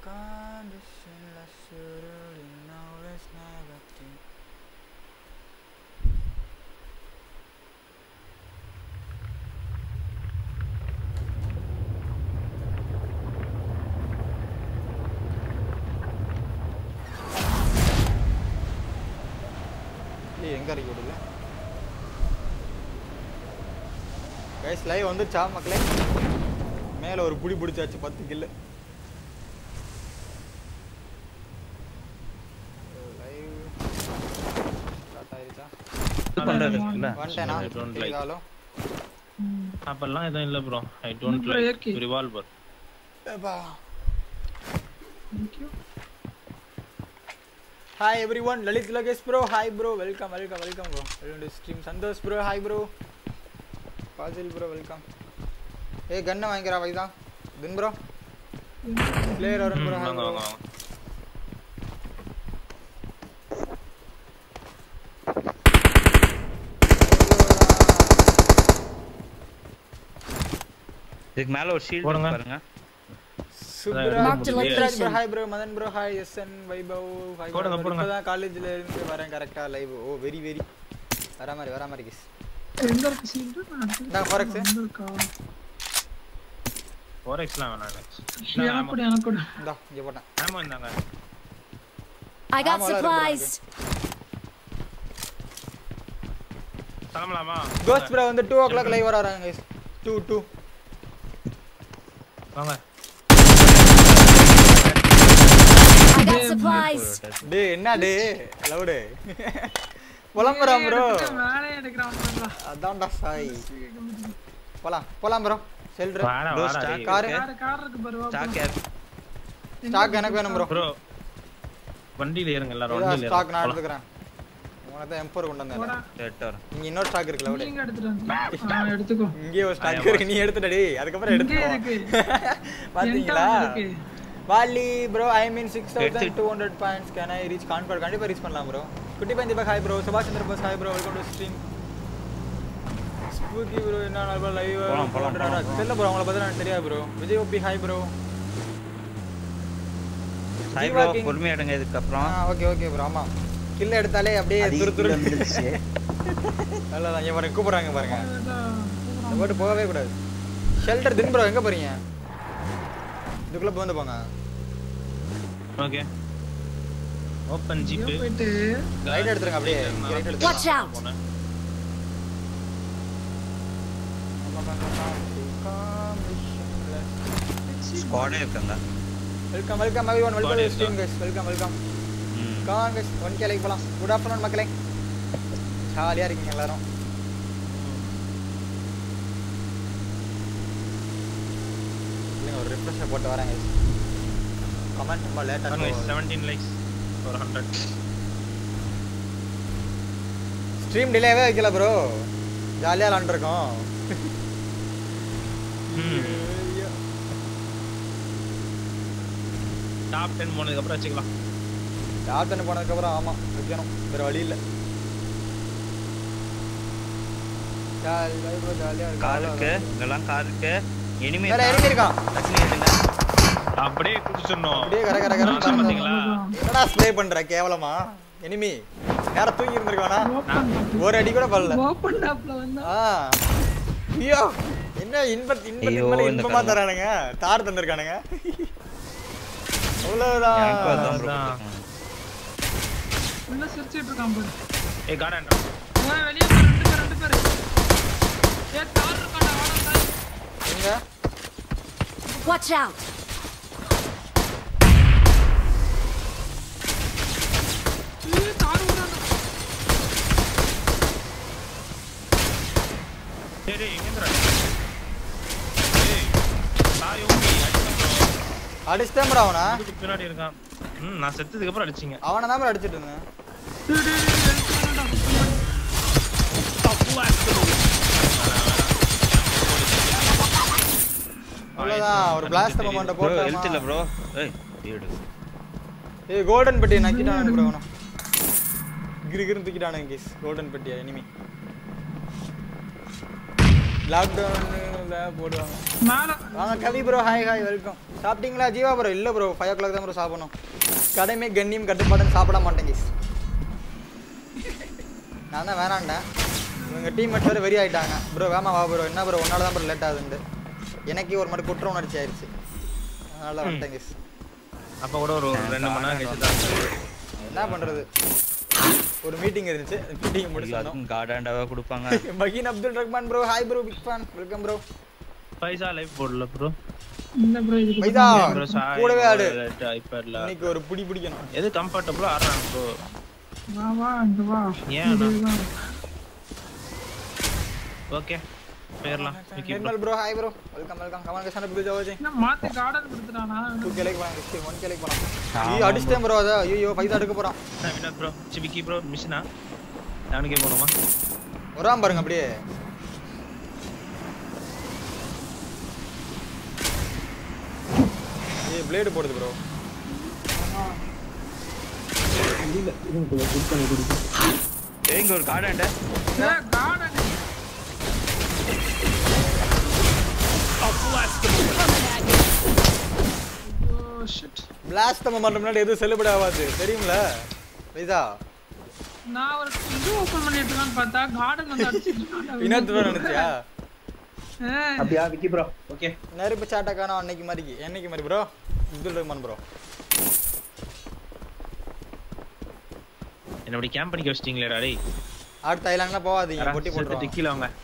condition surely now is never too ஏய் எங்க இறக்கி விடல கைஸ் லைவ் வந்துச்சா மக்களே மேல ஒரு புடி பிடிச்சாச்சு பத்து கில்லு லைவ் ஸ்டார்ட் ஆயிருச்சா இது பண்றது இல்ல வந்துட்டேனா I don't like. காலம் அப்பெல்லாம் எதுவும் இல்ல bro I don't bro, like okay. Revolver ஏப்பா Thank you. Hi everyone Lalith Lakesh bro hi bro welcome welcome welcome bro welcome stream Santhosh bro hi bro Basil bro welcome ஏ கன்னை வாங்கிக்கிறா வைதான் தின் ப்ரோ பிளேயர் வரும் ப்ரோ வாங்க ஹாய் வாங்க வாங்க இதுக்கு மேல ஒரு ஷீல்ட் போடுங்க. பாருங்க Subraj Marked Subraj bro hi bro Madhan bro hi SN Vaibhav hi போடுங்க, போடுங்க. இப்போதான் காலேஜ்ல இருந்து வரேன் கரெக்டா லைவ் ஓ வெரி வெரி வர மாதிரி வர மாதிரி கிஸ் எங்க இருக்கு சீட்டு நான் எடுத்து- இந்தாங்க, forex. எங்க இருக்கா ஃபோரெக்ஸ்லாம் வேணாம் எனக்கு கூட எனக்கு கூட இந்தா இங்க போட்டேன் ஆமா இந்தாங்க I got ஆமா, எல்லாம் இருக்கு supplies. கிளம்பலாமா கோஸ்ட் ப்ரோ வந்து டூ ஓ கிளாக் லைவ் வர வராங்க கைஸ் டூ டூ வாங்க I got supplies. டே என்ன டே லவுடு புலம்புறான் ப்ரோ வேலையை எடுக்கிறான் பாருடா. அதான்டா சாய் போலாம் போலாம் ப்ரோ செல்ற வாடா Bro, வாடா stack. காரு கார் கார் இருக்கு பாரு வா ஸ்டாக் யார் ஸ்டாக் எனக்கு வேணும் ப்ரோ ப்ரோ வண்டியில ஏறுங்க எல்லாரும் இதான் வண்டியில ஸ்டாக் நான் ஏறுங்க எடுத்துக்கிறேன் உனக்கு தான் எம்பர் கொண்டு வந்தேன் போடா எட்டு வரும் இங்க இன்னொரு ஸ்டாக் இருக்கு லவுடு நீங்க எடுத்துட்டு வந்து ஆ எடுத்துக்கோ இங்கேயே ஒரு ஸ்டாக் இருக்கு நீ எடுத்துட்ட டேய் அதுக்கப்புறம் இங்கே எடுத்து இருக்கு பாத்தீங்களா என்கிட்ட இருக்கு Vaali bro I mean six thousand two hundred points can I reach கான்ஃபர் கண்டிப்பா ரீச் பண்ணலாம் ப்ரோ குட்டி பந்தி பாக் ஹாய் ப்ரோ சுபாஷ் Chandra Bose hi bro welcome to stream spooky bro என்ன நாள் லைவ் போலாம், போலாம், போலாம். தெரியல ப்ரோ உங்களை பத்தி எனக்கு தெரியாது bro Vijay OP hi bro hi Jeeva bro king. பொறுமையா எடுங்க இதுக்கப்புறம் ஆ ஓகே ஓகே ப்ரோ ஆமா கில்ல எடுத்தாலே அப்படியே துரு துரு வந்துருச்சு அவ்வளோதான் இங்க பாருங்க கூப்பிடுறாங்க பாருங்க அதான், இந்த போட்டு போகவே கூடாது ஷெல்டர் தின் ப்ரோ எங்க போறீங்க இதுக்குள்ள வந்து போங்க ஓகே ஓப்பன் ஜீப் எங்கேயோ போயிட்டு ரைட் எடுத்துருங்க அப்படியே ரைட் எடுத்துருங்க Watch out. போனேன் ஸ்குவாடே இருக்காங்க welcome welcome everyone welcome Body stream guys welcome welcome hmm come on guys one K like போலாம் குட் ஆஃப்டர்நூன் மக்களே ஜாலியா இருக்கீங்க எல்லாரும் இல்லைங்க ஒரு ரிஃப்ரெஷர் போட்டு வரேன் கைஸ் கமெண்ட் ரொம்ப லேட்டாக செவன்டீன் லைக்ஸ் ஒரு ஹண்ட்ரட் ஸ்ட்ரீம் டிலேவே வைக்கல ப்ரோ ஜாலியாக விளாண்டுருக்கோம் டாப் டென் போனதுக்கு அப்புறம் வச்சுக்கலாம் டாப் டென் போனதுக்கப்புறம் ஆமாம் வைக்கணும் வேறு வழி இல்லை ஜாலியாக ப்ரோ ஜாலியாக கார் இருக்கு இங்கெல்லாம் கார் இருக்கு எனிமே மேலே இறங்கி இருக்கான் டக்குனு எடுங்க அப்படியே குடிச்சிடணும் அப்படியே கர கர கர நான் பாத்தீங்களா என்னடா ஸ்ப்ரே பண்ற கேவலமா எனிமி நேரம் தூங்கி இருந்திருக்கானா ஓப்பன் ஒரு அடி கூட பல்ல ஓப்பன் டாப்ல வந்தா ஆ ஐயோ என்ன இன்பத் இன்பத்தின் ஐயோ, மேல இந்த இன்பமா கருமம். தரானுங்க தார் தந்திருக்கானுங்க எனக்கும் அவ்வளவுதான் அதான் ப்ரோ அதான். உள்ள சிரிச்சிட்டு இருக்கான் பாரு ஏய் கார்டன் அவன் வெளியே பாரு ரெண்டு பேர் ரெண்டு பேர் ஏ கார் இருக்காடா வாடா சாய் எங்க Watch out! ஏ கார் விடுறான் சரி எங்கேந்திரா ஏய் சாரி ஓகே அடிச்சேன் அடிச்சிட்டேன் bro அவனா இதுக்கு பின்னாடி இருக்கான் ம் நான் செத்ததுக்கு அப்புறம் அடிச்சீங்க அவனை தான் bro அடிச்சிட்டு இருந்தேன் டேய் டேய் டேய் எழுத்து வேணாம்டா தப்பு ஆக்சுவலி அவ்வளவுதான் ஒரு பிளாஸ்ட் மொமெண்ட ப்ரோ போட்டு ஹெல்த் இல்ல ப்ரோ ஏய் வீடு ஏய் கோல்டன் பெட்டி நக்கிட்டானு bro அவன கிரு கிரு தூக்கிட்டானுங்க கேஸ் கோல்டன் பெட்டியா எனிமி லாக்டவுன் தான் போடுவாங்க மேல வாங்க Kavi bro hi hi welcome சாப்பிட்டீங்களா ஜீவா ப்ரோ இல்லை ப்ரோ ஃபைவ் ஓ கிளாக் தான் ப்ரோ சாப்பிடணும் கடைமே கண்ணியும் கட்டுப்பாடுன்னு சாப்பிட மாட்டேங்க நான் தான் வேணாண்டேன் இவங்க டீம் மேட்ச் வேறு வெறி ஆயிட்டாங்க ப்ரோ வேமா வா ப்ரோ என்ன ப்ரோ ஒன்னால தான் ப்ரோ லேட் ஆகுதுண்டு எனக்கு ஒரு மாதிரி குற்ற உணர்ச்சி ஆயிடுச்சு அதனால வந்துட்டேங்க அப்ப கூட ஒரு ஒரு ரெண்டு மணி நேரம் கழிச்சு தான் என்ன பண்றது ஒரு மீட்டிங் இருந்துச்சு மீட்டிங் முடிச்சோம் எல்லாருக்கும் கார்டாண்டாவே கொடுப்பாங்க மகீன் Abdul Rahman bro hi bro big fan welcome bro பைசா லைஃப் போடல ப்ரோ இல்ல ப்ரோ இதுக்கு மைதா ப்ரோ சாய் கூடவே ஆடு ஐபேட்ல இன்னைக்கு ஒரு புடி பிடிக்கணும் எது கம்ஃபர்டபுளா ஆடுறாங்க ப்ரோ வா வா இங்க வா ஏன் அண்ணா? இதுதான். ஓகே போயிடலாம் Vicky bro Nirmal bro hi bro welcome welcome come on கசான பிகு ஜாவஜி என்ன மாத்தி கார்டன் கொடுத்துட்டானா டூ கேலைக்கு போலாம் கிஸ்டி ஒன் கேலைக்கு போலாம் ஐயோ அடிச்சிட்டேன் ப்ரோ அத ஐயோ பைசா எடுக்க போறான் வினோத் ப்ரோ சி விக்கி ப்ரோ மிஷினா அவனுக்கே போகணுமா வராம பாருங்க அப்படியே ஏய் பிளேடு போடுது ப்ரோ ஏய், இங்க ஒரு கார்டாண்ட ஏய் கார்டன் ஓ ஷிட் பிளாஸ்ட் நம்ம பண்ற முன்னாடி எதுவும் செல்லுபடி ஆகாது தெரியும்ல பைசா நான் ஒரு இது ஓபன் பண்ணிட்டு இருக்கான்னு பார்த்தா கார்டன் வந்து அடிச்சிட்டு வினோத் ப்ரோ நினைச்சியா ஏய் அப்படியா விக்கி ப்ரோ ஓகே நெருப்பு சாட்டை காணோம் அன்னைக்கு மாதிரிக்கு என்னைக்கு மாதிரி ப்ரோ அப்துல் ரஹ்மான் ப்ரோ என்ன இப்படி கேம்ப் பண்ணிக்க வச்சிட்டீங்களேடா டேய் அடுத்த ஐலாண்ட்லாம் போகாதீங்க பொட்டி செத்து போட்டுருவாங்க கீழ வாங்க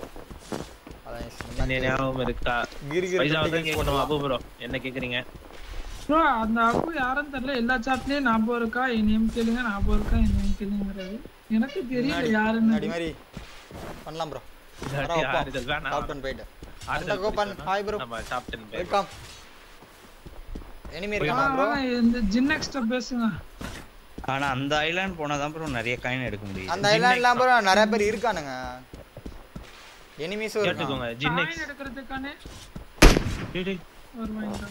என்ன அதான் ஞாபகம் இருக்கா கிரி கிரி பைசா பொட்டி தான் கேட்க கேட்கணும் அபு ப்ரோ என்ன கேக்குறீங்க ப்ரோ அந்த அப்பு யாரும் தெரியல எல்லா சாட்லயும் ஞாபகம் இருக்கா என் நேம் கேளுங்க ஞாபகம் இருக்கா என் நேம் கேளுங்கிறது எனக்கு தெரியல முன்னாடி யாருன்னு மாதிரி பண்ணலாம் ப்ரோ இல்லாட்டி ஆறுதல் வேணாம். டாப் டென் போயிட்டு ஆறுதல் அந்த கோபன் பிடிச்சதுன்னா ஹாய் ப்ரோ நம்ம டாப் 10 பேர் வெல்கம் எனிமி ஆ, இருக்கானா ப்ரோ வாங்க, இந்த ஜின்னெக்ஸ்ட பேசுங்க ஆனா அந்த ஐலாண்ட் போனாதான் ப்ரோ நிறைய காயின் எடுக்க முடியும் அந்த ஐலாண்ட்லாம் ப்ரோ நிறைய பேர் இருக்கானுங்க எனிமீஸும் இருக்காங்க கேட்டுக்கோங்க ஜின்னெக்ஸ் காயின் எடுக்கிறதுக்கானே டேய் டேய் வருவாங்க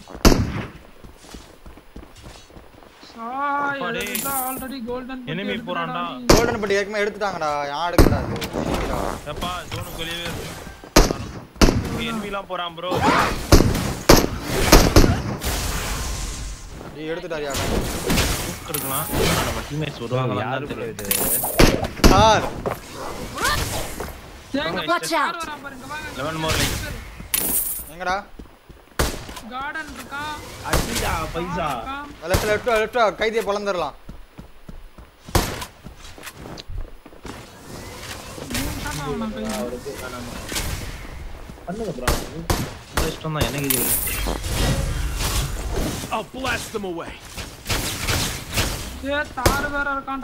அப்பாடே. ஆல்ரெடி கோல்டன் Enemy போறான்டா. கோல்டன் பட்டி ஏற்கனவே எடுத்துட்டாங்கடா யான் எடுக்கக்கூடாது எனிமிடா. எப்பா ஜோனுக்கு வெளியவே என்விலாம் போறான் ப்ரோ டேய் எடுத்துட்டாரியா இருக்கலாம் ஆனா நம்ம டீம்மேட்ஸ் வருவாங்களா யாரு தான் ப்ரோ தெரியாது இது sir Watch out! Eleven more எங்கடா கார்டன் இருக்கா அடிடா பைசா லெஃப்ட் லெஃப்ட் லெஃப்ட் கைதியை பொழந்துடலாம் பண்ணுங்க ப்ரோ இஷ்டம் தான் எனக்கு இது I'll blast them away. ஏ தாறு வேற இருக்கான்டா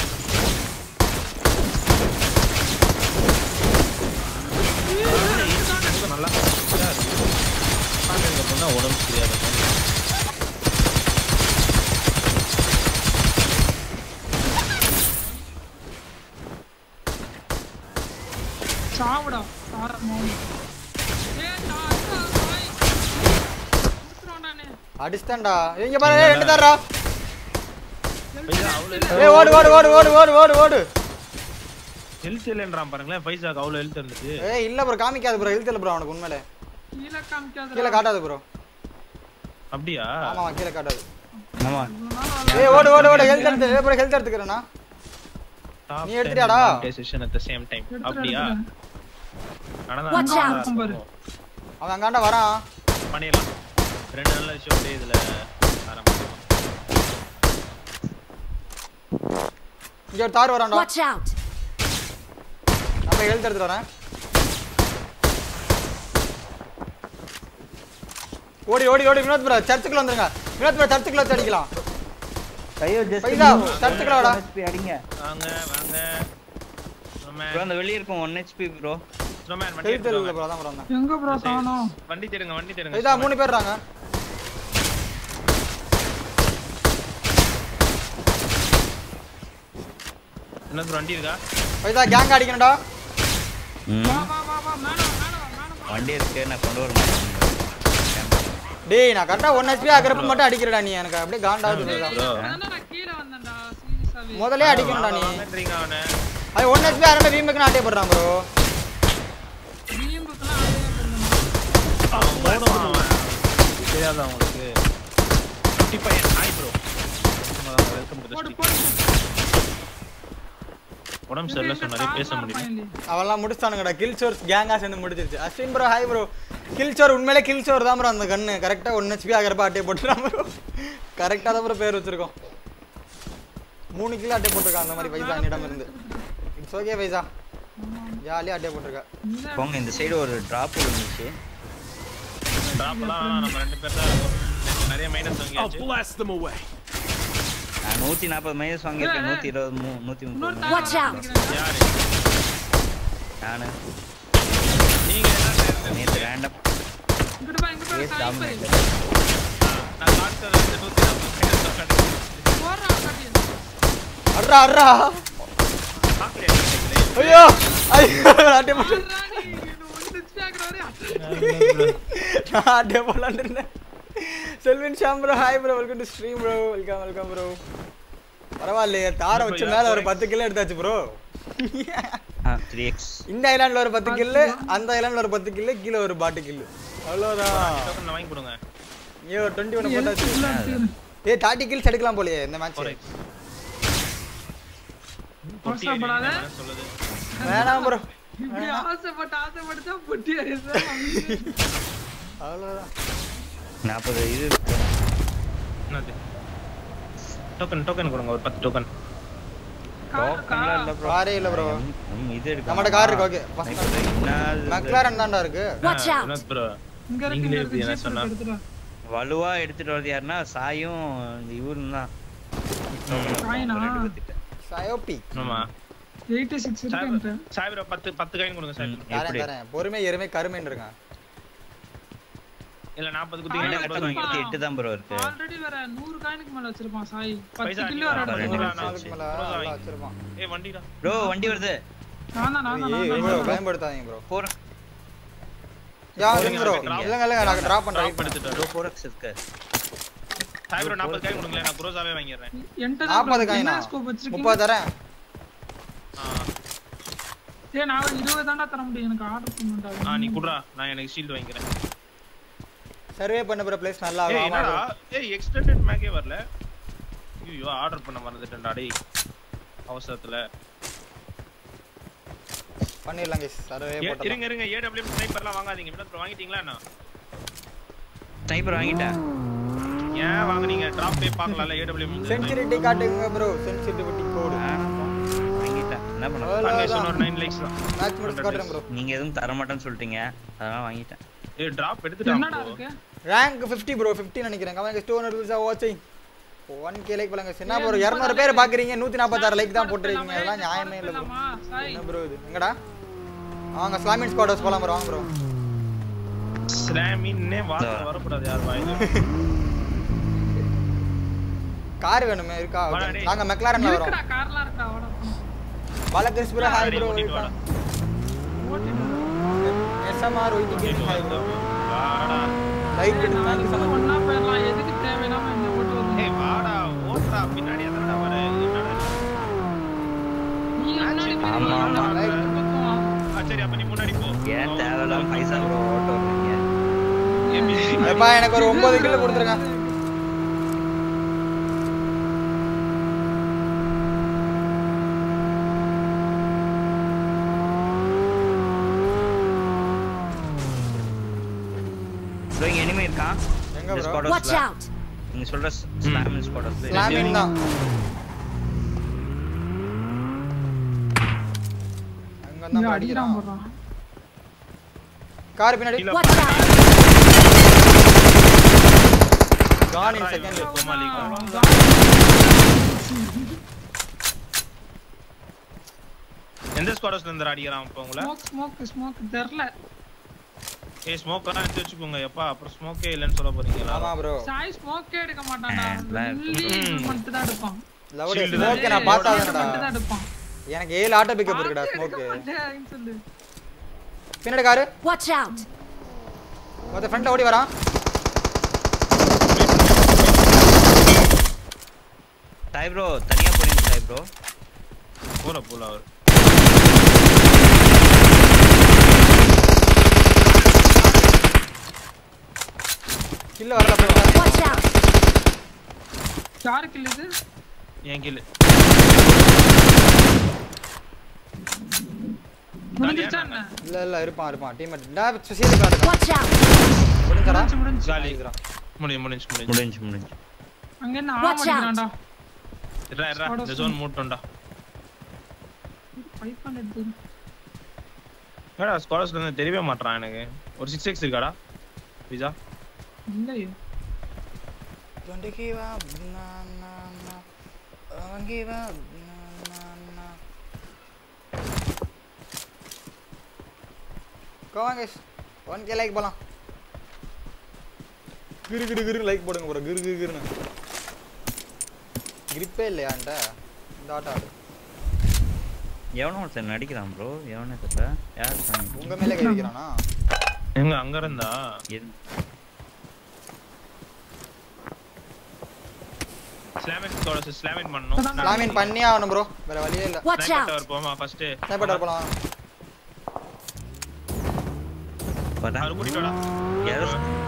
நல்லா உட்காந்துருக்கப்போ தான் உடம்பு சரியாக இருக்கும் சாவுடா தார மோனி ஏ தாரு பாய் குத்துறானே அடிச்சிட்டேன்டா இங்க பாரு ஏய், ரெண்டு தாரா பைசா அவ்வளோ ஏய் ஓடு ஓடு ஓடு ஓடு ஓடு ஓடு ஓடு ஹெல்த் இல்லைன்றான் பாருங்களேன் பைசாக்கு அவ்வளோ ஹெல்த் இருந்துச்சு ஏய் இல்ல ப்ரோ காமிக்காது ப்ரோ ஹெல்த் இல்ல ப்ரோ அவனுக்கு உண்மையிலே கீழே காமிக்காத கீழே காட்டாது ப்ரோ அப்படியா ஆமா ஆமா, கீழே காட்டாது ஆமா ஏய் ஓடு ஓடு ஓடு ஹெல்த் எடுத்து ஏய் ப்ரோ ஹெல்த் எடுத்துக்கறேனா Top நீ 10 எடுத்துட்டியாடா? monetization at the same time அப்படியா ஆனா Watch தான் out. பாரு. அவன் அங்காண்ட வரான் பண்ணிடலாம் ரெண்டு நல்ல விஷயம் அப்படியே இதுல ஆரம்பிக்கலாம் இங்க ஒரு தார் வரான்டா Watch out! நான் போய் ஹெல்த் எடுத்துட்டு வரேன் ஓடி ஓடி ஓடி வினோத் ப்ரோ சர்ச்சுக்குள்ள வந்துருங்க வினோத் ப்ரோ சர்ச்சுக்குள்ள வச்சு அடிக்கலாம் ஐயோ ஜஸ்ட் பைசா சர்ச்சுக்குள்ள வாடா அடிங்க வாங்க வாங்க ஸ்னோமேன் ப்ரோ அந்த வெளிய இருக்கும் 1 HP ப்ரோ ஸ்னோமேன் வண்டி ஹெல்த் எடுத்துட்டு இல்ல வாங்க. ப்ரோ அதான் ப்ரோ வந்தேன் எங்க ப்ரோ காணோம் வண்டி தேடுங்க வண்டி தேடுங்க பைசா மூணு பேர் இருக்காங்க என்ன வண்டி இருக்கா பைசா கேங் அடிக்கணும்டா வா வா வா வா மேல வா, மேல வா மேல வா வண்டி இருக்கு நான் கொண்டு வர மாட்டேன் டேய் நான் கரெக்டா ஒன் ஹெச்பி ஆகிறப்ப மட்டும் அடிக்கிறடா நீ எனக்கு அப்படியே காண்டாவது ப்ரோ அதானே நான் கீழே வந்தேன்டா சீரியஸாவே முதல்ல அடிக்கணும்டா நீ வாங்கன்றீங்க அவனை அது ஒன் ஹெச்பி ஆகிறப்ப வீம்புக்கு ஆட்டே போடுறான் ப்ரோ வீம்புக்குலாம் ஆடவே பண்ணணும் போடுவான் அவன். தெரியாதா உங்களுக்கு குட்டி பையன் ஹாய் ப்ரோ வெல்கம் டு போடு தி போடு உடம்பு சரியில்லை ஸோ நிறைய பேச முடியல finally. அவெல்லாம் முடிச்சிட்டானுங்கடா கில் சோர்ஸ் கேங்கா சேர்ந்து முடிச்சிருச்சு Ashwin bro hi bro kill சோர் உண்மையிலே கில் சோர் தான் ப்ரோ அந்த கண்ணு கரெக்டாக ஒன்று ஹெச்பி ஆகிறப்ப அட்டையை போட்டுறான் ப்ரோ கரெக்டாக தான் ப்ரோ பேர் வச்சிருக்கோம் மூணு கிலோ அட்டை போட்டிருக்கான் அந்த மாதிரி பைசா என்னிடம் இருந்து இட்ஸ் ஓகே பைசா ஜாலியாக அட்டையை போட்டிருக்கா இந்த போங்க இந்த சைடு ஒரு டிராப் இருந்துச்சு டிராப்லாம் நம்ம ரெண்டு பேர் தான் இருக்கோம். நிறைய மைனஸ் I'll வாங்கியாச்சு blast them away. நான் நூத்தி நாற்பது மைனஸ் வாங்கியிருக்கேன் நூத்தி இருபது மூ நூத்தி இன்னொரு முப்பது Watch தாவரம் out. அடிக்கிறாங்க. யாரு நானு நீங்க என்ன செய்யறது? நேற்று ரேண்டம் இங்கிட்டு பா, இங்கிட்டு பா, Yes, சாய் போய். dominant. நான் பார்த்தது வந்து நூத்தி நாற்பது மைனஸ் தான் கிடைச்சது. போடுறா, காட்டி. அட்ரா அட்ரா பார்க்கலையா நீங்களே? ஐயோ ஐயோ அட்டை போட்டு போடுறா நீ, இது ஒண்ணு வச்சு ஆக்குற வரையும். நான் அட்டை போடலான்னு இருந்தேன் Selvin Sham bro hi bro welcome to stream bro welcome welcome bro பரவாயில்லையே தாரை வச்ச மேல ஒரு பத்து கிலோ எடுத்தாச்சு ப்ரோ த்ரீ எக்ஸ் இந்த ஐலாண்ட்ல ஒரு பத்து கில்லு அந்த ஐலாண்ட்ல ஒரு பத்து கில்லு கீழே ஒரு பாட்டு கில்லு அவ்வளோதான் டோக்கன் வாங்கி கொடுங்க ஐயோ டுவெண்ட்டி ஒன் எதுக்கு போட்டாச்சு உள்ள எடுத்துக்கிறேன்? ஏய் தேர்ட்டி கில்ஸ் எடுக்கலாம் போலயே இந்த மேட்ச் ஒரு பொட்டி அவசரப்படாத. அடிங்க, என்ன சொல்லுது வேணாம் ப்ரோ இப்படி ஆசைப்பட்டு ஆசைப்பட்டு தான் பொட்டி அடிச்சா அவ்வளோதான் நாற்பது இது என்னது டோக்கன் டோக்கன் கொடுங்க ஒரு பத்து டோக்கன் டோக்கன்லாம் இல்ல ப்ரோ காரே இல்ல ப்ரோ இது இருக்கு நம்மட கார் இருக்கு ஓகே ஃபர்ஸ்ட் மெக்லாரன் தான்டா இருக்கு Watch out. வினோத் ப்ரோ இங்க இருக்கு நீங்களே இங்க எப்படி இருக்கு என்ன சொன்னா? ஜீப் எடுத்துடா வலுவா எடுத்துட்டு வரது யாருன்னா சாயும் இந்த இவரும் தான் காயினா? சயோபி ஆமா எயிட்டி சிக்ஸ் இருக்கு சாய் ப்ரோ பத்து பத்து காயின் கொடுங்க சாய் ம். தரேன் எப்படி? தரேன் பொறுமை எருமை கருமைன்னு இருக்கான் இல்ல நாற்பது என்ன குத்திங்க கட்டணம் வாங்கிட்டு எட்டு தான் ப்ரோ இருக்கு ஆல்ரெடி வேற நூறு காயினுக்கு மேல வச்சிருப்பான் சாய் பத்து பைசா கிலோ வர அடிக்கலாம். ரெண்டு நூறு நிமிஷம் நாளுக்கு மேல ப்ரோ, நல்லா வாங்கி. வச்சிருப்பான் ஏய் வண்டிடா ப்ரோ வண்டி வருது நான் தான் நான் தான் ஏய் நான் ப்ரோ தான் பயன்படுத்தாதீங்க ப்ரோ போறேன் யா இல்லைங்க, ப்ரோ drop. இல்லங்க இல்லங்க நான் டிராப் பண்றேன் ட்ராப் எடுத்துட்டு ப்ரோ ஃபோர் எக்ஸ் இருக்கு சாய் ப்ரோ நாற்பது காயின் கொடுங்களேன் நான் குரோசாவே வாங்கிடுறேன் என்கிட்ட தான் நாற்பது bro. காயினா என்ன ஸ்கோப் வச்சிருக்கீங்க முப்பது தரேன் ஆ, ஏய் நான் ஒரு இருபது தாண்டா தர முடியும் எனக்கு ஆர்டர் பண்ணுடா ஆ நீ குடுறா நான் எனக்கு ஷீல்ட் வாங்கிக்கிறேன் சர்வே பண்ண போற பிளேஸ் நல்லா ஏய் ஆகும் என்னடா ஆமா ஏய் எக்ஸ்டெண்டட் மேக்கே வரல ஐயோ ஆர்டர் பண்ண மறந்துட்டேன்டா டேய் அவசரத்துல பண்ணிடலாம் guys சர்வே ஏ- போட்டலாம் இருங்க இருங்க ஏடபிள்யூ ஸ்னைப்பர்லாம் வாங்காதீங்க வினோத் ப்ரோ வாங்கிட்டீங்களா என்ன ஸ்னைப்பர் வாங்கிட்டேன் ஏன் வாங்குனீங்க டிராப் போய் பார்க்கலாம்ல ஏடபிள்யூ சென்சிட்டிவிட்டி காட்டுங்க ப்ரோ சென்சிட்டிவிட்டி கோடு வாங்கிட்டேன் என்ன பண்ண கான்வேஷன் ஒரு 9 லைக்ஸ் தான் மேட்ச் முடிச்சு காட்டுறேன் ப்ரோ நீங்க எதுவும் தர மாட்டேன்னு சொல்லிட்டீங்க அதனால வாங்கிட்டேன் ஏய் டிராப் எடுத்துட்டான் என்னடா bro. இருக்கு ரேங்க் 50 ப்ரோ 50 நினைக்கிறேன் கமெண்ட் 200 வியூஸ் வாட்சிங் 1k லைக் பண்ணுங்க என்ன ப்ரோ 200 பேர் பாக்குறீங்க 146 லைக் தான் போட்டுருக்கீங்க அதெல்லாம் நியாயமே இல்ல ப்ரோ போலாமா? சாய் என்ன ப்ரோ இது எங்கடா வாங்க ஸ்லாமின் ஸ்குவாட் ஹவுஸ் போலாம் ப்ரோ வாங்க ப்ரோ ஸ்லாமின்னே வார்த்தை வரக்கூடாது யார் வாயிலும் கார் வேணுமே இருக்கா வாடா டேய். நாங்க மெக்லாரன்ல வரோம் இருக்குடா கார்லாம் இருக்கா வாடா பாலகிருஷ்ண ப்ரோ ஹாய் ப்ரோ ஓட்டிட்டு வாடா. ஓட்டிட்டு எஸ்எம்ஆர் ஒய்டி ஓட்டிட்டு கேமிங் ஹாய் ப்ரோ வாடா லைக் ஏய், எடுத்து நாளைக்கு தேங்க்யூ கூட ஒண்ணா போயிடலாம் எதுக்கு தேவையில்லாம இந்த ஓட்டு வருது ஏய் வாடா ஓட்றா பின்னாடி எதடா வர என்னடா நீ முன்னாடி போய் ஆமா, நில்லு, ஆமா. நான் இந்த பக்கம் வா. ஆ, சரி அப்ப நீ முன்னாடி போ ஏன் தேவையில்லாம பைசா ப்ரோ ஓட்ட விடுறீங்க எப்பா எனக்கு ஒரு 9 கிலோ கொடுத்துருங்க ப்ரோ இங்க எனிமே இருக்கான் எங்க இந்த ப்ரோ ஸ்குவாட் Watch ஹவுஸ்ல out! நீங்க சொல்ற ஸ்லாமின் ஸ்குவாட் ஹவுஸ்ல ஸ்லாமின் தான் அங்க இங்க தான் அடிக்கிறான் அடிக்கிறான் போடுறான் கார் பின்னாடி கீழே Watch out! கான் இன் செகண்ட் கோமாளி எந்த ஸ்குவாடர்ஸ்ல இருந்து அடிக்கிறான் இப்ப உங்களை ஸ்மோக் ஸ்மோக் ஸ்மோக் தெரியல ஏய் ஸ்மோக் எல்லாம் எடுத்து வச்சுக்கோங்க எப்பா அப்புறம் ஸ்மோக்கே இல்லைன்னு சொல்ல போறீங்களா ஆமா ப்ரோ சாய் ஸ்மோக்கே எடுக்க மாட்டான்டா ஆ, black. ஒன்லி மட்டும் தான் எடுப்பான் லவுடே Shield ஸ்மோக் தான். நான் பார்த்தாதடா மட்டும் தான் எடுப்பான் எனக்கு ஏழு ஆட்டோ பிக்கப் இருக்குடா பார்த்து ஸ்மோக் எடுக்க மாட்டேன்னு சொல்லு பின்னாடி காரு Watch out! மொத்த ஃப்ரண்ட்ல ஓடி வரான் டாய் ப்ரோ தனியா போறீங்க டாய் ப்ரோ போல போல அவர் கில்ல வரல bro. Watch out! யாரு கில் இது என் கீழ் முடிஞ்சிச்சா என்ன இல்ல இல்ல இருப்பான் இருப்பான் டீம்மேட் டா சுசீல் கார்டு Watch out! முடிஞ்சடா முடிஞ்சு முடிஞ்சு காலி இருக்கிறான் முடிஞ்சு முடிஞ்சு முடிஞ்சு முடிஞ்சு முடிஞ்சு அங்க என்ன Watch out. ஆமாடா இருடா இருடா இந்த ஜோன் மூட்டோம்டா ஃபைவ் ஹண்ட்ரட் ஏடா ஸ்குவாட்ஸ்ல இருந்து தெரியவே மாட்றான் எனக்கு ஒரு சிக்ஸ் எக்ஸ் இருக்காடா பிஜா இல்லையே Don't give up, na na na. Don't give up, na na na. Go on guys. 1k like போலாம். கிரு கிரு கிரு லைக் போடுங்க ப்ரோ கிரு கிரு கிருன்னு கிரிப்பே இல்லையா என்கிட்ட இந்த ஆட்டோ ஆடு எவனோ ஒருத்தன் நடிக்கிறான் ப்ரோ எவனே தெரியல யார் சொன்னீங்க? உங்க மேலே கை வைக்கிறானா எங்க அங்க இருந்தா எது- ஸ்லாமின் ஸ்குவாட்ஸ் ஸ்லாமின் பண்ணனும் லாமின் பண்ணியே ஆகணும் ப்ரோ வேற வழியே இல்ல Watch ஸ்னைப்பர் out! டவர் போமா ஃபர்ஸ்ட் ஸ்னைப்பர் டவர் போலாம் வரேன். அவர் கூட்டிட்டு வாடா யாரோ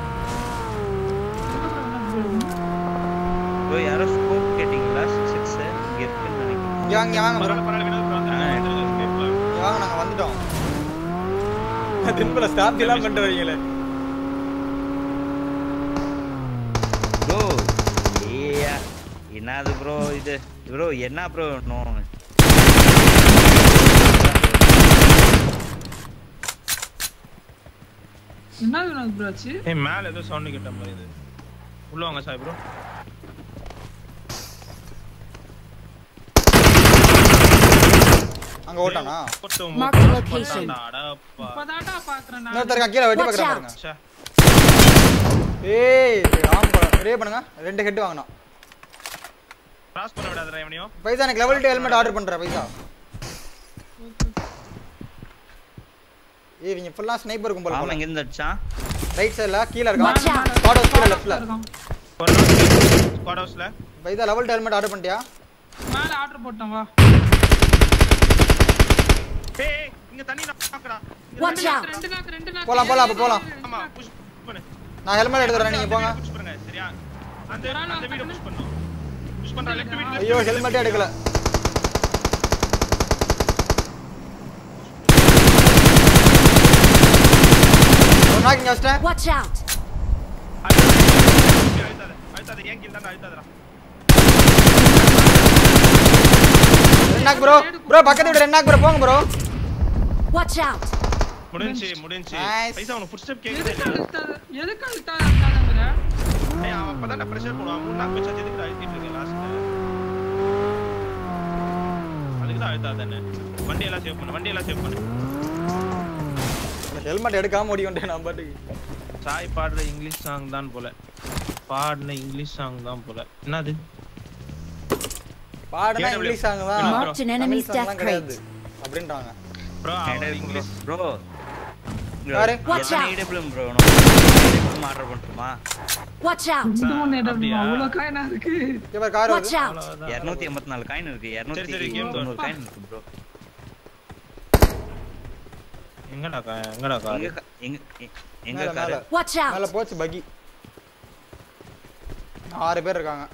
ப்ரோ யாரோ ஸ்கோப் கேட்டிங்களா சிக்ஸ் சிக்ஸ் இங்கே இருக்குன்னு நினைக்கிறேன் இங்க வாங்க இங்க வாங்க ப்ரோ பரவாயில்ல பரவாயில்ல வினோத் bro வந்துடுறேன். இங்க வாங்க நாங்க வந்துட்டோம் தின்பல ஸ்டாப் எல்லாம் பண்ணிட்டு வரீங்களே ப்ரோ ஏயா என்னது ப்ரோ இது ப்ரோ என்ன ப்ரோ நோ என்ன வினோத் ப்ரோ ஆச்சு ஏய் மேல ஏதோ சவுண்ட் கேட்ட மாதிரி இது உள்ள வாங்க சாய் ப்ரோ அங்க ஓட்டானா Mark the location. அடப்பா இப்பதான்டா பாக்குறேன் நான் இன்னொருத்தர் கீழே வெட்டி Watch பார்க்கறேன் out. பாருங்க ச்சே. ஏய் ஆம் ரே பண்ணுங்க ரெண்டு ஹெட் வாங்கணும் கிராஸ் பண்ண விடாதடா எவனையும் பைசா எனக்கு லெவல் 2 ஹெல்மெட் ஆர்டர் பண்றேன் பைசா ஏய் இவங்க ஃபுல்லா ஸ்னைப்பர் இருக்கும் போல ஆமா இங்க இருந்து அடிச்சான் ரைட் சைடுல கீழ Watch இருக்கான் out! ஸ்குவாட் ஹவுஸ் கீழ லெஃப்ட்ல இருக்கான். ஸ்குவாட் ஹவுஸ்ல பைசா லெவல் 2 ஹெல்மெட் ஆர்டர் பண்ணிட்டியா மேல ஆர்டர் போட்டேன் வா ஏய் இங்க தண்ணி நாக்குடா Watch out! ரெண்டு நாக்கு ரெண்டு நாக்கு போலாம், போலாம், அப்ப போலாம். ஆமா புஷ் பண்ணு நான் ஹெல்மெட் எடுத்துறேன் நீங்க போங்க புஷ் பண்ணுங்க சரியா அந்த அந்த வீட புஷ் பண்ணு புஷ் பண்றா லெஃப்ட் வீட் ஐயோ ஹெல்மெட்டே எடுக்கல ஒரு நாக்கு இங்க வச்சிட்டேன் Watch out! அழுத்தாத அழுத்தாத ஏன் கீழ தான் அழுத்தாதடா ரெண்டு நாக்கு ப்ரோ ப்ரோ பக்கத்து வீடு ரெண்டு நாக்கு ப்ரோ போங்க ப்ரோ Watch out! முடிஞ்சு முடிஞ்சு Nice. பைசா உனக்கு ஃபுட் ஸ்டெப் கேக்குது எதுக்கு அழுத்தாத எதுக்கு அழுத்தாத அழுத்தாதங்கிற ஏய் அவன் அப்பதான் பிரஷர் பண்ணுவான் மூணு நாள் வச்சா எதுக்கு அழுத்திட்டு இருக்கேன் லாஸ்ட்ல அதுக்கு தான் அழுத்தாதானே வண்டி எல்லாம் சேவ் பண்ணு வண்டி எல்லாம் சேவ் பண்ணு ஹெல்மெட் எடுக்காம ஓடி வந்துட்டேன் நான் பாட்டுக்கு சாய் பாடுற இங்கிலீஷ் சாங் தான் போல பாடின இங்கிலீஷ் சாங் தான் போல என்னது பாடுனா KW. இங்கிலீஷ் சாங் தான் Marked an enemy's Tamil death song கிடையாது crate. அப்படின்றாங்க ப்ரோ இங்கிலீஷ் ப்ரோ யாரு? Watch out. இடபிளும் ப்ரோ ஆர்டர் பண்ணட்டுமா Watch out! இது ஒண்ணு இடம் அப்படியா? அவ்வளவு காயினா இருக்கு இங்க பாரு கார் Watch வருது out! அவ்வளவுதான் இரநூத்தி எண்பத்தி நாலு காயின் இருக்கு இரநூத்தி சரி, game தொண்ணூறு தான். காயின் இருக்கு ப்ரோ எங்கடா கா எங்கடா கா எங்க கா- எங்க எ- எங்க மேல காரு மேல Watch மேல out! போச்சு பகி ஆறு பேர் இருக்காங்க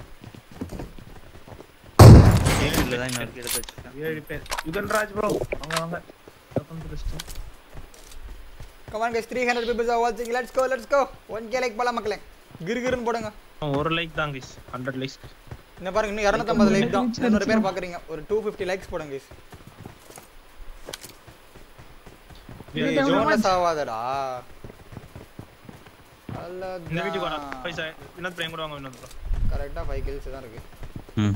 இல்ல தான் இன்னொரு இடத்துல வச்சிருக்கேன் ஏழு பேர் யுகன்ராஜ் ப்ரோ வாங்க வாங்க welcome to the Come on guys 300 people are watching let's go let's go 1k like போலாம் மக்களே கிரு கிருன்னு போடுங்க ஒரு லைக் தான் கைஸ் 100 லைக்ஸ் இன்னும் பாருங்க இன்னும் 250 லைக் தான் 200 பேர் பாக்குறீங்க ஒரு 250 லைக்ஸ் போடுங்க guys இது ஜோனஸ் ஆவாதடா இந்த வீட்டுக்கு வரா பைசா வினோத் பையன் கூட வாங்க வினோத் ப்ரோ கரெக்டா 5 kills தான் இருக்கு ம்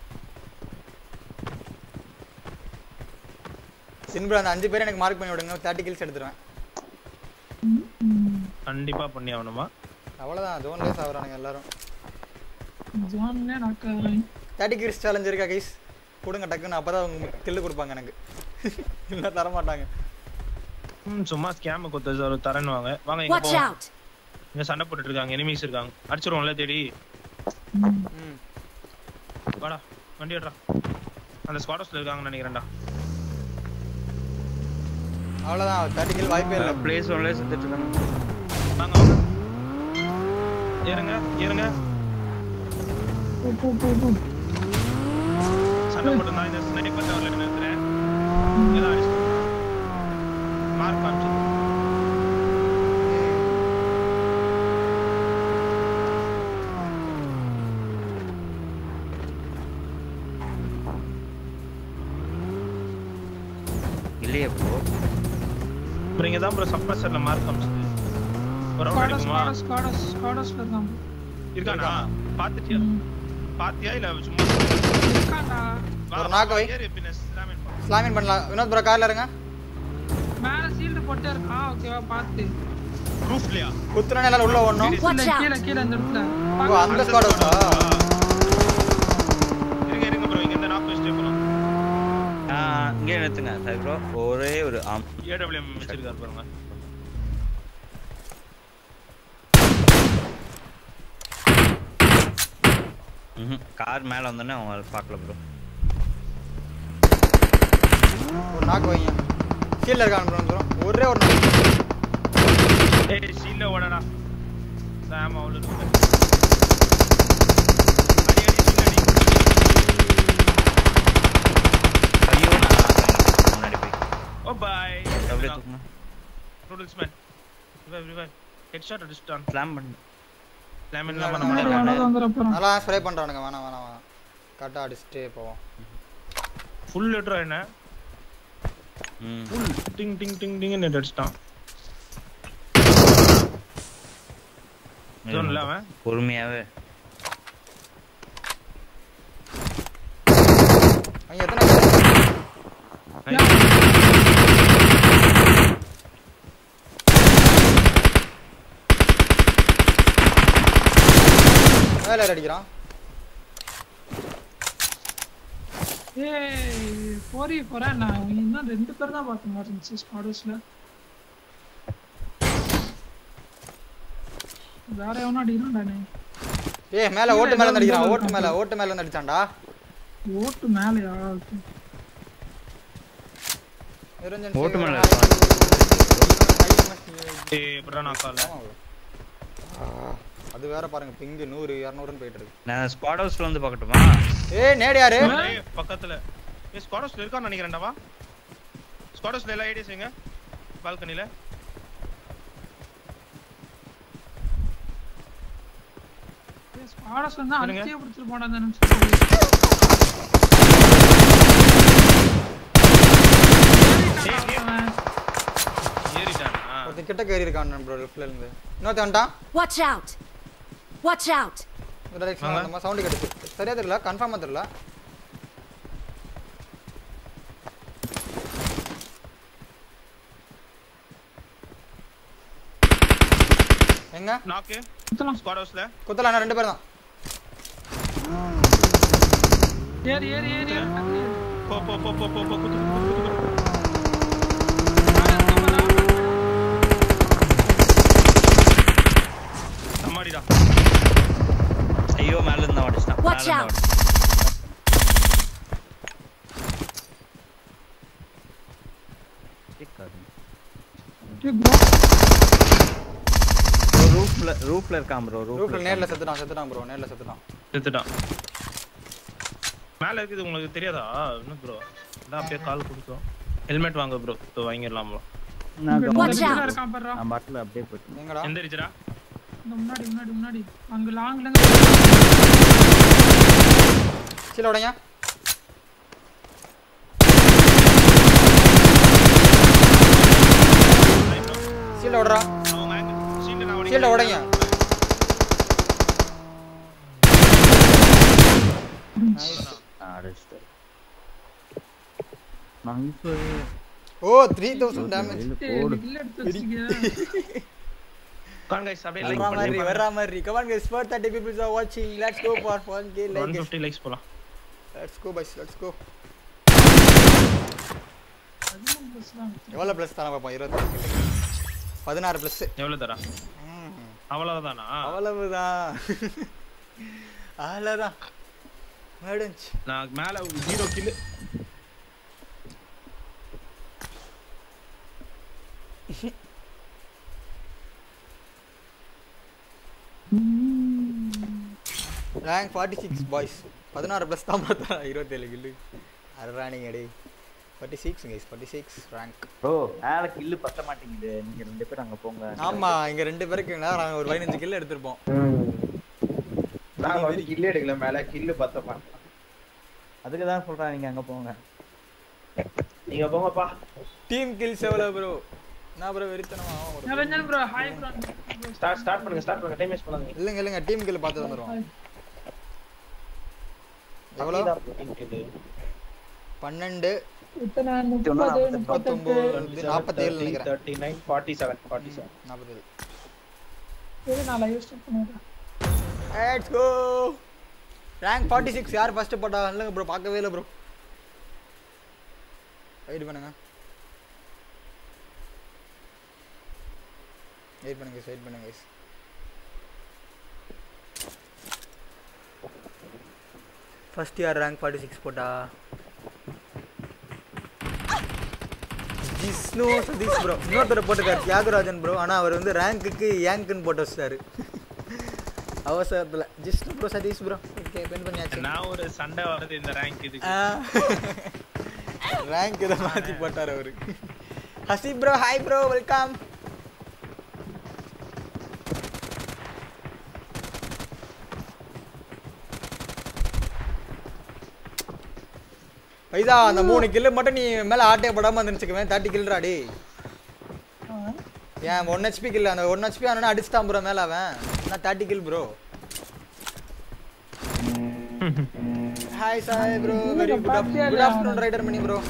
சிம்பிள் அந்த அஞ்சு பேர் எனக்கு மார்க் பண்ணி விடுங்க 30 kills எடுத்துருவேன் கண்டிப்பா பண்ணி ஆகணுமா அவ்வளவுதான் ஜோன்லயே சாவறானுங்க எல்லாரும் ஜோன்ல நாக்காரன் 30 kills சேலஞ்ச் இருக்கா கைஸ் கொடுங்க டக்குன்னு அப்பதான் அவங்க கில்லு கொடுப்பாங்க எனக்கு இல்ல தர மாட்டாங்க ம் சும்மா ஸ்கேம் கொத்த சார் தரேன்னு வாங்க வாங்க இங்க Watch போ out! இங்க சண்டை போட்டுட்டு இருக்காங்க எனிமீஸ் இருக்காங்க அடிச்சிருவோம்ல தேடி ம் வாடா வண்டி எடுறா அந்த ஸ்குவாடர்ஸ்ல இருக்காங்கன்னு நினைக்கிறேன்டா அவ்வளவுதான் 30 kill வாய்ப்பே இல்ல பிளேஸ் ஒன்ல சுத்திட்டு இருக்காங்க வாங்க வாங்க ஏறுங்க ஏறுங்க போ போ போ போ சண்டை போட்டு நான் இந்த ஸ்னைப்பர் டவர்ல நிறுத்துறேன் ஏதோ அடிச்சு மார்க் காமிச்சு இல்லையே ப்ரோ அப்புறம் இங்க தான் ப்ரோ சப்ரஸர்ல மார்க் காமிச்சது ஒரு ரவுண்ட் ஸ்காடஸ் அடிக்குமா ஸ்காடஸ் ஸ்காடஸ் ஸ்காடஸ்ல இருக்கான் bro. இருக்கானா பாத்துட்டியா ம். பாத்தியா இல்ல சும்மா இருக்கான்டா வா, ஒரு வா, knock வா, வை. ஏறு பின்ன ஸ்லாமின் பா. ஸ்லாமின் பண்ணலாம் வினோத் ப்ரோ கார்ல இருங்க மேல ஷீல்டு போட்டே இருக்கான் ஓகேவா பாத்து ரூஃப்லயா குத்துனா எல்லாம் உள்ள ஓடணும் Watch இல்ல out. கீழ கீழ இந்த இடத்துல ஓ அந்த ஸ்குவாட் அவுட்டா இருங்க இருங்க ப்ரோ இங்க இந்த நாக் வச்சுட்டு போலாம் இங்கே நிறுத்துங்க சாரி ப்ரோ ஒரே ஒரு ஆம் ஏடபிள்யூஎம் வச்சிருக்காரு பாருங்க ம் கார் மேலே வந்தோடனே அவங்க பார்க்கல ப்ரோ ஒரு நாக்கு வைங்க கீழ இருக்கான் ப்ரோ ப்ரோ ஒரே ஒரு நாக்கு ஏய் சீல்ல ஓடடா சாம் அவ்வளவு இருக்கு அடி அடி சீல் அடி ஐயோ நான் முன்னாடி போய் ஓ பை அப்படியே தூக்கணும் noodles man revive revive headshot அடிச்சிட்டான் ஸ்லாம் பண்ணு லேமின்லாம் பண்ண இல்ல, மாட்டேன் இல்ல. அவ்வளவுதான் வந்துட போறான் நல்லா ஸ்ப்ரே பண்றானுங்க வேணாம் வேணாம் வேணாம் கரெக்டாக அடிச்சுட்டே போவோம் ஃபுல் லிட்டரா என்ன ம் full ding ding ding ding net அடிச்சிட்டான் ஜோன் இல்ல அவன் பொறுமையாவே அவங்க எத்தனை பேர் வேலை அடிக்கிறான் ஏய் போரி போறேன் நான் இன்னும் ரெண்டு பேர் தான் பார்த்த மாதிரி இருந்துச்சு ஸ்குவாடஸ்ல வேற எவனா அடிக்கிறான்டா நீ ஏய் மேல ஓட்டு மேல இருந்து அடிக்கிறான் கீழே ஓட்டு மேல ஓட்டு மேல இருந்து அடிச்சான்டா ஓட்டு மேலயா ஓகே நிரஞ்சன் ஓட்டு சேகர், மேல hi. இருக்கான். ஏய் எப்படா நான் கால ஆமா bro. ஆ, அது வேற பாருங்க பிங்கு நூறு இரநூறுன்னு போயிட்டு இருக்கு நான் ஸ்குவாட் ஹவுஸ்ல வந்து பார்க்கட்டுமா ஏய் நேடு யாரு ஏய் பக்கத்துல ஏய் ஸ்குவாடஸ்ல இருக்கான்னு நினைக்கிறேன்டாவா ஸ்குவாடஸ்ல எல்லா ஐடியாஸ் எங்க பால்கனில ஸ்குவாடஸ் வந்து சொல்லுங்க. அடிச்சே பிடிச்சிட்டு போனா அந்த நிமிஷம் ஏறிட்டானா ஒருத்தன் கிட்ட கேறி இருக்கான் ப்ரோ லெஃப்ட்ல இருந்து இன்னொருத்தன் வந்துட்டான் Watch out! Watch out! இந்த டைரக்ஷன் வாங்க. நம்ம சவுண்ட் கேட்டுச்சு சரியா தெரியல கன்ஃபார்மா தெரியல எங்க நாக்கு சுத்தலாம் ஸ்குவாடஸ்ல குத்தலாம் ரெண்டு பேர் தான் ஏறி ஏறி ஏறி ஏறி டக்குனு ஏறு. போ போ போ போ போ போ குத்து குத்து குத்து குத்து அம்மாடிடா ஐயோ மேல இருந்து அடிச்சிட்டான் Watch மேல out. இருந்து அடிச்சிட்டான். ஏய் bro, Bro, ரூஃப்ல ரூஃப்ல இருக்கான் ப்ரோ ரூஃப்ல ரூஃப்ல நேர்ல செத்துட்டான் செத்துட்டான் ப்ரோ நேர்ல செத்துட்டான் செத்துட்டான் மேல இருக்குது உங்களுக்கு தெரியாதா என்ன ப்ரோ அதான் அப்படியே கால் கொடுத்தோம் ஹெல்மெட் வாங்க ப்ரோ இப்போ வாங்கிடலாம் ப்ரோ நான் இங்க Watch இந்த out. இடத்துல இருக்கான் பாருடா. நான் பாட்டில் அப்படியே போயிட்டு எங்கடா எந்த ரிஜரா இந்த முன்னாடி முன்னாடி முன்னாடி அங்க லாங்ல இருந்து கீழே உடைங்க கீழே விடுறா அவங்க ஷீல்டு நான் கீழே உடைங்க நான் அடிச்சிட்டேன் நைஸு ஓ த்ரீ தௌசண்ட் டேமேஜ் ஏய், இந்த kill எடுத்து வச்சிருக்கியா? கான் கைஸ் அப்படியே லைக் வர்ற மாதிரி பண்ணுங்க வர்ற மாதிரி come on guys 430 people are watching let's go for 1k like it. 150 likes போலாம் let's go boys let's go பதிமூணு plus தான் வச்சிருக்கேன். எவ்வளவு ப்ளஸ் தானே பார்ப்போம் இருபத்தி பதினாறு ப்ளஸ் எவ்வளவு தரா அவ்வளவுதானா அவ்வளவுதான் அவ்வளோதான் முடிஞ்சு நான் மேல ஜீரோ கில் ம். ரேங்க் ஃபார்ட்டி சிக்ஸ் பாய்ஸ் பதினாறு ப்ளஸ் தான் பார்த்தா இருபத்தேழு கில்லு அறானிங்க டே forty six guys forty six rank bro மேல கில்லு பத்த மாட்டேங்குது நீங்க ரெண்டு பேரும் அங்க போங்க ஆமா இங்க ரெண்டு பேருக்கு நாங்கள் ஒரு பதினஞ்சு கில்லு எடுத்திருப்போம் நாங்க வந்து கில்லு எடுக்கல மேல கில்லு பத்தப்பா அதுக்கு தான் சொல்றேன் நீங்க அங்க போங்க நீங்க போங்கப்பா டீம் கில்ஸ் எவ்வளோ ப்ரோ நான் ப்ரோ வெறித்தனமா ஒரு Niranjan bro hi bro start start பண்ணுங்க ஸ்டார்ட் பண்ணுங்க டைம் வேஸ்ட் பண்ணாதீங்க இல்லைங்க இல்லைங்க டீம் கில் பார்த்து வந்துடுவோம் எவ்வளோ பன்னெண்டு இத்தனை முப்பது முப்பத்தெட்டு முப்பத்தொம்போது நாற்பத்தேழு நினைக்கிறேன் thirty nine forty seven forty seven நாற்பத்தேழு சரி நான் லைவ் ஸ்டார்ட் பண்ணிடுறேன் let's go rank forty six யார் ஃபர்ஸ்ட் போட்டா இல்லைங்க ப்ரோ பார்க்கவே இல்லை ப்ரோ வெயிட் பண்ணுங்க வெயிட் பண்ணுங்க வெயிட் பண்ணுங்க guys. ஃபர்ஸ்ட் யார் ரேங்க் ஃபார்ட்டி சிக்ஸ் போட்டா ஜிஸ்னு சதீஷ் ப்ரோ இன்னொருத்தர் போட்டுக்கார் தியாகராஜன் ப்ரோ ஆனால் அவர் வந்து ரேங்க்குக்கு ஏங்க்குன்னு போட்டு வச்சிட்டாரு அவசரத்தில் Jishnu bro Sathish bro okay ban பண்ணியாச்சு நான் ஒரு சண்டை வருது இந்த ரேங்க் இதுக்கு ரேங்க் இதை மாற்றி போட்டார் அவரு ஹசி ப்ரோ ஹாய் ப்ரோ வெல்கம் பைசா அந்த மூணு கில்லு மட்டும் நீ மேல ஆட்டே படாம வந்துருச்சுக்குவேன் தேர்ட்டி கில்ரா டே ஏன் ஒன் ஹெச்பி கில் அந்த ஒன் ஹெச்பி ஆனால் அடிச்சுட்டான் ப்ரோ மேல அவன் நான் thirty kill bro hi Sai bro very good good afternoon rider Mani bro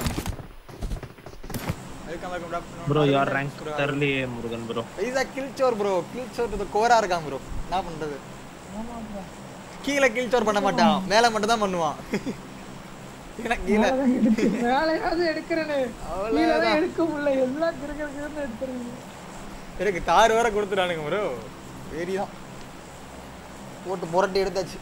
welcome welcome good afternoon bro யார் ரேங்க் தெரியலையே முருகன் ப்ரோ பைசா கில் சோர் ப்ரோ கில் சோர் டு கோரா இருக்கான் ப்ரோ என்ன பண்றது கீழே கில் சோர் பண்ண மாட்டான் மேல மட்டும் தான் பண்ணுவான் ஏன்னா கீழே வேலையாவது எடுக்கிறேன்னு அவ்வளவுதான். கீழே எடுக்க முடியல எல்லாம் கிரகிறன்னு எடுத்துருங்க எனக்கு கார் வேற கொடுத்துட்டானுங்க ப்ரோ வெரி தான் போட்டு புரட்டி எடுத்தாச்சு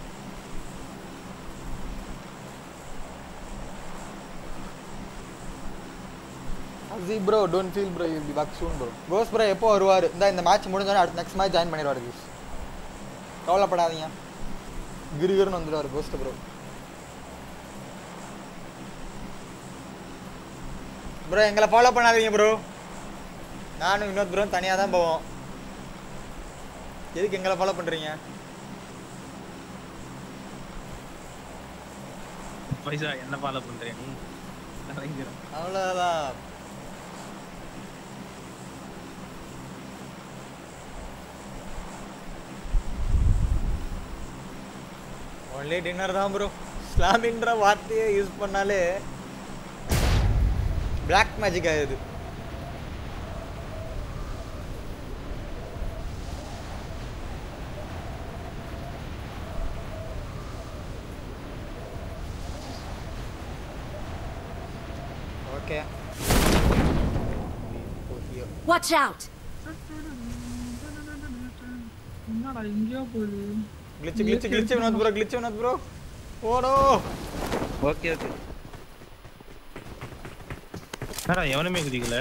அசி bro don't feel bro you be back soon bro கோஸ் ப்ரோ எப்போ வருவார் இந்த இந்த மேட்ச் முடிஞ்சோடனே அடுத்த நெக்ஸ்ட் மேட்ச் ஜாயின் பண்ணிடுவார் கோஸ் கவலைப்படாதீங்க கிரிகிருன்னு வந்துடுவார் கோஸ்ட் ப்ரோ ப்ரோ எங்களை ஃபாலோ பண்ணாதீங்க ப்ரோ நானும் வினோத் ப்ரோ தனியாக தான் போவோம் எதுக்கு எங்களை ஃபாலோ பண்ணுறீங்க பைசா என்ன ஃபாலோ பண்றேன் நீ இறங்கிரும். அவ்வளோதான் ஒன்லி டின்னர் தான் ப்ரோ ஸ்லாமின்ற வார்த்தையை யூஸ் பண்ணாலே பிளாக் மேஜிக் ஆகுது ஓகே Watch out! என்னடா எங்கேயோ போகுது கிளிச்சு கிளிச்சு கிளிச்சு வினோத் ப்ரோ கிளிச்சு வினோத் ப்ரோ ஓடோ ஓகே ஓகே என்னடா எவனுமே குதிக்கல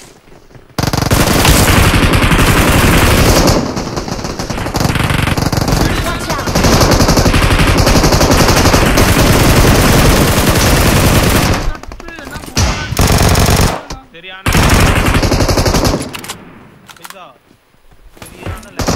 Watch out! சரியான பைசா சரியான level.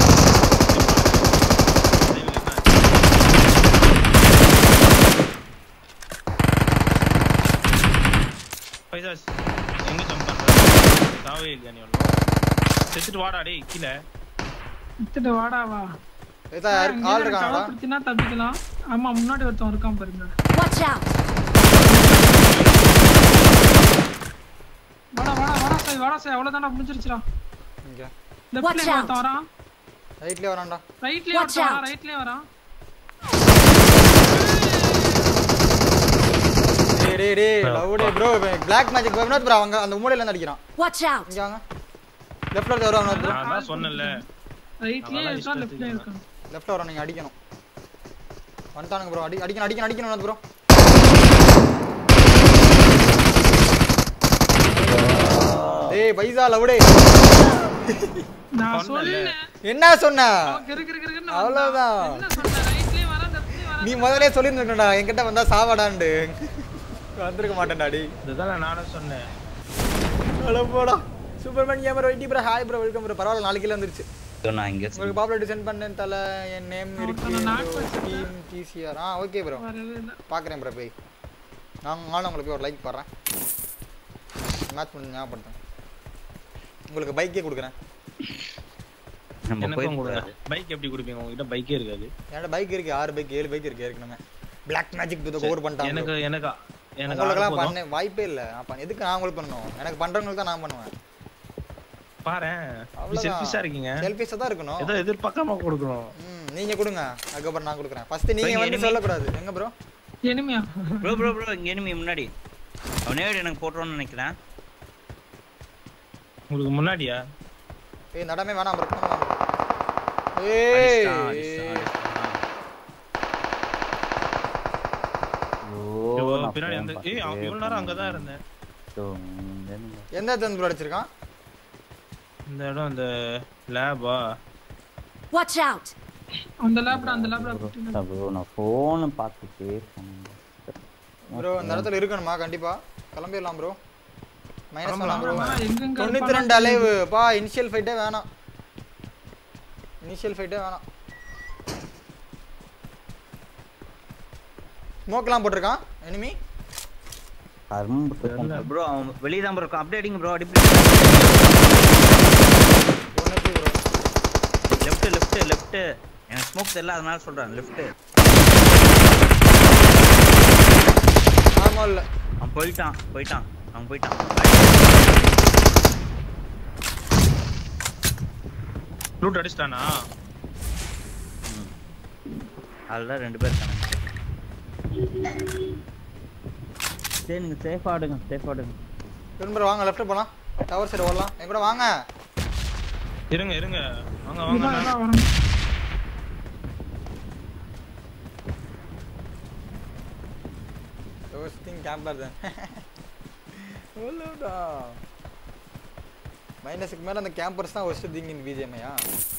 பைசா எங்க ஜம்ப் பண்ற சாவே இல்லையா நீ ஒன்றும் செத்துட்டு வாடா டேய் கீழே வித்துட்டு வாடா வா ஏதா ஆள் இருக்காங்களா பிரச்சனை தப்பிக்கலாம் ஆமா முன்னாடி ஒருத்தன் இருக்கான் பாருங்க Watch out! வாடா வாடா வாடா சாய் வாடா சாய் அவ்வளவுதான்டா முடிஞ்சிருச்சுடா இங்கே லெஃப்ட்ல Watch out. ஒருத்தன் வரான் ரைட்லேயே வரான்டா ரைட்லயே Watch ஒருத்தன் வரான் out. ரைட்லயே வரான் டேய் டேய் டேய் லவுடே bro black magic Vinod bro அவங்க அந்த மூலையில இருந்து அடிக்கிறான் Watch out! இங்க வாங்க லெஃப்ட்ல இருந்து வருவாங்க வினோத் ப்ரோ நான் தான் சொன்னேன்ல ரைட்லயே அவன்லாம் இருக்கான் இஷ்டத்துக்கு லெஃப்ட்லயே இருக்கான் லெஃப்ட்ல வரோம் நீங்க அடிக்கணும் வந்துட்டானுங்க ப்ரோ அடி அடிக்கணும் அடிக்கணும் அடிக்கணும் வினோத் ப்ரோ டேய் பைசா லவுடே நான் சொன்னேன்ல. சொன்னேன் என்ன சொன்ன அவன் கிறு கிறு கிறுன்னு அவ்வளவுதான். வந்தான். என்ன சொன்ன ரைட்லயே நீ முதல்ல சொல்லியிருந்துடா என்கிட்ட வந்தா சாவாடான்டு வந்திருக்க மாட்டேன்டாடி இதுதான் நானும் சொன்னேன் அட போடா சூப்பர்மேன் கேமரா வெயிட்டி bro hi bro welcome bro பரவாயில்ல நாளைக்கு வந்துருச்சு இதோ நான் இங்க உங்களுக்கு பாப்புலேட் சென்ட் பண்ணேன் தல என் நேம் இருக்கு அவன் knock வச்சிருக்கேன். டீம் டிசிஆர் ஆ ஓகே ப்ரோ வரவே இல்லை பார்க்குறேன் ப்ரோ போய் நான் நானும் உங்களுக்கு ஒரு லைக் போடுறேன் மேட்ச் பண்ணி ஞாபகப்படுத்தேன் உங்களுக்கு பைக்கே கொடுக்குறேன் நம்ம எனக்கும் போய் கொடுங்க பைக் எப்படி கொடுப்பீங்க உங்ககிட்ட பைக்கே இருக்காது என்கிட்ட பைக் இருக்கு ஆறு பைக் ஏழு பைக் இருக்கு ஏற்கனவே பிளாக் மேஜிக் டூ கவர் பண்ணிட்டாங்க எனக்கு எனக்கு எனக்கு உங்களுக்கெல்லாம் ஆறு போதும். பண்ண வாய்ப்பே இல்லை நான் பண்ண எதுக்கு நான் உங்களுக்கு பண்ணணும் எனக்கு பண்றவங்களுக்கு தான் நான் பண்ணுவேன் பாரேன் அவ்வளவுதான். செல்ஃபிஷா இருக்கீங்க செல்ஃபிஸா தான் இருக்கணும் ஏதோ எதிர்பார்க்காம கொடுக்கணும் ம் நீங்க கொடுங்க அதுக்கப்புறம் நான் கொடுக்குறேன் ஃபர்ஸ்ட் நீங்க இங்க வந்து enemy. சொல்லக்கூடாது எங்க ப்ரோ எனிமையா ப்ரோ ப்ரோ ப்ரோ இங்க enemy முன்னாடி அவனே எனக்கு போட்டுருவான்னு நினைக்கிறேன் உங்களுக்கு முன்னாடியா ஏய் நடமே வேணாம் ப்ரோ அடிச்சிட்டான், அடிச்சிட்டான், ஏய் அடிச்சிட்டான். ஐயோ, ஐயோ, நான் பின்னாடி phone வந்து ஏய் பார்த்துட்டே அவன் இவ்வளவு நேரம் அங்கதான் இருந்தேன் ஐயோ, இங்க இருந்து. எந்த இடத்துல ப்ரோ அடிச்சிருக்கான் இந்த இடம் அந்த லேபா Watch out! அந்த லேப்ல அந்த லேப்ல bro, bro, நான் phone பார்த்துட்டே போனேன். ப்ரோ இந்த இடத்துல இருக்கணுமா கண்டிப்பா கிளம்பிடலாம் ப்ரோ மைனஸ் வேணாம் ப்ரோ எங்கெங்க தொண்ணூத்தி ரெண்டு அலைவு பா இனிஷியல் ஃபைட்டே வேணாம் இனிஷியல் ஃபைட்டே வேணாம் ஸ்மோக்லாம் போட்டிருக்கான் எனிமி கரும்பு துக்கம். bro, அவன் வெளிய தான் bro இருக்கான். அப்படியே அடிங்க bro, அடி ஒன்று ப்ரோ லெஃப்ட் லெஃப்ட் லெஃப்ட் எனக்கு ஸ்மோக் தெரியல அதனால சொல்றேன் லெஃப்ட் ஆமா இல்ல அவன் போயிட்டான் போயிட்டான் அவன் போயிட்டான் ரூட் அடிச்சிட்டானா அதுதான் ரெண்டு பேர் இருக்காங்க சரி நீங்க சேஃபா ஆடுங்க சேஃபா ஆடுங்க திரும்ப வாங்க லெஃப்ட் போலாம் டவர் சைடு ஓடலாம் என் கூட வாங்க இருங்க இருங்க வாங்க வாங்க நான் வரணும் ரோஸ்டிங் கேம்பர் தான் ஓலோடா மைனஸுக்கு மேல அந்த கேம்பர்ஸ் தான் ஒஸ்ட் திங் இன் பிஜிஎம்ஐயா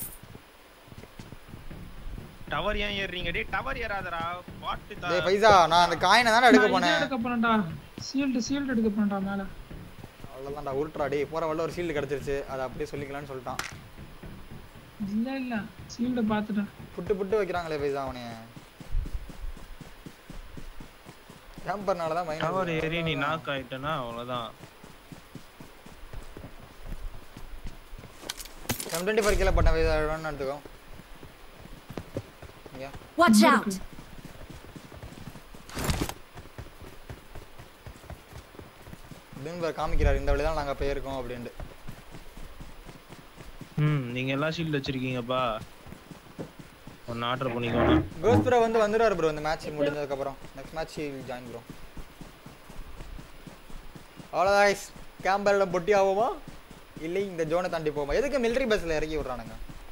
டவர் ஏன் ஏறுறீங்க டேய் டவர் ஏறாதடா பாட்டு டேய் பைசா நான் அந்த காயினை தானே எடுக்க நான் இது போனேன் எடுக்க போனேன்டா ஷீல்டு ஷீல்டு எடுக்க போனேன்டா மேல அவ்வளோதான்டா உருட்டுறா டேய் போற வழில ஒரு ஷீல்டு கிடச்சிருச்சு அதை அப்படியே சொல்லிக்கலாம்னு சொல்லிட்டான் இல்ல இல்ல ஷீல்ட பாத்துட்டேன் புட்டு புட்டு வைக்கிறாங்களே பைசா அவனைய கேம்பர்னால தான் டவர் மைனஸ் ஏறி நீ நாக் ஆயிட்டனா அவ்வளவுதான் எம் டுவெண்ட்டி ஃபோர் கீழே பண்ண பைசா வேணும்னு எடுத்துக்கோ இங்க Watch out! தின்பர் காமிக்கிறார் இந்த வழி தான் நாங்கள் போயிருக்கோம் அப்படின்ட்டு ம் நீங்க எல்லாம் ஷீல்ட் வச்சிருக்கீங்கப்பா ஒன்னு ஆர்டர் பண்ணிக்கோங்க கோஸ்ட் ப்ரோ வந்து வந்துடுவார் ப்ரோ இந்த மேட்ச் முடிஞ்சதுக்கப்புறம் நெக்ஸ்ட் மேட்ச் ஜாயின் ப்ரோ அவ்வளோதான் கேம்பரோட பொட்டி ஆகுமா இல்லை இந்த ஜோனை தாண்டி போமா எதுக்கு மிலிட்ரி பஸ்ஸில் இறக்கி விட்றானுங்க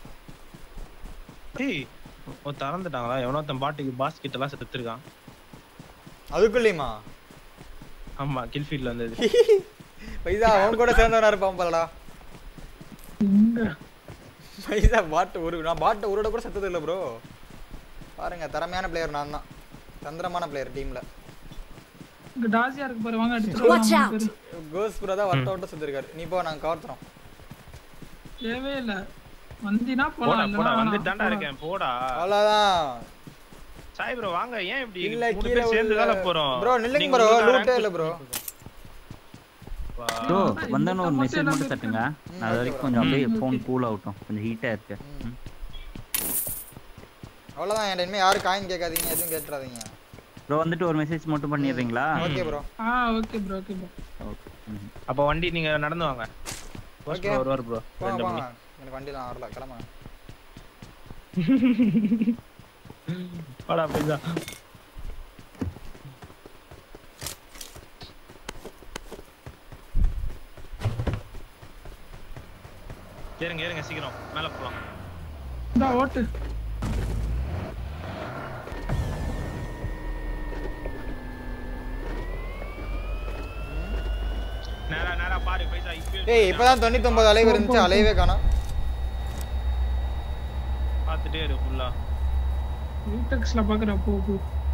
டேய் ஓ திறந்துட்டாங்களா எவனோ ஒருத்தன் பாட்டுக்கு பாஸ்கெட் எல்லாம் செத்துருக்கான் அதுக்குள்ளேயுமா ஆமா கில்ஃபீல்ட்ல வந்தது பைசா அவன் கூட சேர்ந்தவனா இருப்பான் போலடா எங்க பைசா பாட்டு ஒரு நான் பாட்டை ஒரு கூட செத்தது இல்லை ப்ரோ பாருங்க திறமையான பிளேயர் நான் தான் தந்திரமான பிளேயர் டீம்ல இங்க டாசியா இருக்கு பாரு வாங்க Watch அடிச்சு out. கோஸ் ப்ரோ தான் வட்ட விட்டு செத்துருக்காரு நீ போ நாங்கள் கவர் தரோம் தேவே இல்ல வந்தினா போடா போலாம் போடா இல்லனா வந்து வேணாம். தாண்டா இருக்கேன் போடா அவ்வளோதான் சாய் ப்ரோ வாங்க ஏன் இப்படி இல்ல மூணு கீழே பேர் சேர்ந்து தானே போறோம் ப்ரோ நில்லுங்க நீங்க ப்ரோ உங்களுக்கு லூட்டே rank இல்லை ப்ரோ வா. ப்ரோ இந்த வந்தோன்னு ஒரு தம்மாசி மெசேஜ் எல்லாம் மட்டும் தட்டுங்க ம், நான் அது okay வரைக்கும் bro. கொஞ்சம் அப்படியே ம், ஃபோன் okay. கூல் ஆகட்டும் கொஞ்சம் ஹீட்டா இருக்கு ம். ம். அவ்வளோதான் என்கிட்ட இனிமேல் யாரும் காயின் கேட்காதீங்க எதுவும் கேட்டுறாதீங்க ப்ரோ வந்துட்டு ஒரு மெசேஜ் மட்டும் பண்ணிடுறீங்களா ஓகே ப்ரோ ஆ okay bro okay bro okay ம். அப்ப வண்டி நீங்க நடந்து வாங்க Boss Okay. bro வருவார் ப்ரோ போங்க ரெண்டு போங்க மணி எனக்கு வண்டிலாம் வரல கிளம்புங்க வாடா பைசா ஏறுங்க ஏறுங்க சீக்கிரம் மேல போலாம் இந்தா ஓட்டு நேரா நேரா பாரு பைசா இப்பவே ஏய் இப்பதான் தொண்ணூத்தொன்பது அலைவு இருந்துச்சு அலையவே காணோம் பார்த்துட்டே இரு ஃபுல்லா வீட்டெக்ஸ்ல பாக்குற போ போ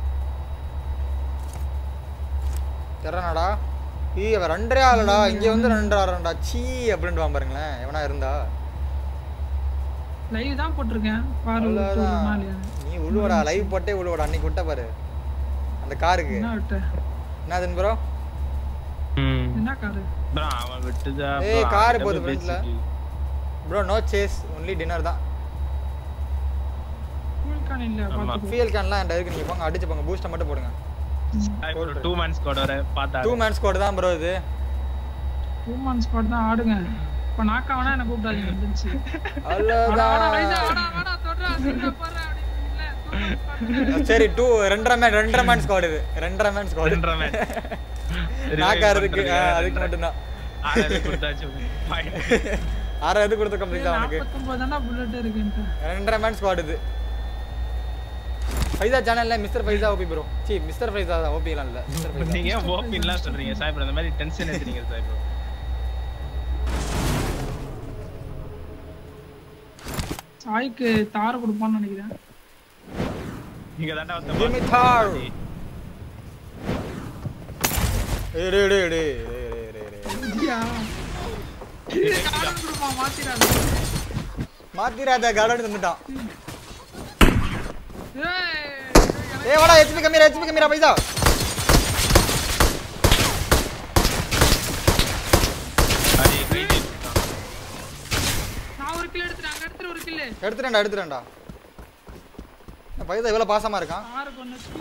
தெரியனாடா ஈ அவன் ரெண்டரை ஆளுடா இங்க வந்து ரெண்டரை ஆளுடா சீ அப்படின்ட்டு பாருங்களேன் எவனா இருந்தா லைவ் தான் போட்டிருக்கேன் பாரு விட்டு அவ்வளவுதான். விடுமா இல்லையா நீ உழுவடா லைவ் போட்டே உழுவடா அன்னைக்கு விட்ட பாரு அந்த காருக்கு என்ன விட்ட என்னதுன்னு ப்ரோ ம் என்ன காரு bro, அவன் விட்டுதா ஏய், bro, car அவன்கிட்ட போகுது போய் front ல. பேசிட்டு. Bro no chase only dinner தான் ஃபுல்கான் இல்ல ஆமா. பாத்துக்கோ ஃபியல் கேன்லாம் என்கிட்ட இருக்கு நீங்க போங்க அடிச்சு போங்க பூஸ்டர் மட்டும் போடுங்க Hi bro, two man squad வர பார்த்தா டூ மேன் ஸ்குவாட் தான் ப்ரோ இது டூ மந்த்ஸ் ஸ்பாட் தான் ஆடுங்க இப்ப நாக்கா வேணா என்ன கூப்பிடாதீங்க இருந்துச்சு அவ்வளோதான் சரி டூ ரெண்டரை மேன் ரெண்டரை மேன் ஸ்குவாட் இது ரெண்டரை மேன் ஸ்குவாட் ரெண்டரை man. நாக்கா Revive இருக்கு பண்றதுக்கு ஆ, அதுக்கு ரெண்டரை. மட்டும்தான் ஆறாவது கொடுத்தாச்சு Fine. ஆறாவது இது கொடுத்த கம்ப்ளீட் தான் அவனுக்கு நாற்பத்தொன்பது தானே புல்லட் இருக்குன்ட்டு ரெண்டரை மேன் ஸ்குவாட் இது ஃபைசா சேனல்ல மிஸ்டர் ஃபைசா ஓபி ப்ரோ சி மிஸ்டர் ஃபைசா ஓபிலாம் இல்ல மிஸ்டர் ஃபைசா நீங்க ஏன் ஓபின்லாம் சொல்றீங்க சாய் bro? இந்த மாதிரி டென்ஷன் எடுத்துறீங்க சாய் bro. சாய்க்கு தார கொடுப்பான்னு நினைக்கிறேன் நீங்க தாண்டா ஒருத்தன் Give me boss. Thar. ஏய் டேய் டேய் டேய் டேய், டேய், டேய், டேய். ஐயா. தார கொடுப்பான் மாத்திராது மாத்திராத கார்டன் தந்துட்டான் ஏய், ஏய் வாடா ஹெச்பி கம்மிரா ஹெச்பி கம்மிரா பைசா அடே, crazy இருக்கான். நான் ஒரு கிலோ எடுத்துறேன் அங்க எடுத்துரு ஒரு கிலோ எடுத்துட்டேன்டா எடுத்துட்டேன்டா இந்த பைசா இவ்வளவு பாசமா இருக்கான் ஆறு பண்ணுச்சு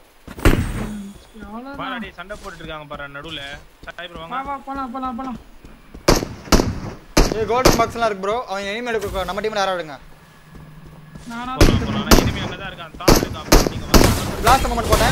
பாரு, அவ்வளவுதான் அடே, சண்டை போட்டுட்டு இருக்காங்க பாரு நடுவுல சாய் bro, வா வாங்க வா போலாம் போலாம் போலாம் ஏய் கோல்டன் பாக்ஸ்லாம் இருக்கு ப்ரோ அவன் எனிமே எடுக்க நம்ம டீம்ல யாரா எடுங்க நானா போலாம் போலாம் ஆனா enemy அங்கதான் இருக்கான் தான் இருக்கான் bro. நீங்க வந்து பிளாஸ்ட் மொமெண்ட் போட்டேன்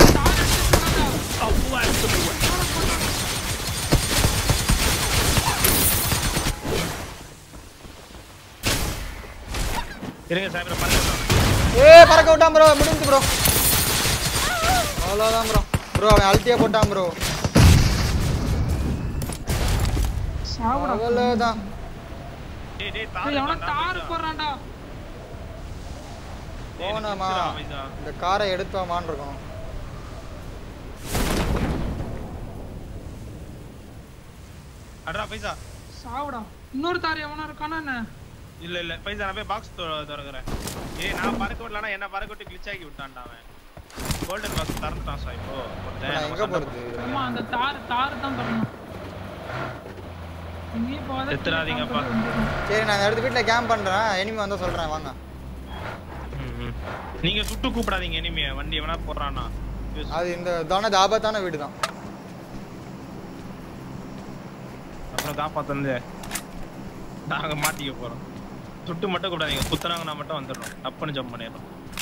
இருங்க சாய் bro, பண்ணுங்க bro. ஏய் பறக்க விட்டான் ப்ரோ முடிஞ்சு ப்ரோ அவ்வளோதான் ப்ரோ ப்ரோ அவன் அல்ட்டியா போட்டான் ப்ரோ சாவுடா அவ்வளோதான் டேய், டேய், தார் ஏய், எவனோ இருக்கான்டா, தாறு பைசா. போடுறான்டா டேய், எனக்கு போனோமா பிடிச்சிடா, பைசா. இந்த காரை எடுத்தோமான்னு இருக்கணும் அடடா, பைசா. சாவுடா இன்னொரு தார் எவனா இருக்கானா என்ன இல்ல இல்ல பைசா நான் போய் பாக்ஸ் திறக்கிறேன் ஏய் நான் பறக்க விடலனா என்ன பறக்க விட்டு கிளிச் ஆக்கி விட்டான்டா அவன் கோல்டன் பாக்ஸ் திறந்துட்டான் சார் இப்போ இப்ப நான் எங்க போறது ஆமா அந்த தார் தார் தான் பண்ணணும் நீ போத செத்துறாதீங்கப்பா. சரி நான் அடுத்த வீட்டில் கேம்ப் பண்றேன் எனிமி வந்தா சொல்றேன் வாங்க ம், ம். நீங்க சுட்டு கூப்பிடாதீங்க இனிமே வண்டி எவனா போடுறானா அது இந்த தானே இது ஆபத்தான வீடு தான் அப்புறம் காப்பாத்தந்து நாங்க மாட்டிக்க போறோம் சுட்டு மட்டும் கூப்பிடாதீங்க குத்துனாங்கன்னா மட்டும் வந்துடுறோம் டப்புன்னு ஜம்ப் பண்ணிடுறோம்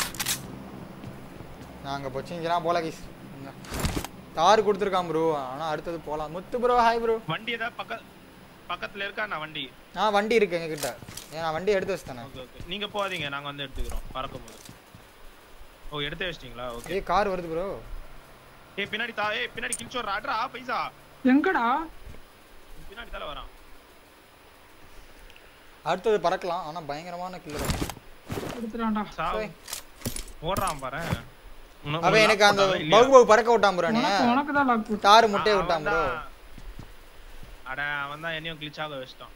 நாங்க பொச்சிங்கன்னா போல கைஸ் தார் கொடுத்துருக்கான் ப்ரோ ஆனா அடுத்தது போலாம் முத்து ப்ரோ ஹாய் ப்ரோ வண்டி ஏதாவது பக்க பக்கத்துல இருக்கா நான் வண்டி ஆ வண்டி இருக்கு எங்க கிட்ட ஏன் நான் வண்டி எடுத்து வச்சுட்டேனே ஓகே ஓகே நீங்க போகாதீங்க நாங்க வந்து எடுத்துக்கிறோம் பறக்கும் போது ஓ எடுத்து வச்சிட்டீங்களா ஓகே ஏய் கார் வருது ப்ரோ ஏய் பின்னாடி தா ஏய் பின்னாடி கிழிச்சு வர்றா அட்ரா பைசா எங்கடா பின்னாடி தலை வரான் அடுத்தது பறக்கலாம் ஆனா பயங்கரமான கில்லர் எடுத்துறான்டா சாவு சரி. ஓடுறான் பாரு அவன் எனக்கு அந்த பகு பகு பறக்க விட்டான் ப்ரோ நீ உனக்கு உனக்கு தான் லாக் போட்டு தாரு முட்டையை விட்டான் ப்ரோ அட அவன் தான் என்னையும் கிளிச் ஆக வச்சிட்டான்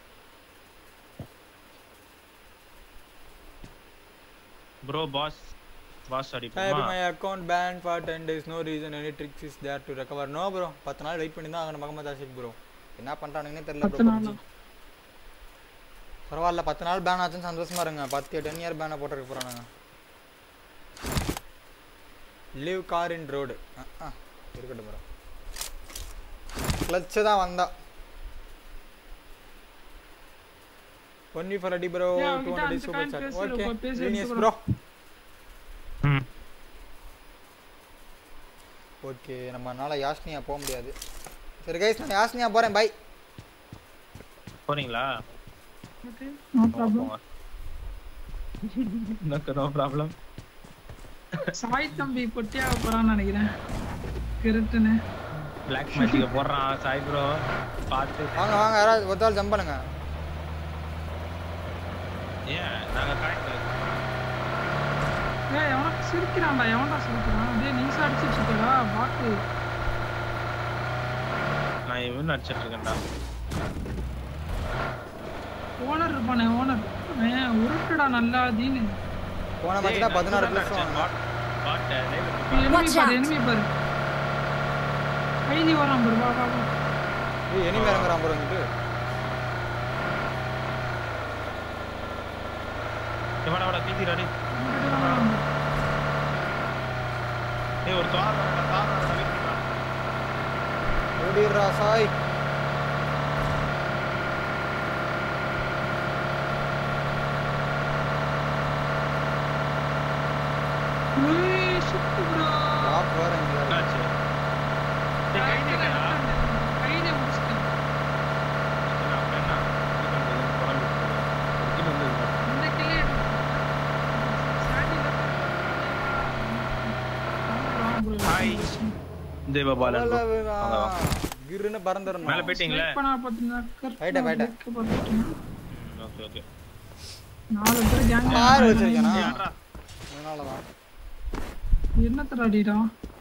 bro boss boss I have அடிப்போமா my account banned for 10 days. No reason any tricks is there to recover. No bro. பத்து நாள் வெயிட் பண்ணி தான் ஆகணும் முகமது ஆசிக் ப்ரோ என்ன பண்றானுங்கன்னே தெரியல பத்து ப்ரோ நாளா? பரவாயில்ல பத்து நாள் பேன் ஆச்சுன்னு சந்தோஷமா இருங்க பத்து டென் இயர் பேனை போட்டுருக்க போறானுங்க லிவ் கார் இன் ரோடு இருக்கட்டும் ப்ரோ கிளச்சு தான் வந்தா ஒன்லி ஃபார் அடி ப்ரோ ஏய், டூ அவன்கிட்ட ஹண்ட்ரட் அந்த சூப்பர் kind சாட் பேசு, ஓகே ரொம்ப பேசி ஜீனியஸ் எடுத்துக்கோ. ப்ரோ ம் ஓகே நம்மனால யாஸ்னியா போக முடியாது சரி கைஸ் நான் யாஸ்னியா போறேன் பை போறீங்களா ஓகே நோ ப்ராப்ளம் போங்க எனக்கு நோ ப்ராப்ளம் சாய் தம்பி பொட்டியாக போறான்னு நினைக்கிறேன் கிருட்டுன்னு பிளாக் மேஜிக்க போடுறான் சாய் ப்ரோ பார்த்து வாங்க வாங்க யாராவது ஒரு ஜம்ப் பண்ணுங்க ஏன் நாங்க கரெக்ட் ஏய் எவனா சிரிக்கிறான்டா எவன்டா சிரிக்கிறான் டேய் நீசா அடிச்சிட்டு இருக்கடா பாத்து நான் இவன் அடிச்சிட்டு இருக்கேன்டா ஓனர் இருப்பானே ஓனர் உருட்டுடா நல்லா தீனு போன மேட்ச் பதினாறு பிளஸ் எனிமி Watch பாரு out. எனிமி பாரு கைதி வரான் பாரு வா வா வா ஏய் எனிமே இறங்குறான் ப்ரோ இங்கிட்டு இவன அவட பீதிராடி இங்கிட்டு வரான் பாரு. ஏய் ஒரு தார் வரடா தார் வரடா வெயிட் பண்ணா ஓடிடுறா சாய் ஏய் சுத்து ப்ரோ டாப் வேற இங்க என்னாச்சு டேய் கைதி இல்லடா கைதே முடிச்சிட்டேன் நான் அப்ப என்ன இது பண்றது குழம்பு ஒரு கிலோ வந்து இந்த கிளே ஹாய் தேவபாலன் bro. வாங்க, வாங்க. கிருன்னு பறந்துடணும் மேல போயிட்டீங்களே போயிட்டேன், போயிட்டேன். ஓகே ஓகே நாலு பேர் கேங் கார் வச்சிருக்கேனா யாரா அதனாலதான் என்னத்தடா அடிடா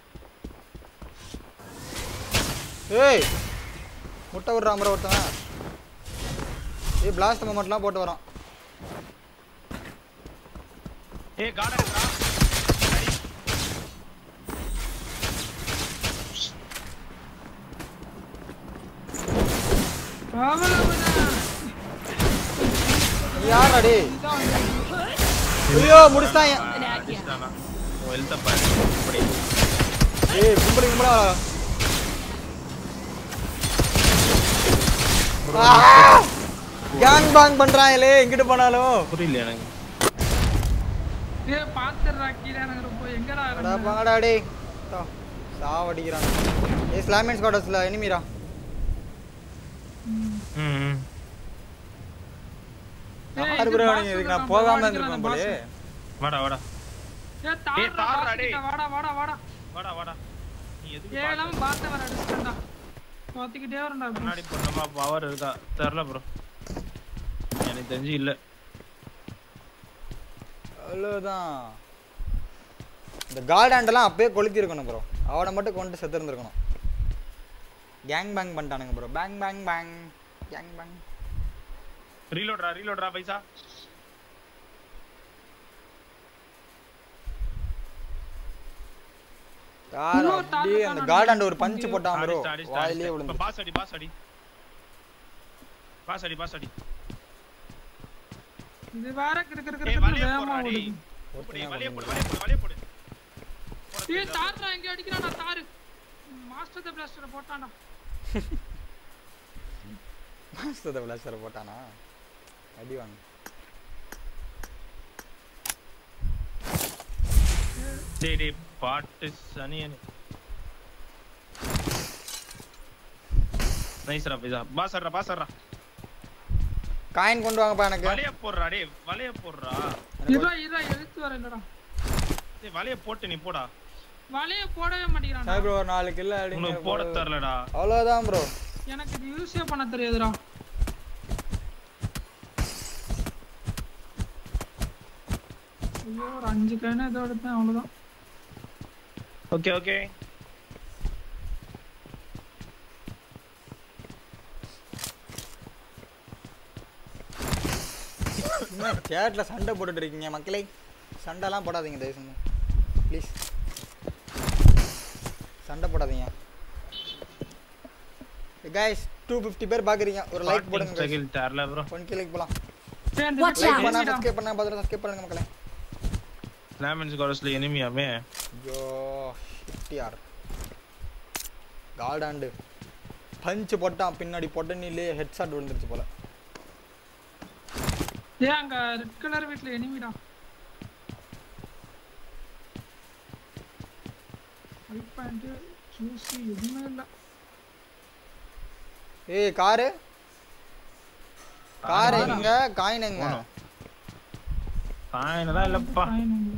ஏய் முட்டை விடுறான் ப்ரோ ஒருத்தன் ஏய் பிளாஸ்ட் மொமெண்ட்லாம் போட்டு வரான் ஏய் கார்டன் இருக்கா யாரா டேய் ஐயோ முடிச்சிட்டான் என்- அடிச்சானா ஓ ஹெல்த் பாரு அப்படி ஏய் கும்படி கும்படா கேங் பாங் பண்றாங்களே எங்கிட்டு போனாலும் புரியல எனக்கு ஏய் பாத்துறா கீழே எனக்கு போய் எங்கடா அடா இருந்த? பாங்கடா டேய் தா, சாவடிக்கிறான் ஏய் ஸ்லாமின் ஸ்குவாடர்ஸ்ல எனிமிரா ம் ம். ஏய், யாரு இது ப்ரோ boss நீங்க இதுக்கு நான் இருக்கான், போகாம அடிக்கிறான் இருந்திருப்பேன் அந்த போலே boss. வாடா வாடா ஏய் தாரா ஏய், தார்றா, டேய். வாடா வாடா வாடா வாடா வாடா நீ எதுக்கு ஏய் பாத்து- எல்லாம் பாத்த வர அடிச்சிட்டா பாத்துக்கிட்டே வரண்டா கண்ணாடி போட்டோமா பவர் இருக்கா தெரியல ப்ரோ எனக்கு தெரிஞ்சு இல்ல அவ்வளோதான் இந்த கார்டாண்டெல்லாம் அப்பயே கொளுத்தி இருக்கணும் ப்ரோ அவனை மட்டும் கொண்டு செத்து இருந்திருக்கணும் கேங் பேங் பண்ணிட்டானுங்க bro bang bang bang gang bang ரீலோட்ரா ரீலோட்ரா பைசா யார் இன்னொரு அப்படியே தாத்தா அந்த நான் கார்டாண்ட ஒரு பஞ்ச் அடிச்சு போட்டான் ப்ரோ அடிச்சிட்டா, அடிச்சிட்டா, வாயிலே அடிச்சிட்டா. விழுந்து இப்ப பாஸ் அடி பாஸ் அடி பாஸ் அடி பாஸ் அடி இது வேற கிறு கிறு ஏய் கிறு வலைய வேகமா போடுறா டேய் ஓடுது இப்படி வலைய போடு வலைய போடு வலைய போடு ஏய் தாரா எங்க அடிக்கிறான்டா தாரு மாஸ்டர் த பிளாஸ்டர் போட்டான்டா மாஸ்டர் பிளாஸ்டர் போட்டானா அடி வாங்க டேய் டேய் பாட்டு சனியனே நைஸ்ரா பைசா பாஸ் ஆடுறா பாஸ் ஆடுறா காயின் கொண்டு வாங்கப்பா எனக்கு வலைய போடுறா டேய் வலைய போடுறா இதா இதா எழுத்து வர இல்லடா டேய் வலைய போட்டு நீ போடா வலைய போடவே மாட்டேங்கிறான்டா சாய் ப்ரோ ஒரு நாலு கில்ல உனக்கு அடிங்க போட தெரியலடா அவ்வளோதான் ப்ரோ எனக்கு இது யூஸே பண்ண தெரியாதுடா ஐயோ ஒரு அஞ்சு கைனா ஏதோ எடுத்தேன் அவ்வளவுதான் ஓகே ஓகே என்ன சேட்ல சண்டை போட்டுட்டு இருக்கீங்க மக்களே சண்டைலாம் போடாதீங்க தயவு செஞ்சு ப்ளீஸ் சண்டை போடாதீங்க கைஸ் டூ ஃபிஃப்டி பேர் பார்க்குறீங்க ஒரு லைக் போடுங்க guys. ஸ்ட்ரகிள் தெரியல ப்ரோ ஒன் கே லைக் போலாம் டேய், அந்த Watch வீட்டுல லைக் out. பண்ணா எனிமிடா. சப்ஸ்கிரைப் பண்ணா பார்த்துட்டு சப்ஸ்கிரைப் பண்ணுங்க மக்களே ஸ்லாமன்ஸ் கோரஸ்ல எனிமியாமே ஐயோ ஷிட்டியார் கால்டாண்டு பஞ்சு போட்டான் பின்னாடி பொட்டனிலே ஹெட் ஷாட் விழுந்துருச்சு போல ஏய் அங்க ரெட் கலர் வீட்ல எனிமிடா ஒயிட் பேண்ட் ஜூசி எதுவுமே இல்ல ஏய் காரு கார் எங்க காயின் எங்க போனோம். காயின் தான் இல்லப்பா Fine, இல்ல.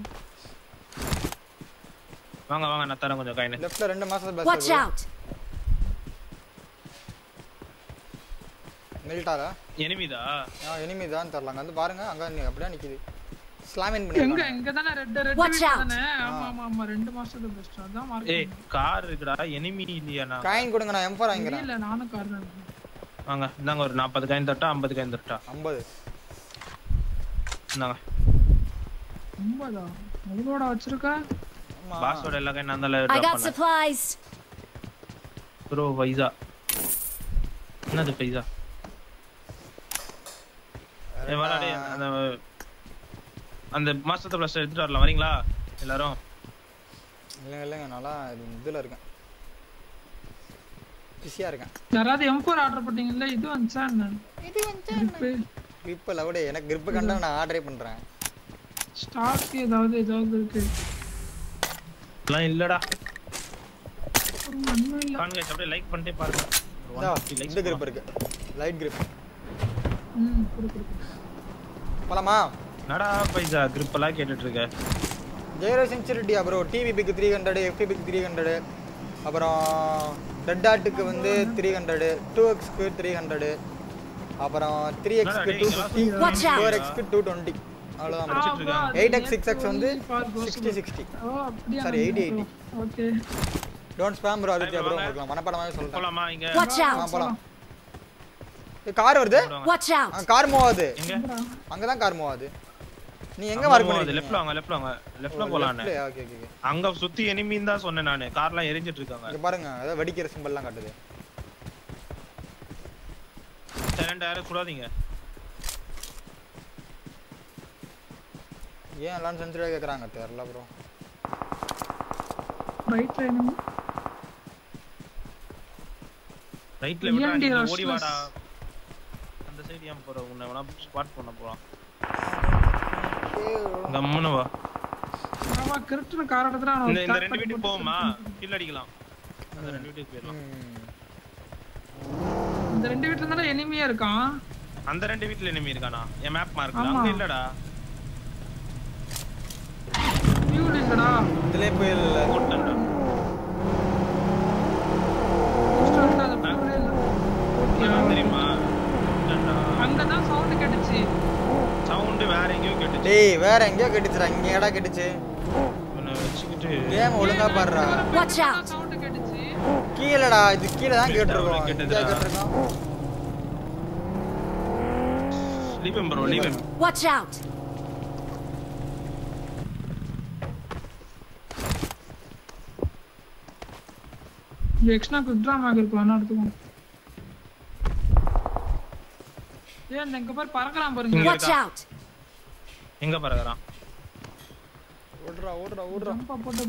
வாங்க வாங்க நான் தரேன் கொஞ்சம் காயின் லெஃப்ட்ல ரெண்டு மாசம் Watch பஸ் out! மில்டாரா எனிமிதா ஆ எனிமி தான் தரலாம் அங்க வந்து பாருங்க அங்க நீ அப்படியே நிக்குது ஸ்லாமின் எங்க பண்ணிருக்காங்க இங்க தானே ரெட் ரெட் Watch out. தானே ஆமா ஆமா ஆமா ரெண்டு மாசத்துக்கு பெஸ்ட் அதான் ஏய் மார்க் கார் இருக்குடா எனிமி இல்லையாண்ணா காயின் கொடுங்க நான் M4 வாங்கிக்கிறேன் இல்ல நானும் கார் தான் வாங்க இந்தாங்க ஒரு நாற்பது காயின் தட்டா ஐம்பது காயின் தட்டா 50 இந்தாங்க ரொம்பதா அவ்வளோட வச்சிருக்கா ஆமா பாஸோட எல்லா காயின் நான் தான் I ட்ராப் got பண்ணேன் supplies. ப்ரோ பைசா என்னது பைசா ஏ வாடா டேய் அந்த அந்த மாஸ்டர் பிளஸ் எடுத்துட்டு வரலாம் வரீங்களா எல்லாரும் இல்லைங்க இல்லைங்க நல்லா இது இதுல இருக்கேன் பிஸியா இருக்கேன் யாராவது எம் ஃபோர் ஆர்டர் பண்ணீங்கல்ல இது வந்துச்சா என்ன grip, grip லவுட எனக்கு grip கண்டா நான் ஆர்டரே பண்றேன் stock ஏதாவது ஏதாவது இருக்கு எல்லாம் இல்லடா ஒரு மண்ணும் இல்ல கான் கைஸ் அப்படியே லைக் பண்ணிட்டே பாருங்க ஒரு இதோ, 150 likes இந்த grip போலாம். இருக்கு லைட் grip ம் குடு குடு குடு. போலாமா என்னடா பைசா grip எல்லாம் கேட்டுட்டு இருக்க ஜெயரோ சென்ச்சுரிட்டியா ப்ரோ டிவி பிக்கு த்ரீ ஹண்ட்ரடு எஃப்டி பிக்கு த்ரீ ஹண்ட்ரடு அப்புறம் ரெட் டாட்டுக்கு வந்து த்ரீ ஹண்ட்ரடு டூ எக்ஸ்க்கு த்ரீ ஹண்ட்ரடு அப்புறம் த்ரீ எக்ஸ்க்கு two fifty Watch out. Four எக்ஸ்க்கு டூ டுவெண்ட்டி அவ்வளோதான் ஆ, bro. bro, அது எயிட் எக்ஸ் சிக்ஸ் நேத்து எக்ஸ் வந்து for ghost சிக்ஸ்டி சிக்ஸ்டி ஓ அப்படியா Sorry, 80, 80. Okay don't spam bro Aditya bro வாங்க. உங்களுக்கு மனப்பாடமாவே சொல்லிட்டேன் போலாமா இங்க Watch ஆ out. போலாம் கார் வருது Watch out. கார் மூவ் ஆகுது எங்க அங்கதான் கார் மூவ் ஆகுது நீ எங்க மார்க் லெஃப்ட்ல பண்ணிருக்கீங்க வாங்க லெஃப்ட்ல வாங்க லெஃப்ட்ல போலாம்னு ஓகே ஓகே ஓகே அங்க சுத்தி எனிமின்னு தான் சொன்னேன் நானு கார்லாம் எரிஞ்சிட்டு இருக்காங்க இங்க பாருங்க ஏதோ வெடிக்கிற சிம்பிள்லாம் காட்டுது சைலண்ட் யாரும் சுடாதீங்க ஏன் எல்லாரும் சென்ச்சுரியா கேக்குறாங்க தெரியல ப்ரோ ரைட் ட்ரைனிங் ரைட்ல விடுறா EMD நீ rushless. ஓடி வாடா அந்த சைடு ஏன் போற உன்னை வேணா ஸ்பாட் பண்ண போலாம் கம்முன்னு வா ஆமா கிரிப்ட்னு கார் எடுத்துறா இந்த இந்த ரெண்டு வீட்டுக்கு போவோமா கில் அடிக்கலாம் அந்த ரெண்டு வீட்டுக்கு போயிடலாம் இந்த ரெண்டு வீட்ல தானே எனிமியா இருக்கான் அந்த ரெண்டு வீட்ல enemy இருக்கானா என் மேப் மார்க்ல ஆமா. அங்க இல்லடா ஃபியூல் இல்லடா இதுலயே போயிடல போட்டேன்டா Booster வந்து அது fuel இல்ல. என்ன தெரியுமா போட்டேன்டா அங்கதான் சவுண்ட் கேட்டுச்சு சவுண்ட் வேற எங்கேயோ கேட்டுச்சு டேய் வேற எங்கேயோ கெட்டுச்சுடா இங்க ஏடா கெட்டுச்சு இவனை வச்சுக்கிட்டு கேம் ஒழுங்கா பாடுறா Watch out. சவுண்ட் கேட்டுச்சு கீழடா இது கீழ தான் கேட்டிருக்கோம் இங்க கெட்டுதுடா. கேட்டிருக்கோம் leave bro leave Watch out. இங்க எக்ஸ்ட்ரா குவிக் ட்ரா மேக் இருக்கு வேணா எடுத்துக்கோங்க ஏன் இந்த இங்க பாரு பறக்கலாம் பாருங்க இங்க Watch இருக்கா? out. எங்க பறக்குறான் ஓடுறா ஓடுறா ஓடுறா ஜம்பா போட்டு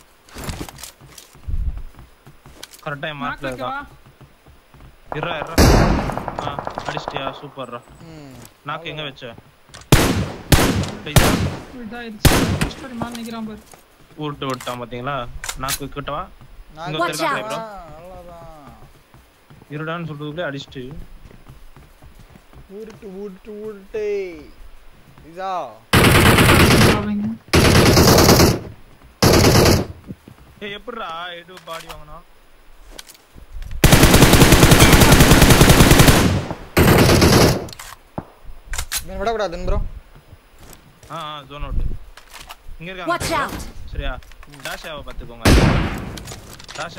கரெக்டா என் மேக் மார்க்ல வைக்கவா இருக்கான் இருடா இருடா ஆ அடிச்சிட்டியா சூப்பர்ரா ம் நாக்கு எங்க வச்ச பைசா இதாயிருச்சு ஹிஸ்டரி மாதிரி நிக்கிறான் பாரு உருட்டு விட்டான் பாத்தீங்களா நாக்கு கிட்டவா நான் இங்க Watch ஒருத்தர் out. bro அவ்வளவுதான் இருடான்னு சொல்றதுக்குள்ளே அடிச்சிட்டு உருட்டு உருட்டு உருட்டு இதா அவங்க ஏய் எப்படிடா எடு பாடி வாங்கினா இவன் விடக்கூடாதுன்னு ப்ரோ ஆ ஆ ஜோன் அவுட் இங்க Watch இருக்காங்க out. சரியா டாஷாவை பார்த்துக்கோங்க டாஷா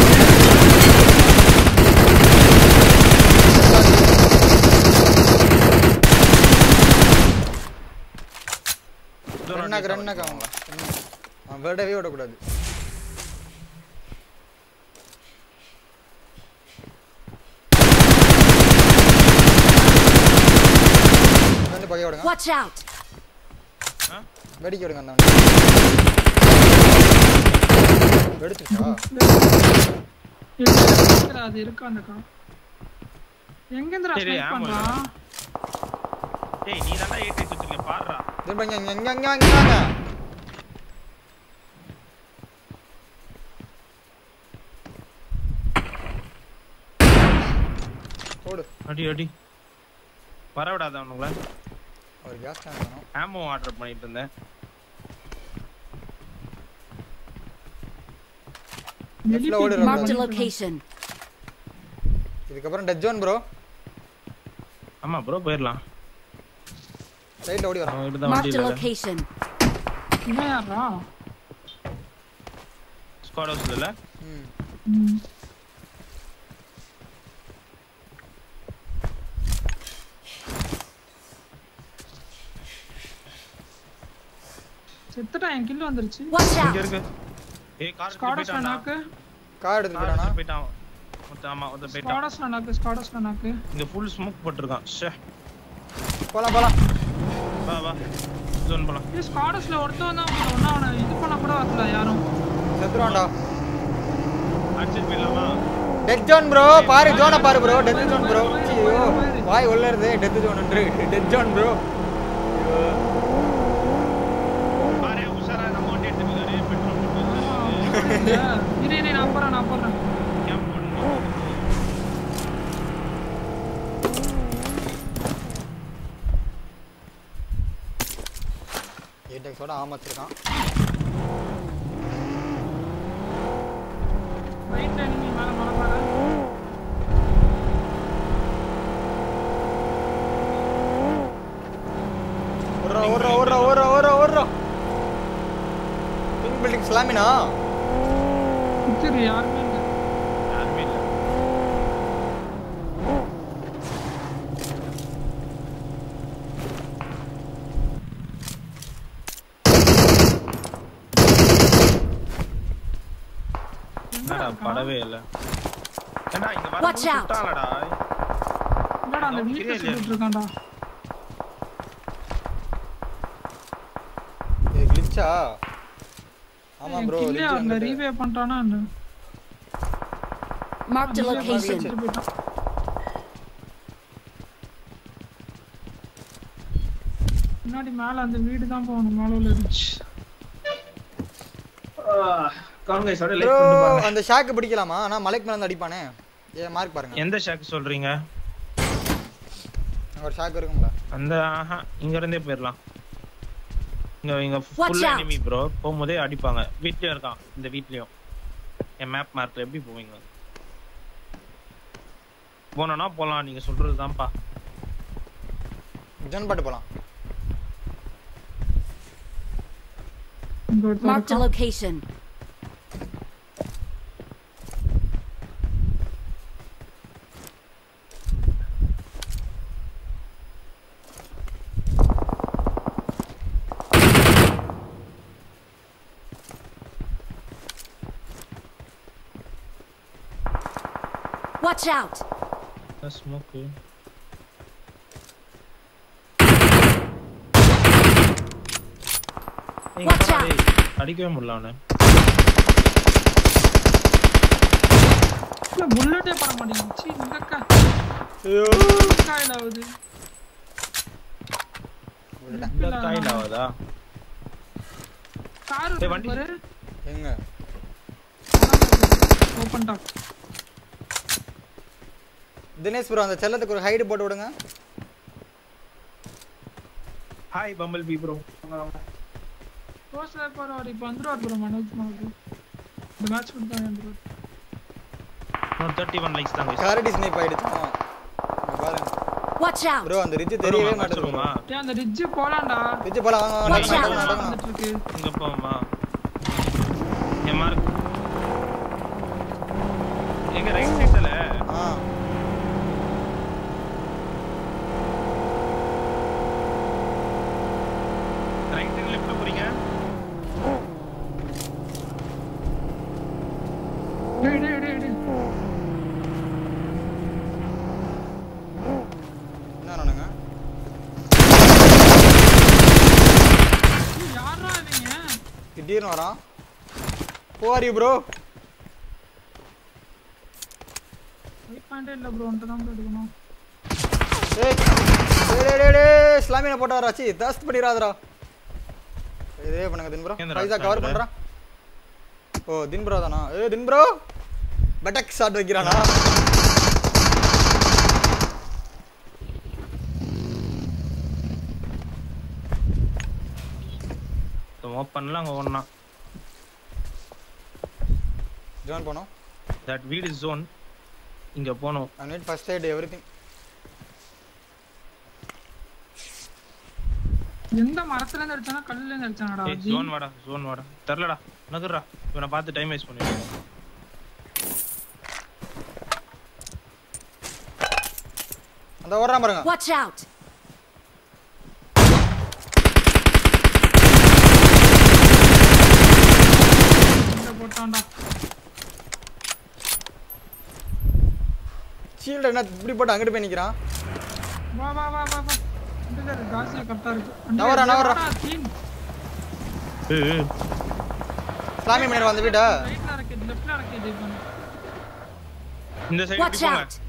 ரன்னாக்கு ரன்னாக்கு அவங்க அவன் விடவே விடக்கூடாது வந்து பகைய விடுங்க Watch out. வெடிக்க விடுங்க அந்த வெடிச்சுச்சா இருக்குடா, அது இருக்கு அந்த கார் எங்கேந்திரா சரி, ஸ்னைப் ஆமா. பண்றான் ஏய் நீ தான்டா ஏற்றி வச்சிருக்க பாருடா திரும்ப இங்க இங்க இங்க இங்க இங்க வாங்க ஓடு அடி அடி வர விடாத அவனுங்கள ஒரு கேஸ் கேன் வேணும் ஆமோ ஆர்டர் பண்ணிட்டு இருந்தேன் லெஃப்ட்ல ஓடு Marked a ரோட்ல. location. இதுக்கப்புறம் டச் ஜோன் ப்ரோ ஆமா ப்ரோ போயிடலாம் ரைட்ல ஓடி வரான் அவன் தான் Marked வண்டி a இல்ல location. இவன் யாரா ஸ்குவாட் ஹவுஸ் இல்ல ம் ம். செத்துட்டான் என் கில்லு வந்துருச்சு Watch இங்க out! இருக்கு ஏய் கார் ஸ்காடஸ்ல போயிட்டான்டா நாக்கு கார் எடுத்து போயிட்டானா கார் போயிட்டான் மொத்த ஆமா மொத்த போயிட்டான் ஸ்காடஸ்ல நாக்கு ஸ்காடஸ்ல நாக்கு இங்க ஃபுல் ஸ்மோக் போட்டுருக்கான் ஷே போலாம் போலாம் வா வா ஜோன் போலாம் ஏய் ஸ்காடஸ்ல ஒருத்தன் தான் ஒண்ணு அவனை இது பண்ண கூட வரல யாரும் செத்துருவான்டா அடிச்சிட்டு போயிடலாமா டெத் ஜோன் ப்ரோ பாரு ஜோனை பாரு ப்ரோ டெத் ஜோன் ப்ரோ ஐயோ வாய் உள்ளறது death zone death zone bro பாரு உஷாரா நம்ம வண்டி எடுத்துட்டு போயிரு பெட்ரோல் போட்டு இரு இரு நான் போறேன் நான் போறேன் கேம்ப் போடணும் ஏடெக்ஸோட ஆமா வச்சிருக்கான் ரைட்ல நீங்க மேல மலை பாரு ஓடுறா ஓடுறா ஓடுறா ஓடுறா ஓடுறா ஓடுறா பிங்க் பில்டிங் ஸ்லாமினா சுத்திரு யாருமே இல்ல யாருமே இல்ல என்னடா படவே இல்ல ஏண்டா இங்க வர Watch out. சுட்டாலடா என்னடா அந்த வீட்டுல கீழே இல்லையா? சுத்திட்டு இருக்கான்டா ஏ கிளிச்சா ஆமா ப்ரோ கில்லே அங்க ரீவே பண்றானா என்ன Marked a location. செத்து போயிட்டான். முன்னாடி மேல அந்த வீடு தான் போகணும் மேல உள்ள இருந்துச்சு கான்கைஸோட ப்ரோ லைக் பண்ணிட்டு பாருங்க அந்த ஷாக்கு பிடிக்கலாமா ஆனா மலைக்கு மேல இருந்து அடிப்பானே ஏ மார்க் பாருங்க எந்த ஷாக் சொல்றீங்க அங்க ஒரு ஷாக் இருக்கும்ல அந்த ஆஹா இங்க இருந்தே போயிடலாம் இங்க இங்க Watch full out. Enemy bro போகும்போதே அடிப்பாங்க வீட்லயும் இருக்கான் இந்த வீட்லயும் என் மேப் மார்க்ல எப்படி போவீங்க போனோம்னா போலாம் நீங்க சொல்றது தான்ப்பா ஜன் பாட்டு போலாம் இங்க ஒருத்தன் Marked a இருக்கான். location. Watch out! Smoke Watch out. அடிக்கவே முடியல அவனை இல்ல புல்லட்டே பட மாட்டேங்குது சீ, இந்த அக்கா ஐயோ காயில் ஆகுது இந்த காயில் ஆகாதா கார் ஏய், வண்டி. பாரு எங்க ஓபன் டாப் தினேஷ் ப்ரோ அந்த செல்லத்துக்கு ஒரு ஹைடு போட்டு விடுங்க ஹாய் பம்பல் பி ப்ரோ க்ளோஸ்ல பாரு அவர் இப்போ வந்துருவார் ப்ரோ மனோஜ் மனோஜ் இந்த மேட்ச் மட்டும் தான் வந்துருவார் ஒரு தேர்ட்டி ஒன் லைக்ஸ் தாங்க காரடி ஸ்னைப் ஆயிடுச்சு ஆமா இங்க பாருங்க Watch out! ப்ரோ அந்த ரிட்ஜ் தெரியவே மாட்டேங்குது சொல்லுமா டேய் அந்த ரிட்ஜ் போலாம்டா ரிட்ஜ் போலாம் வாங்க வாங்க Watch out. நடக்கணும், நடக்கணும். வந்துட்டு இருக்கு இங்க போமா என் மார்க் எங்க ரைட் சைடுல ஆ ரைட் சைடுல லெஃப்ட்ல போறீங்க டேய் டேய் டேய் டேய் என்ன நானுங்க ஏய், யார்ரா இவங்க திடீர்னு வரான் போவாரி ப்ரோ வெயிட் பாயிண்டே இல்ல ப்ரோ ஒன்றை தான் bro எடுக்கணும் ஏய் டேய் டேய், டேய் டேய் இஸ்லாமியனை போட்டு வராச்சி தஸ்ட் பண்ணிடாதடா இதே பண்ணுங்க தின் ப்ரோ ஏன்டா பைசா கவர் இஸ்லாமியனை? பண்றான் ஓ தின் ப்ரோ தானா ஏ தின் ப்ரோ பெட்டக் ஷாட் வைக்கிறானா ஓப்பன்ல அங்க ஒண்ணா ஜாயின் பண்ணோம் தட் வீடு ஜோன் இங்க போனோம் I need first aid everything எந்த மரத்துல இருந்து அடிச்சானா கல்லுல இருந்து அடிச்சானடா ஏய் ஜோன் வாடா ஜோன் வாடா தெரியலடா நகர்றா இவனை பார்த்து டைம் வேஸ்ட் பண்ணிடுறேன் அந்த ஓடுறான் பாருங்க Watch out! இந்த போட்டான்டா ஷீல்டு என்ன இப்படி போட்டு அங்கிட்டு போய் நிக்கிறான் வா வா வா வா வா இந்த இருக்கு காசியா கரெக்டா இருக்கு நவரா, நவரா. டீம் ஏய், ஏய். சாமி மணியர் வந்து வீட்டா ரைட்ல இருக்கு லெஃப்ட்ல இருக்கு இது பண்ணு இந்த சைடு Watch போங்க out!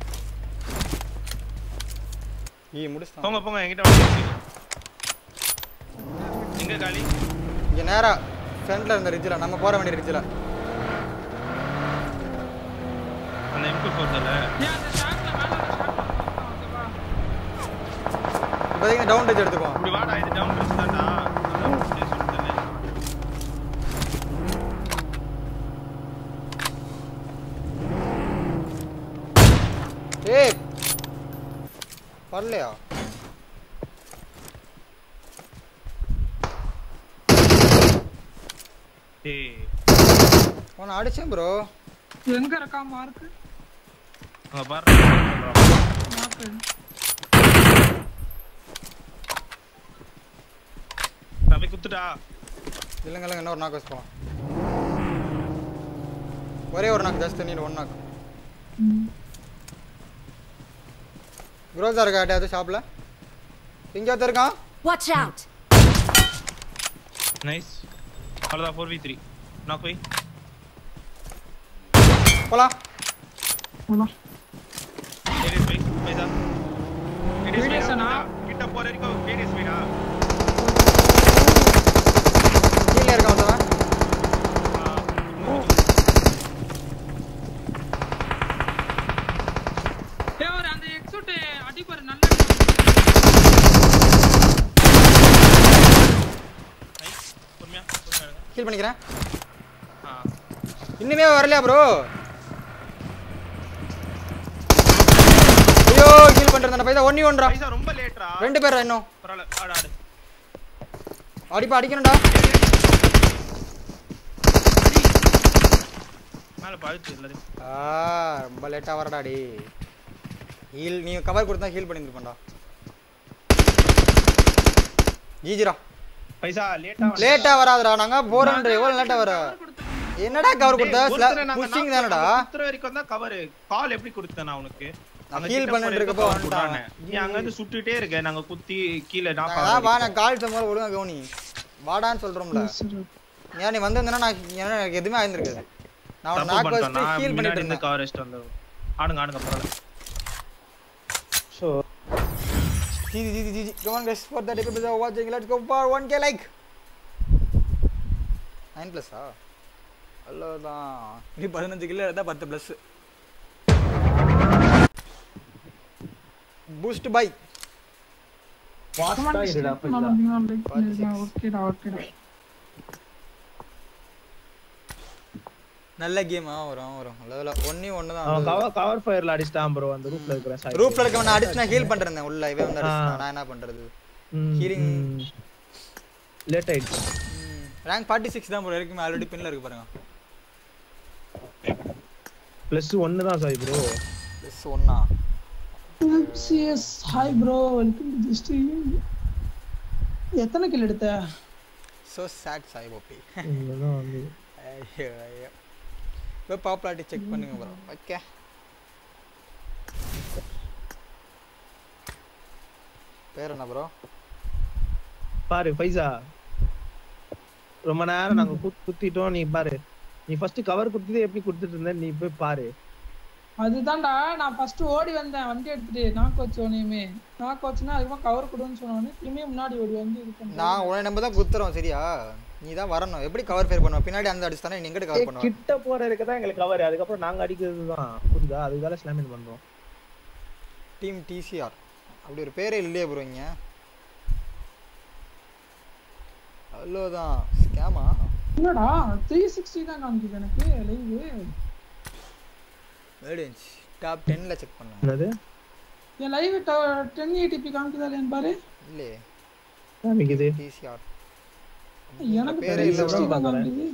ஈ முடிச்சிட்டான் போங்க போங்க என்கிட்ட வந்து எங்க காலி இங்க நேரா ஃப்ரண்ட்ல இருந்த ரிட்ஜில் நம்ம போற வேண்டிய ரிட்ஜில் அந்த எம்கு போறதுல ஏன் அந்த ஷாட்ல மேல ஷாட்ல ஓகேவா இப்போதைக்கு டவுன் ரிட்ஜ் எடுத்துக்குவோம் இப்படி வாடா இது டவுன் பிரிட்ஜ் தான்டா அதான் அப்படியே சொல்லிட்டேனே. ஏய் வரலையா ஏய் உன்னை அடிச்சேன் ப்ரோ எங்க இருக்கா மார்க் அங்க பாரு மார்க் தம்பி குத்துட்டா இல்லைங்க இல்லைங்க இன்னொரு நாக்கு வச்சுப்போம் ஒரே ஒரு நாக்கு ஜஸ்ட் நீ ஒன் நாக்கு குரோஸா இருக்கா யார்ட்டையாவது ஷாப்பில் இங்கே ஒருத்தன் இருக்கான் Watch out! நைஸ் அவ்வளோதான் ஃபோர் வி த்ரீ நான் போய் போலாம் போலாம் ஏடிஎஸ் போய் பைசா ஏடிஎஸ் ADS போய் அண்ணா? கிட்ட போற வரைக்கும் ஏடிஎஸ் போய்டா கீழே இருக்கான் ஒருத்தவன் ஏய் ஒரு அந்த எக்ஸூட் அடிப்பாரு நல்ல நைஸ் பொறுமையா பொறுமையா இருங்க. ஹீல் பண்ணிக்கிறேன் ஆ இன்னுமே வரலையா ப்ரோ ஐயோ ஹீல் பண்ணுறேன் பைசா ஒன்னி ஒன்றா பைசா ரொம்ப லேட்ரா ரெண்டு பேரா இன்னும் பரவாயில்ல ஆடு ஆடு அடிப்பா அடிக்கணும்டா மேல பழுத்து எல்லாரும் ஆ ரொம்ப லேட்டாக வரடா டி ஹீல் நீ கவர் கொடுத்தா ஹீல் பண்ணியிருப்பேன்டா ஜிஜிரா பைசா லேட்டா லேட்டாக வராதுடா நாங்கள் போகிறோன்ற எவ்வளோ லேட்டாக வர என்னடா கவர் கொடுத்தா புஷிங் தானடா குத்துற வரைக்கும் தான் கவர் கால் எப்படி கொடுத்தேன் நான் உனக்கு நான் அங்க heal கிட்ட பண்ணிட்டு போற இருக்கப்போ வரைக்கும் cover வந்துட்டான். கொடுறானே. நீ அங்க இருந்து சுட்டுட்டே இருக்க நாங்க குத்தி கீழே knock நான் ஆகுற வா வரைக்கும். நான் கால் சம்பளம் ஒழுங்கா கவனி வாடான்னு சொல்கிறோம்ல ஏன் நீ வந்திருந்தேன்னா நான் ஏன்னா எனக்கு எதுவுமே ஆயிருந்திருக்காது நான் அவனை தப்பு நாக்கு பண்ணிட்டோம். வச்சுட்டு நான் ஹீல் முன்னாடி பண்ணிட்டு இருந்து இருந்தேன் cover அடிச்சிட்டு வந்தேன். ஆடுங்க ஆடுங்க பரவாயில்ல GG GG GG come on guys for that people who are watching let's go for 1k like 9 plus ஆ அவ்வளோதான் இது பதினஞ்சு கிலோ இருந்தால் பத்து ப்ளஸ் பூஸ்ட் பை ஓகேடா ஓகேடா நல்ல கேம் ஆ வரும் வரும் அதில் ஒன்னே ஒன்று அவன் தான் கவர் கவர் ஃபயர்ல அடிச்சிட்டான் ப்ரோ அந்த ரூப்ல இருக்கிற சாய் ரூப்ல இருக்கவன் நான் அடிச்சு நான் ஹீல் பண்ணிருந்தேன் உள்ள இவன் வந்து அடிச்சிட்டான். நான் என்ன பண்றது healing. லேட் ஆயிடுச்சு ரேங்க் ஃபார்ட்டி சிக்ஸ் தான் ப்ரோ இருக்குமே ஆல்ரெடி பின்ல இருக்கு பாருங்க பிளஸ் ஒன்னு தான் சாய் ப்ரோ ப்ளஸ் ஒன்னா CS hi bro welcome to the stream எத்தனை கில் எடுத்த ஸோ சேட் சாய் போப்பி இங்கதான் வந்து ஐயோ ஐயோ இப்போ பாப்புலாரிட்டி செக் பண்ணுங்க ப்ரோ ஓகே பேர் என்ன ப்ரோ பாரு பைசா ரொம்ப நேரம் நாங்க குத் குத்திட்டோம் நீ பாரு நீ ஃபர்ஸ்ட் கவர் குடுத்ததே எப்படி குடுத்துட்டு இருந்த நீ போய் பாரு அதுதான்டா நான் ஃபர்ஸ்ட் ஓடி வந்தேன் வண்டி எடுத்துட்டு நாக்கு வச்சோனையுமே நாக்கு வச்சுனா அதுக்கப்புறம் கவர் கொடுன்னு சொன்னோடனே திரும்பியும் முன்னாடி ஓடி வந்து இது பண்ணேன் நான் உன்னை நம்ம தான் குத்துறோம் சரியா நீ தான் வரணும் எப்படி கவர் ஃபேர் பண்ணுவ பின்னாடி அந்த அடிச்சுதானே நீ எங்கிட்ட கவர் ஏய், பண்ணுவ கிட்ட போற இருக்க தான் எங்களுக்கு கவர் அதுக்கப்புறம் நாங்க அடிக்கிறது தான் புரியுதா அதுக்காக ஸ்லாமின் பண்றோம் டீம் டிசிஆர் அப்படி ஒரு பேரே இல்லையே ப்ரோ இங்க அவ்வளோதான் ஸ்கேமா என்னடா த்ரீ சிக்ஸ்டி தான் காமிக்குது எனக்கு லைவ் வேடியன்ஸ் டாப் டென்னில் செக் பண்ணுங்க என்னது என் லைவ் டென் எயிட்டிபி காமிக்குதா இல்லையான்னு பாரு இல்லையே காமிக்குது டிசிஆர் எனக்கு பேரே த்ரீ இல்ல bro. சிக்ஸ்டி தான் காட்டுது.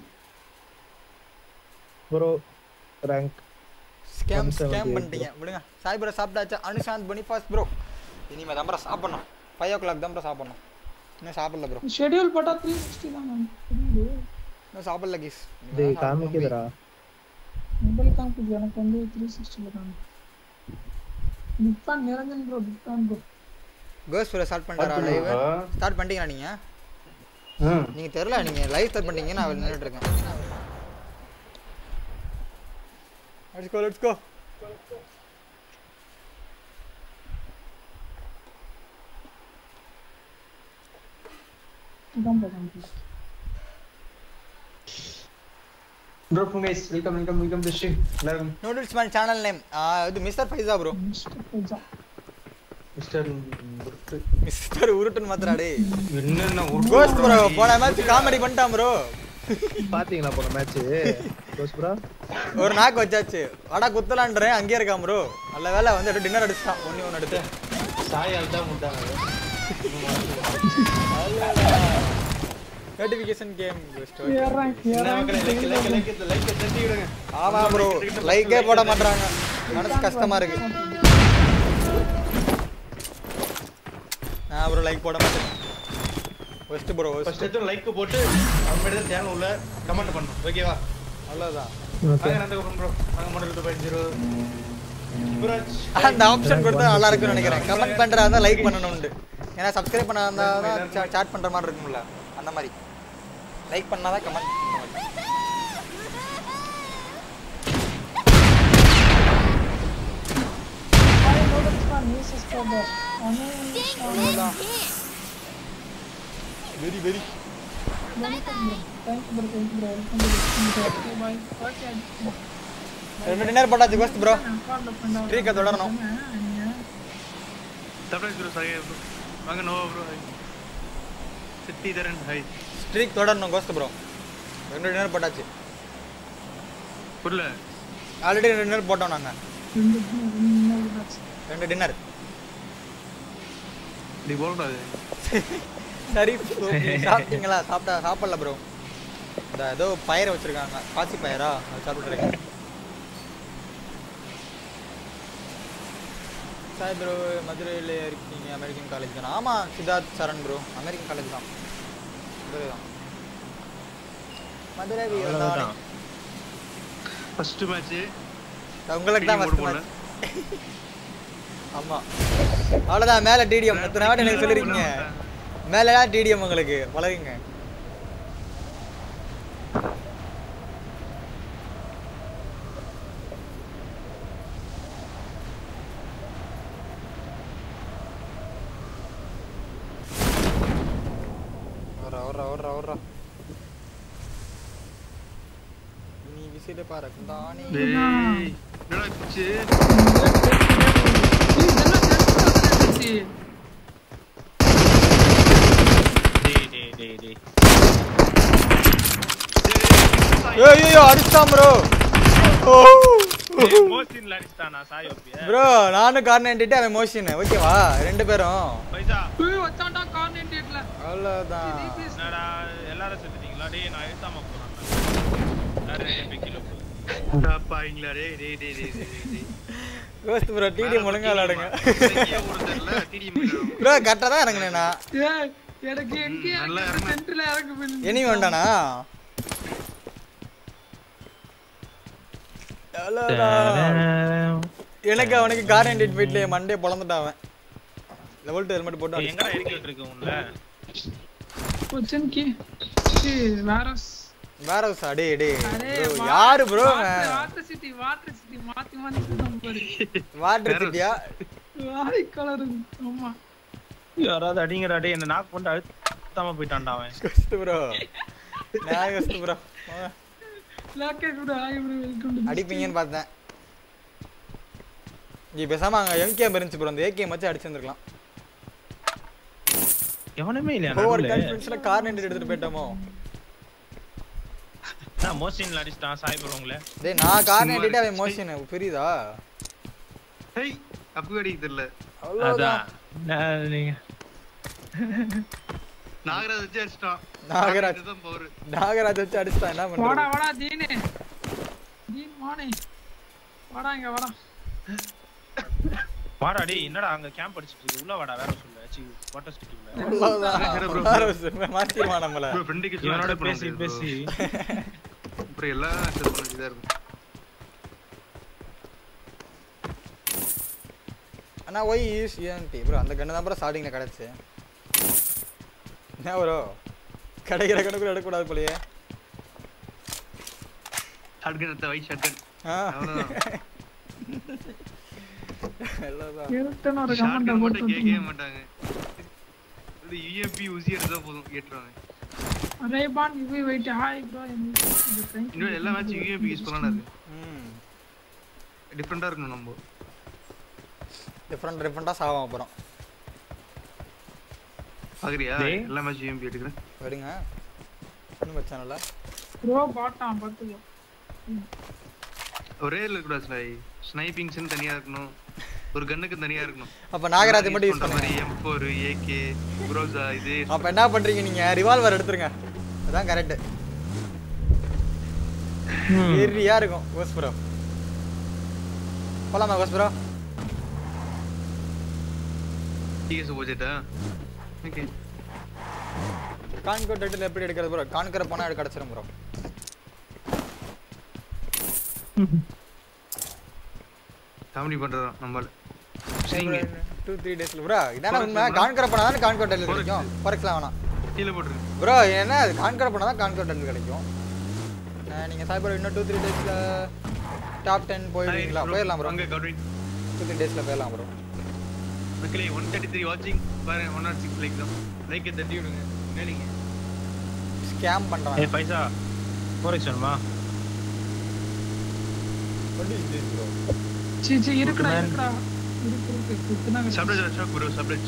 Bro rank scam 178 scam bro. பண்ணிட்டீங்க விடுங்க சாய் ப்ரோ சாப்பிட்டாச்சா அனுஷாந்த் பனிஃபாஸ் ப்ரோ இனிமே தான் ப்ரோ சாப்பிடணும் ஃபைவ் ஓ கிளாக் தான் ப்ரோ சாப்பிடணும் இன்னும் சாப்பிடல ப்ரோ ஷெட்யூல் போட்டா த்ரீ சிக்ஸ்டி தான் மேம் புரியுது இன்னும் சாப்பிடல கீஸ் இது காமிக்குதுடா மொபைல் காமிக்குது எனக்கு வந்து த்ரீ சிக்ஸ்டியில் காமிக்குது பிக்பான் நிரஞ்சன் ப்ரோ பிக்பான் ப்ரோ கோஸ் ப்ரோ ஸ்டார்ட் பண்ணிட்டாரா லைவ் ஸ்டார்ட் பண்ணிட்டீங்களா நீங்க நீங்க தெரியல நீங்க லைவ் ஸ்டார்ட் பண்ணிட்டீங்க நான் நின்னுட்டு இருக்கேன் லெட்ஸ் கோ லெட்ஸ் கோ இதான் போதும் bro guys welcome welcome welcome to stream எல்லாரும் நூடுல்ஸ் மேன் சேனல் நேம் இது mister Faiza bro mister Pooja mister mister உருட்டுன்னு மாத்திரா டேய் என்னென்ன கோஸ்ட் ப்ரோ போன மேட்ச் காமெடி பண்ணிட்டான் ப்ரோ பாத்தீங்களா போன மேட்ச் கோஸ் ப்ரோ ஒரு நாக்கு வச்சாச்சு அடா குத்தலான்றேன் அங்கேயே இருக்கான் ப்ரோ நல்ல வேலை வந்து டின்னர் அடிச்சிட்டான் ஒண்ணு ஒன்று எடுத்து சாயால் தான் முட்டாங்க நோட்டிஃபிகேஷன் கேம் ஏறான் என்ன மக்களே லைக் லைக் லைக் லைக் தட்டி விடுங்க ஆமா ப்ரோ லைக்கே போட மாட்டாங்க மனசு கஷ்டமா இருக்கு நான் ப்ரோ லைக் போட மாட்டேன் ஃபர்ஸ்ட் ப்ரோ ஃபர்ஸ்ட் எடுத்து லைக் போட்டு அப்புறமேட்டு தான் சேனல் உள்ள கமெண்ட் பண்ணணும் ஓகேவா அவ்வளோதான் ஓகே நாங்க நந்தகுமார் ப்ரோ நாங்க model two point zero Yuvraj அந்த ஆப்ஷன் கொடுத்தா நல்லா இருக்கும்னு நினைக்கிறேன் கமெண்ட் பண்றதா இருந்தா லைக் பண்ணணும்னு ஏன்னா சப்ஸ்கிரைப் பண்ணா இருந்தா தான் சாட் பண்ற மாதிரி இருக்கும்ல அந்த மாதிரி லைக் பண்ணாதான் கமெண்ட் பண்ண மாதிரி hi noodles man new subscriber அவ்வளவுதான் வெரி வெரி வணக்கம் bro thank bro thank bro welcome to okay bye okay ரெண்டு டின்னர் போட்டாச்சு கோஸ்ட் ப்ரோ அக்கௌண்ட்ல பண்ணா ஸ்ட்ரீக்கை தொடரணும் சர்ப்ரைஸ் ப்ரோ சாய் ப்ரோ வாங்க Noah bro hi Siddhi Dharan hi streak தொடரணும் கோஸ்ட் ப்ரோ ரெண்டு டின்னர் போட்டாச்சு புரியல ஆல்ரெடி ரெண்டு டின்னர் போட்டோம் நாங்க ரெண்டு மூணு மேட்ச் ரெண்டு டின்னர் நீ போகக்கூடாது சரி bro, நீங்க சாப்பிட்டீங்களா சாப்பிட்டா சாப்பிடல ப்ரோ இந்த ஏதோ பயிரை வச்சிருக்காங்க பாசி பயிரா அது சாப்பிட்டுருக்கேன் சாய் ப்ரோ மதுரையில் இருக்கீங்க அமெரிக்கன் காலேஜ் தானே ஆமாம் Siddharth Charan bro American college தான் மதுரை தான் மதுரை வீரன் தானே. ஃபர்ஸ்ட் மேட்ச் உங்களுக்கு தான் Team ஃபர்ஸ்ட் போடல. மேட்ச் ஆமாம் அவ்வளோதான் மேலே டிடிஎம் எத்தனை வாட்டி எனக்கு சொல்லியிருக்கீங்க மேலே டிடிஎம் உங்களுக்கு பழகுங்க ஓடுறா ஓடுறா ஓடுறா ஓடுறா நீ விசிட பாரு தானே டேய் என்னடா குச்சி டேய் டேய் டேய் டேய் ஏய் ஐயோ அடிச்சான் ப்ரோ ஓ டேய் மோஸ்டின் அடிச்சானா சாய் ஓபிய ப்ரோ நானும் கார் நைன்டிட்டு அவன் மோஷன் ஓகேவா ரெண்டு பேரும் பைசா வச்சாண்டா கார்னேட்டேட்ல அவ்வளோதான் என்னடா எல்லாரும் செத்துட்டீங்களா டேய் நான் எழுத்தாம போறேன் யாரு ரெண்டு கிலோ பாயிங்களா டேய் டேய் டேய் டேய் டேய் டேய் கோஸ்ட் ப்ரோ டிடிஎம் ஒழுங்கா விளாடுங்க ஒருத்தர்ல டிடிஎம் ப்ரோ கரெக்டாக தான் இறங்குனேன் நான் ஏய் எனக்கு எங்க நல்லா இறங்கு சென்டர்ல இறங்கு பண்ணு இனி வேண்டானா அவ்வளோதான் எனக்கு அவனுக்கு கார் நைன்டி போயிட்டு மண்டே பொழந்துட்டான் அவன் லெவல் டூ ஹெல்மெட் போட்டு எங்கடா அடிச்சிட்டான். இறக்கி விட்டுருக்கு உன்ல கொச்சன்கி வேறஸ் வேற ஹவுஸ் அடே டே அரே bro, யாரு bro water city water city மாத்தி மாத்தி சொல்றோம் பாரு வாட்டர் சிட்டியா வாரி கலர் ஆமா யாராவது அடிங்கடா டேய் என்ன நாக் பண்ணிட்டு அழுத்தாம போயிட்டான்டா அவன் கோஸ்ட் ப்ரோ நான் கோஸ்ட் ப்ரோ லாக்கே கூட ஹாய் ப்ரோ வெல்கம் டு அடிப்பீங்கன்னு பார்த்தேன் நீ பேசாம அங்க எம்கேஎம் இருந்துச்சு ப்ரோ அந்த ஏகேஎம் வச்சு அடிச்சிருந்துருக்கலாம் எவனுமே இல்லையா ஓவர் நடுவுல? கான்ஃபிடன்ஸ்ல கார் நைன்டி எடுத்துட்டு போயிட்டோமோ நான் மோஸ்டின்ல அடிச்சிட்டான் சாய் ப்ரோ உங்களை டேய் நான் கார் நைன்டிட்டு அவன் மோஷன் புரியுதா ஹேய் அப்படி அடிக்க தெரியல அவ்வளவுதான் அதான் நான் நீங்க நாகராஜ் வச்சு அடிச்சிட்டான் நாகராஜ். தான் பவர் நாகராஜ் வச்சு அடிச்சிட்டான் என்ன வாடா பண்றது வாடா தீனு தீன் மானே வாடா இங்க வாடா வாடா டேய் என்னடா அங்க கேம்ப் அடிச்சிட்டு இருக்கு உள்ள வாடா வேற சொல்ல சி வாட்டர் ஸ்டிக்ல அவ்வளவுதான். வேற ஒரு மாத்திருவான் நம்மள ப்ரோ ஃப்ரெண்டுக்கு இவனோட பேசி பேசி அப்புறம் எல்லாம் அக்செப்ட் பண்ண வேண்டியதா இருக்கும் அண்ணா ஒய் யூஸ் ஏன்டி ப்ரோ அந்த கண்ணு தான் ப்ரோ ஸ்டார்டிங்கில் கிடச்சி என்ன ப்ரோ கிடைக்கிற கணக்குள்ள எடுக்கக்கூடாது போலயே ஷாட்கன் எடுத்த வைட் ஷாட்கன் ஆ அவ்வளவுதான் எல்லாம் இருட்டுன்னு ஒரு கமெண்ட் ஷாட்கன் போட்டு மட்டும் கேட்கவே விட்டுருங்க. மாட்டாங்க இது யூஎம்பி ஊசி எடுத்தா போதும் ஏற்றுவாங்க Ray-Ban UV wait hi bro இந்த டைம் இன்னும் எல்லா மேட்ச் யூஎம்பி யூஸ் பண்ணலாம் அது ம் டிஃப்ரெண்டா இருக்கணும் நம்ம டிஃப்ரெண்ட் டிஃப்ரெண்ட்டாக சாவோம் அப்புறம் பாக்குறியா டேய். எல்லா மேட்ச் யூஎம்பி எடுக்கிறேன் விடுங்க ஒன்றும் பிரச்சனை இல்லை ப்ரோ பாட்டான் பாத்துக்கோ ஒரே இருக்கக்கூடாது ஸ்னை ஸ்னைப்பிங்ஸ்னு தனியா இருக்கணும் ஒரு கன்னுக்கு தனியா இருக்கணும் அப்போ நாகராஜ் மட்டும் யூஸ் பண்ற பண்ணுங்க மாதிரி எம் ஃபோர் ஏகே குரோசா இது அப்போ என்ன பண்ணுறீங்க நீங்கள் ரிவால்வர் எடுத்துருங்க அதான் கரெக்டு வெறியா இருக்கும் கோஸ் ப்ரோ போலாமா கோஸ் ப்ரோ டிஎஸ் போச்சேட்டா ஓகே கான்கோ டைட்டில் எப்படி எடுக்கிறது ப்ரோ கான்கரை போனால் அது கிடச்சிரும் ப்ரோ காமெடி பண்றோம் நம்மள சரிங்க டூ த்ரீ டேஸில் ப்ரோ இதான உண்மை கான்கரை போனால் தானே கான்கோ டைட்டில் கிடைக்கும் ஃபாரெக்ஸ்லாம் வேணாம் கீழே போட்டுருக்கு ப்ரோ என்ன அது கான்கரை போனால் தான் கான்கோ டைட்டில் கிடைக்கும் நீங்கள் சாய்பர் இன்னும் டூ த்ரீ டேஸில் டாப் டென் போயிடுவீங்களா போயிடலாம் ப்ரோ அங்க கவுண்ட் டூ த்ரீ டேஸில் போயிடலாம் ப்ரோ மக்களே ஒன் தேர்ட்டி த்ரீ வாட்சிங் பாருங்க ஒன் நாட் சிக்ஸ் லைக் தான் லைக்கை தட்டி விடுங்க என்னடிங்க ஸ்கேம் பண்ணுறான் ஏய் பைசா ஃபோரெக்ஸ் வேணுமா ப்ரோ சி சி இருக்குடா இருக்குடா இருக்கு இருக்கு குத்துனா சப்ளேஜ் ஷாக் ப்ரோ சப்ளேஜ்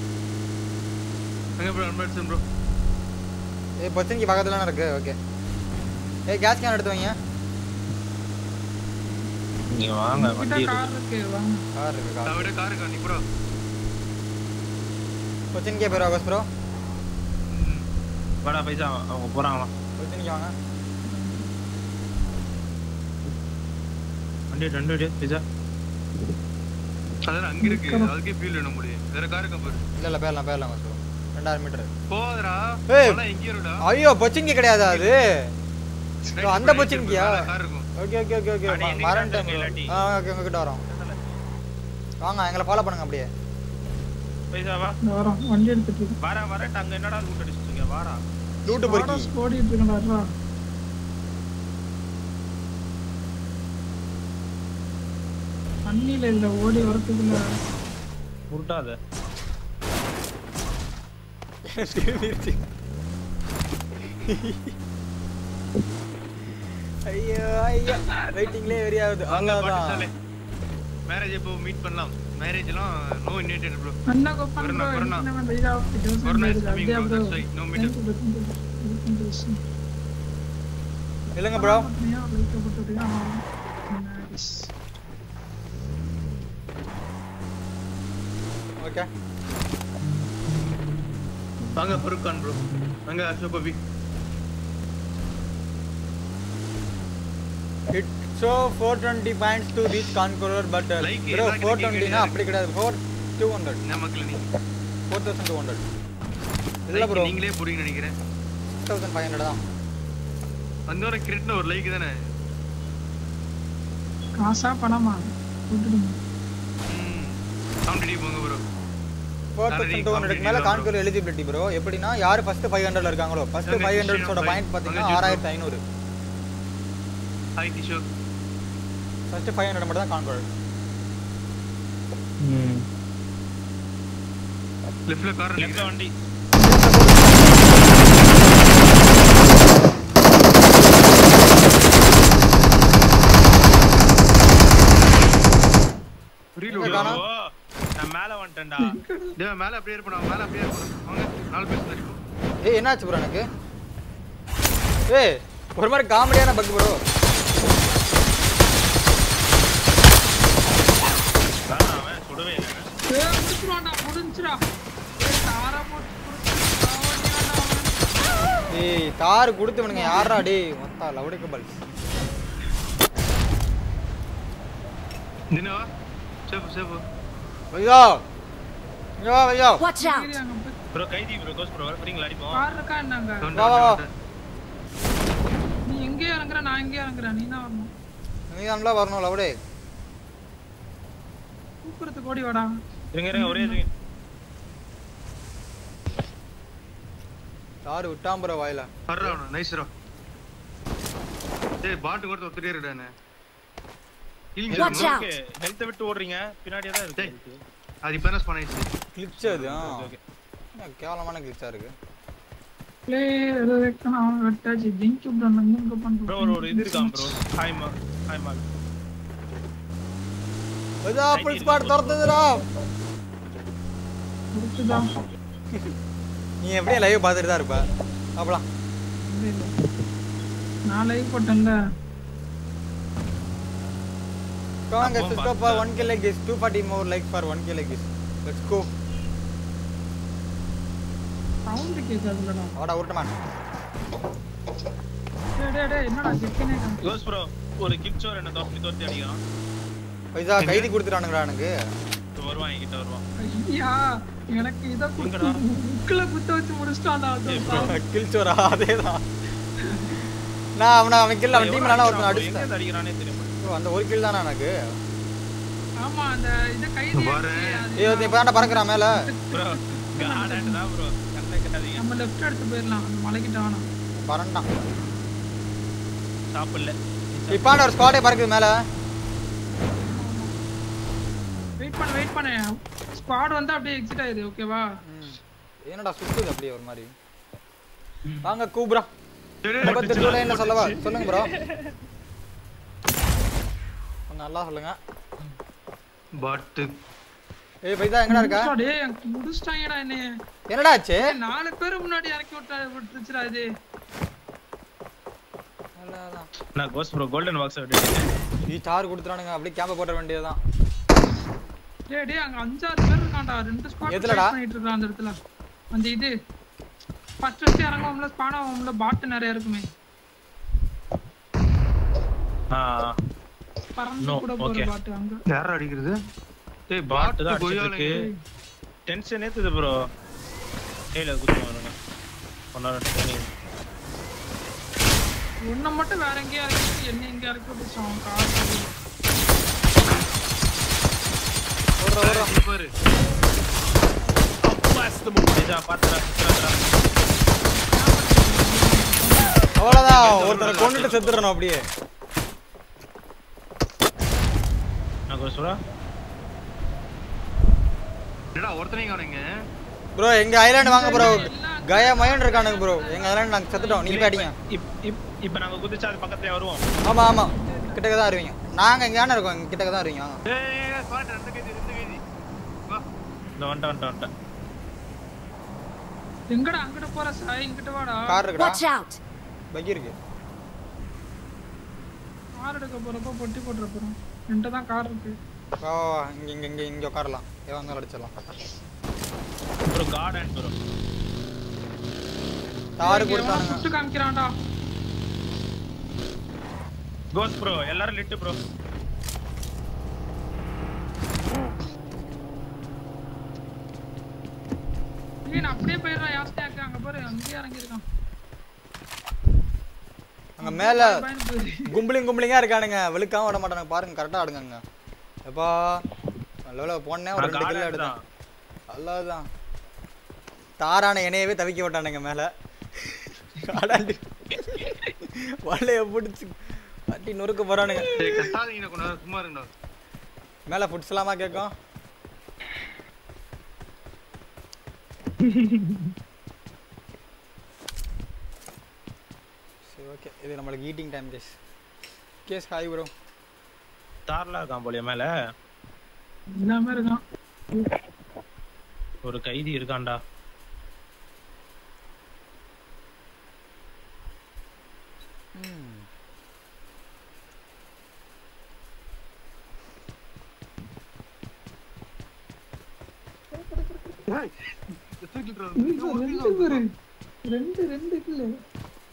அங்க ப்ரோ அன்பாட்சன் ப்ரோ ஏ பச்சனிக்கு பக்கத்துல தானே இருக்கு ஓகே ஏ கேஸ் கேன் எடுத்து வைங்க நீங்க வாங்க கிட்ட வண்டி கார் இருக்கு வாங்க கார் இருக்கு கார் அவட கார் இருக்கா நீ ப்ரோ கொச்சின்கே போயிரு ஆகஸ்ட் ப்ரோ வாடா பைசா அவங்க போறாங்களா கொச்சின்கே வாங்க வண்டி ரெண்டு வண்டி பைசா அதான் அங்க இருக்கு அதுக்கே ஃபியூல் வேணும் முடியும் வேற கார் இருக்கா பாரு இல்ல இல்ல போயிடலாம் போயிடலாம் ஆகஸ்ட் ப்ரோ ரெண்டாயிரம் மீட்டர் போதரா ஏய். ஆனா எங்க இருடா ஐயோ பொச்சின்கே கிடையாது அது ஓ, அந்த பொச்சின்கியா கார் இருக்கும் ஓகே ஓகே ஓகே ஓகே அடி, இன்னைக்கு மறந்துட்டேன் தான் bro. இல்லாட்டி. ஆ ஓகே உங்ககிட்ட வரோம் வாங்க எங்களை ஃபாலோ பண்ணுங்க அப்படியே பைசா வா இந்த வரோம் வண்டி எடுத்துட்டு இருக்கேன் வாடா வரேன் அங்க என்னடா ரூட் அடிச்சிட்டு வாடா லூட்டு பொறுக்கி Photos ஓடிட்டு இருக்கேன்டா தண்ணியில இல்ல ஓடி வரதுக்குள்ள உருட்டாத திரும்பிருச்சு ஐயோ ஐயோ வெயிட்டிங்லேயே வெறியாகுது அவ்வளோதான் மேரேஜ் எப்போ மீட் பண்ணலாம் மேரேஜ் எல்லாம் நோ இன்வைட்டட் ப்ரோ அண்ணா கோப்பன் கொரோனா, ப்ரோ கொரோனா. என்ன வெயிலா corona is coming, bro. That's why no meetup. இல்லைங்க ப்ரோ ஓகே வாங்க ஃபருக் கான் ப்ரோ வாங்க அசோக் பபி it show four twenty points to reach conqueror but Like bro எல்லா ஃபோர் கிடைக்கும் டுவெண்ட்டினா அப்படி கிடையாது ஃபோர் டூ ஹண்ட்ரட் என்ன மக்கள் நீங்க ஃபோர் தௌசண்ட் டூ ஹண்ட்ரட் இல்லை Like ப்ரோ நீங்களே போடுவீங்கன்னு நினைக்கிறேன் தௌசண்ட் ஃபைவ் ஹண்ட்ரட் தான் அந்த ஒரு கிரெட்னு ஒரு லைக் தானே காசா பணமா விட்டுடுங்க ம் கவுண்டடி போங்க bro four Already thousand two hundred மேலே completed கான்குரர் எலிஜிபிலிட்டி ப்ரோ எப்படின்னா யார் ஃபர்ஸ்ட் ஃபைவ் ஹண்ட்ரட்ல இருக்காங்களோ ஃபர்ஸ்ட் அங்க ஃபைவ் Christian ஹண்ட்ரட்ஸோட five, பாயிண்ட் பார்த்தீங்கன்னா அங்க ஆறாயிரத்தி ஐநூறு hi Kishore first five hundred மட்டும் தான் கான்குரர் லெஃப்ட்ல கார் லெஃப்ட்ல வண்டி ரீலோட் எங்க காணோம்? ஓ, நான் மேல வந்துட்டேன்டா டேய் மேல அப்படியே இருப்பா மேல அப்படியே இருப்பா வாங்க நாலு பேர் தெரியும் ஏய் என்னாச்சு ப்ரோ எனக்கு ஏய் ஒரு மாதிரி காமெடியான பக் ப்ரோ வேணாம், அவன் சுடவே இல்லை ஏய் முடிச்சிருவான்டா முடிஞ்சிரா ஏய் காரா போட்டு முடிச்சிருவான் தார் கொடுத்து இவனுங்க யாரா டேய் மொத்தா லவுடுக்கு பல்ஸ் தினவா சேப்பு சேப்பு ஐயோ ஐயோ ஐயோ Watch out! கீழே அங்க போய் ப்ரோ கைதி ப்ரோ கோஸ் ப்ரோ வரீங்களா அடிப்போம் கார் இருக்கா என்னங்க வா வா வா நீ எங்கே இறங்குற நான் எங்கே இறங்குறேன் நீ தான் வரணும் நீ தான்ல வரணும் லவுடே கூப்பிடுறதுக்கு ஓடி வாடா இருங்க இருங்க ஒரே இருங்க தார் விட்டான் ப்ரோ வாயில வர்றா நைஸ் ரோ டேய் பாட்டு கூட ஒத்துட்டே இருடானே Watch out! ஓகே ஹெல்த் விட்டு ஓடுறீங்க பின்னாடியே தான் இருக்கு டேய். health. அது இப்போ என்ன ஸ்பான் ஆயிடுச்சு கிளிப்ஸ் அது ஆ ஓகே என்ன கேவலமான கிளிப்ஸா இருக்கு பிளே வைக்கணும் அவன் வெட்டாச்சு ஜிங்க் விட்றான் இங்க ப்ரோ ஒரு ஒரு இது இருக்கான் பண்றோம் ப்ரோ ஹாய் மா ஹாய் மா ஏதா புல் ஸ்பாட் துரத்துதுடா முடிச்சுதான் நீ எப்படியும் லைவ் பார்த்துட்டு தான் இருப்ப அப்பலாம் நான் லைவ் போட்டேன்ல Come on guys, அப்போ let's go for 1k like this. 240 more likes for 1k like this. Let's go. Sound கேட்காதுலடா வாடா உருட்டமான் டேய் டேய் டேய் என்னடா செக்கனே கோஸ் ப்ரோ ஒரு கிப்சோர் என்ன தோப்பி தோத்தி அடிக்கிறான் பைசா கைதி கொடுத்துட்டானுங்கடா எனக்கு இப்போ வருவான் என்கிட்ட வருவான் ஐயா எனக்கு இத எங்கடா? புக்ல குத்த வச்சு முடிச்சிட்டான்டா ஏய் bro. கில் சோரா அதேதான் நான் அவனை அவன் கில் அவன் டீம்ல ஒருத்தன் எங்க அடிச்சிட்டேன் இருந்து அடிக்கிறானே தெரியும் bro, அந்த ஒரு கில் தானே எனக்கு ஆமா அந்த இத கைது பாரு. ஐயோ நீ இப்போ பறக்குறான் மேல ப்ரோ காட் ஹேண்ட் தான் ப்ரோ கண்ணை கட்டாதீங்க நம்ம லெஃப்ட் எடுத்து போயிடலாம் அந்த மலைக்கிட்ட வேணாம் பறண்டான் சாப்பிடல இப்பாண்ட ஒரு ஸ்குவாடே பறக்குது மேல வெயிட் பண்ணு வெயிட் பண்ணு ஸ்குவாட் வந்து அப்படியே எக்ஸிட் ஆயிரு ஓகேவா ம். என்னடா சுத்துது அப்படியே ஒரு மாதிரி வாங்க கூப்ரா டேய், டேய், முப்பத்தி ரெண்டுல என்ன சொல்லவா சொல்லுங்க ப்ரோ நல்லா சொல்லுங்க பாட்டு ஏய் பைசா எங்கடா இருக்கா முடிச்சிட்டா, டேய் எனக்கு முடிச்சிட்டாங்கடா என்னைய என்னடா ஆச்சு ஏய், நாலு பேர் முன்னாடி இறக்கி விட்டா விட்டுருச்சுடா இது அவ்வளவுதான். நான் கோஸ் ப்ரோ கோல்டன் பாக்ஸ் விட்டுட்டேன் நீ தார் கொடுத்துறானுங்க அப்படியே கேம்ப போட்ட வேண்டியதுதான் டேய் டேய் அங்க அஞ்சாறு பேர் இருக்கான்டா ரெண்டு ஸ்குவாட் எதுலடா? பண்ணிட்டு இருக்கான் அந்த இடத்துல அந்த இது ஃபர்ஸ்ட் ஃபர்ஸ்ட் இறங்குவோம்ல ஸ்பான் ஆகும்ல பாட்டு நிறைய இருக்குமே ஆ பறந்து No, கூட போற okay. பாட்டு அங்க யாரா அடிக்கிறது டேய் பாட்டு தான் பாட்டு அடிச்சிட்டு கொய்யாலே இருக்கு டென்ஷன் ஏத்துது ப்ரோ ஏல குத்து வருங்க ஒன்னார ட்ரைனிங் உன்னை மட்டும் வேற எங்கேயா இறக்கி என்ன எங்க இறக்கி விட்டுச்சான் கார் ஓடுறா ஓடுறா இங்க பாரு இதா பாத்துடா சுத்துறாடா அவ்வளவுதான் ஒருத்தரை கொண்டுட்டு செத்துறணும் அப்படியே நான் கோஸ் ப்ரோ என்னடா ஒருத்தனையும் காணுங்க ப்ரோ எங்க ஐலாண்ட் வாங்க ப்ரோ கயா மயன் இருக்கானுங்க ப்ரோ எங்க ஐலாண்ட் நாங்க செத்துட்டோம் நீங்க போய் அடிங்க இப் இப் இப்போ நாங்க குதிச்சா அது பக்கத்துலயே வருவோம் ஆமா ஆமா கிட்டக்க தான் இருவீங்க நாங்க இங்க தானே இருக்கோம் இங்க கிட்டக்க தான் இருவீங்க வாங்க ஏய் பாட்டு ரெண்டு கேஜி ரெண்டு கேஜி வா இந்த வந்துட்டேன் வந்துட்டேன் வந்துட்டேன் எங்கடா அங்கிட்ட போற சாய் இங்கிட்ட வாடா கார் இருக்குடா Watch out! பக்கி இருக்கு கார் எடுக்க போறப்ப பொட்டி போட்டுற போறோம் என்கிட்ட தான் கார் இருக்கு வா வா, வா இங்க இங்க இங்க இங்க உட்காரலாம் எவன் இருந்தாலும் அடிச்சிடலாம் ப்ரோ காட் அண்ட் ப்ரோ தாரு இங்க எவனோ கொடுத்தானுங்க சுட்டு காமிக்கிறான்டா கோஸ் ப்ரோ எல்லாரும் லிட்டு ப்ரோ ஏய் நான் அப்படியே போயிடுறேன் யாஸ்தியாக்கு அங்க பாரு அங்கேயே இறங்கியிருக்கான் அங்க மேல பயந்து போயிரு கும்பலிங் கும்பலிங்கா இருக்கானுங்க வெளுக்காம விட மாட்டானுங்க பாருங்க கரெக்டா ஆடுங்க அங்க எப்பா நல்ல போனேன் ஒரு ரெண்டு கிலோ எடுத்தேன் அல்லாதான் தாரான என்னையவே தவிக்க விட்டானுங்க மேல அடாண்டி வலைய பிடிச்சி அட்டி நொறுக்க போறானுங்க டேய் கத்தாதீங்க கொஞ்ச நேரம் சும்மா இருங்கடா மேல ஃபுட்ஸ் எல்லாமா கேட்கும் சரி ஓகே இது நம்மளுக்கு ஈட்டிங் டைம் கேஸ் கேஸ் ஹாய் ப்ரோ தார்லாம் இருக்கான் போலியா மேல எல்லாமே இருக்கான் ஒரு கைதி இருக்கான்டா தூக்கிட்டு ரெண்டு பேரு ரெண்டு ரெண்டு இல்ல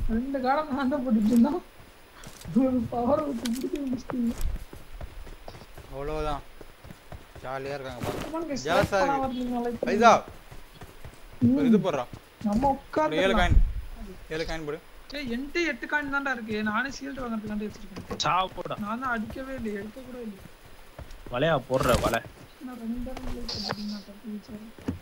ரெண்டு காலம் நான் தான் போட்டுட்டு இருந்தோம் ஒரு பவர் விட்டு பிடிச்சி முடிச்சிட்டீங்க அவ்வளோதான் ஜாலியாக இருக்காங்க பா ஆமாங்க, ஜாலியாக select பண்ண இருக்கு வரலீங்களா இப்போ? பைசா ஒரு இது போடுறான் நம்ம ஒரு உட்கார்ந்து ஏழு காயின் ஏழு காயின் போடு ஏய் என்கிட்ட எட்டு காயின் தான்டா இருக்கு நானே சீல்டு வாங்குறதுக்காண்டி வச்சிருக்கேன் சாவு போடா நான் தான் அடிக்கவே இல்லை எடுக்க கூட இல்லை வலையா போடுற வலை நான் ரெண்டு தடவை போட்டுட்டீங்கன்னா தப்பி வச்சாரு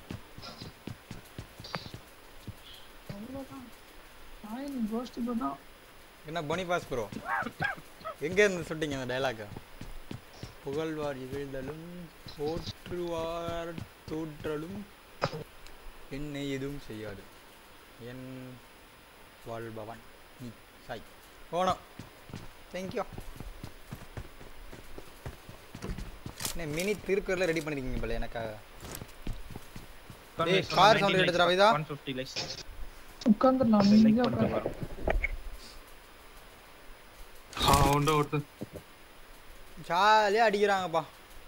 அவ்வளோதான் காயின் கோஸ்ட் தான் என்ன பனிபாஸ் ப்ரோ எங்கே இருந்து சுட்டிங்க இந்த டைலாக் புகழ்வார் இகழ்தலும் போற்றுவார் தூற்றலும் என்னை எதுவும் செய்யாது என் வாழ்பவன் நீ சாய் போனோம் தேங்க்யூ என்ன மினி திருக்குறளில் ரெடி பண்ணிருக்கீங்க போல எனக்காக ஏய், car sound எடுத்துடா, வைதா. 150 லைக்ஸ் உட்காந்துடலாம் லைக் நீங்க பண்ணிட்டு உட்காந்து வரோம் ஆ உண்டா ஒருத்தன் ஜாலியாக அடிக்கிறாங்கப்பா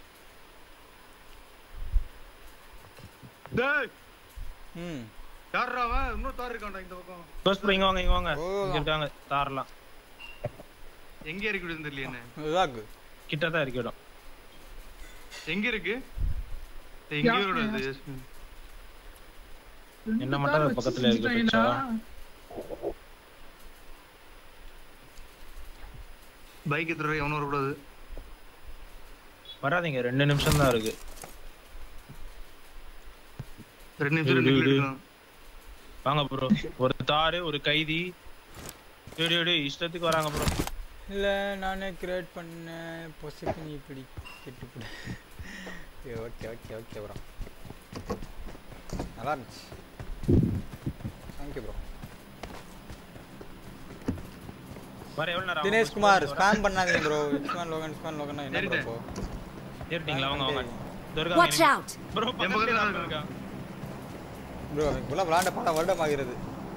டேய் ம் யார்ரா அவன் இன்னும் தார் இருக்கான்டா இந்த பக்கம் க்ளோஸ் ப்ரோ இங்க வாங்க இங்க வாங்க ஓ. இங்க இருக்காங்க தாரலாம் எங்க இருக்கு தெரியல என்ன இதாக்கு கிட்ட தான் இருக்கட்டும் எங்க இருக்கு எங்க யா- வருது என்ன மட்டும் அது பக்கத்துல இருக்கு பிச்சா. பைக் எத்தனை எவனும் வரக்கூடாது வராதீங்க ரெண்டு நிமிஷம் தான் இருக்கு ரெண்டு நிமிஷம் இரு, ரெண்டு இரு. கிலோ எடுக்கலாம் வாங்க ப்ரோ ஒரு தாரு ஒரு கைதி டேய், டேய், டேய், இஷ்டத்துக்கு வராங்க ப்ரோ இல்லை நானே கிரியேட் பண்ண பொசிஷன் இப்படி கெட்டுப்பட ஓகே ஓகே ஓகே ப்ரோ நல்லா இருந்துச்சு தேங்க்யூ ப்ரோ வர எவ்வளவு நேரம் ஆகும்? தினேஷ் குமார் ஸ்பேம் பண்ணாதீங்க ப்ரோ இஸ்மான் லோகன் இஸ்மான் லோகன் என்ன சரிடா. ப்ரோ ஏறிட்டீங்களா வாங்க வாங்க துர்கா Watch out! ப்ரோ என் பக்கத்துல பக்கத்துல தான் இருக்கா ப்ரோ இப்போலாம் விளாண்ட பல வருடம் ஆகிறது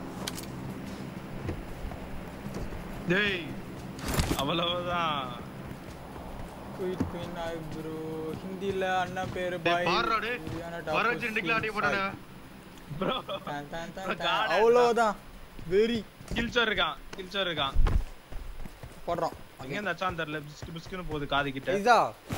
டேய் அவ்வளவுதான் குயிட் குயின் ஆய் ப்ரோ ஹிந்தியில் அண்ணா பேர் டேய் பாய் பாருடா டேய் வர வச்சு ரெண்டு கிலோ அடி போட்டானே ப்ரோ அவ்வளோதான் வெரி கில்ச்சர் இருக்கான் கில்ச்சர் இருக்கான் போடுறோம் எங்க இந்த அச்சான் தெரியல பிஸ்கு பிஸ்குன்னு போகுது காது கிட்ட பைசா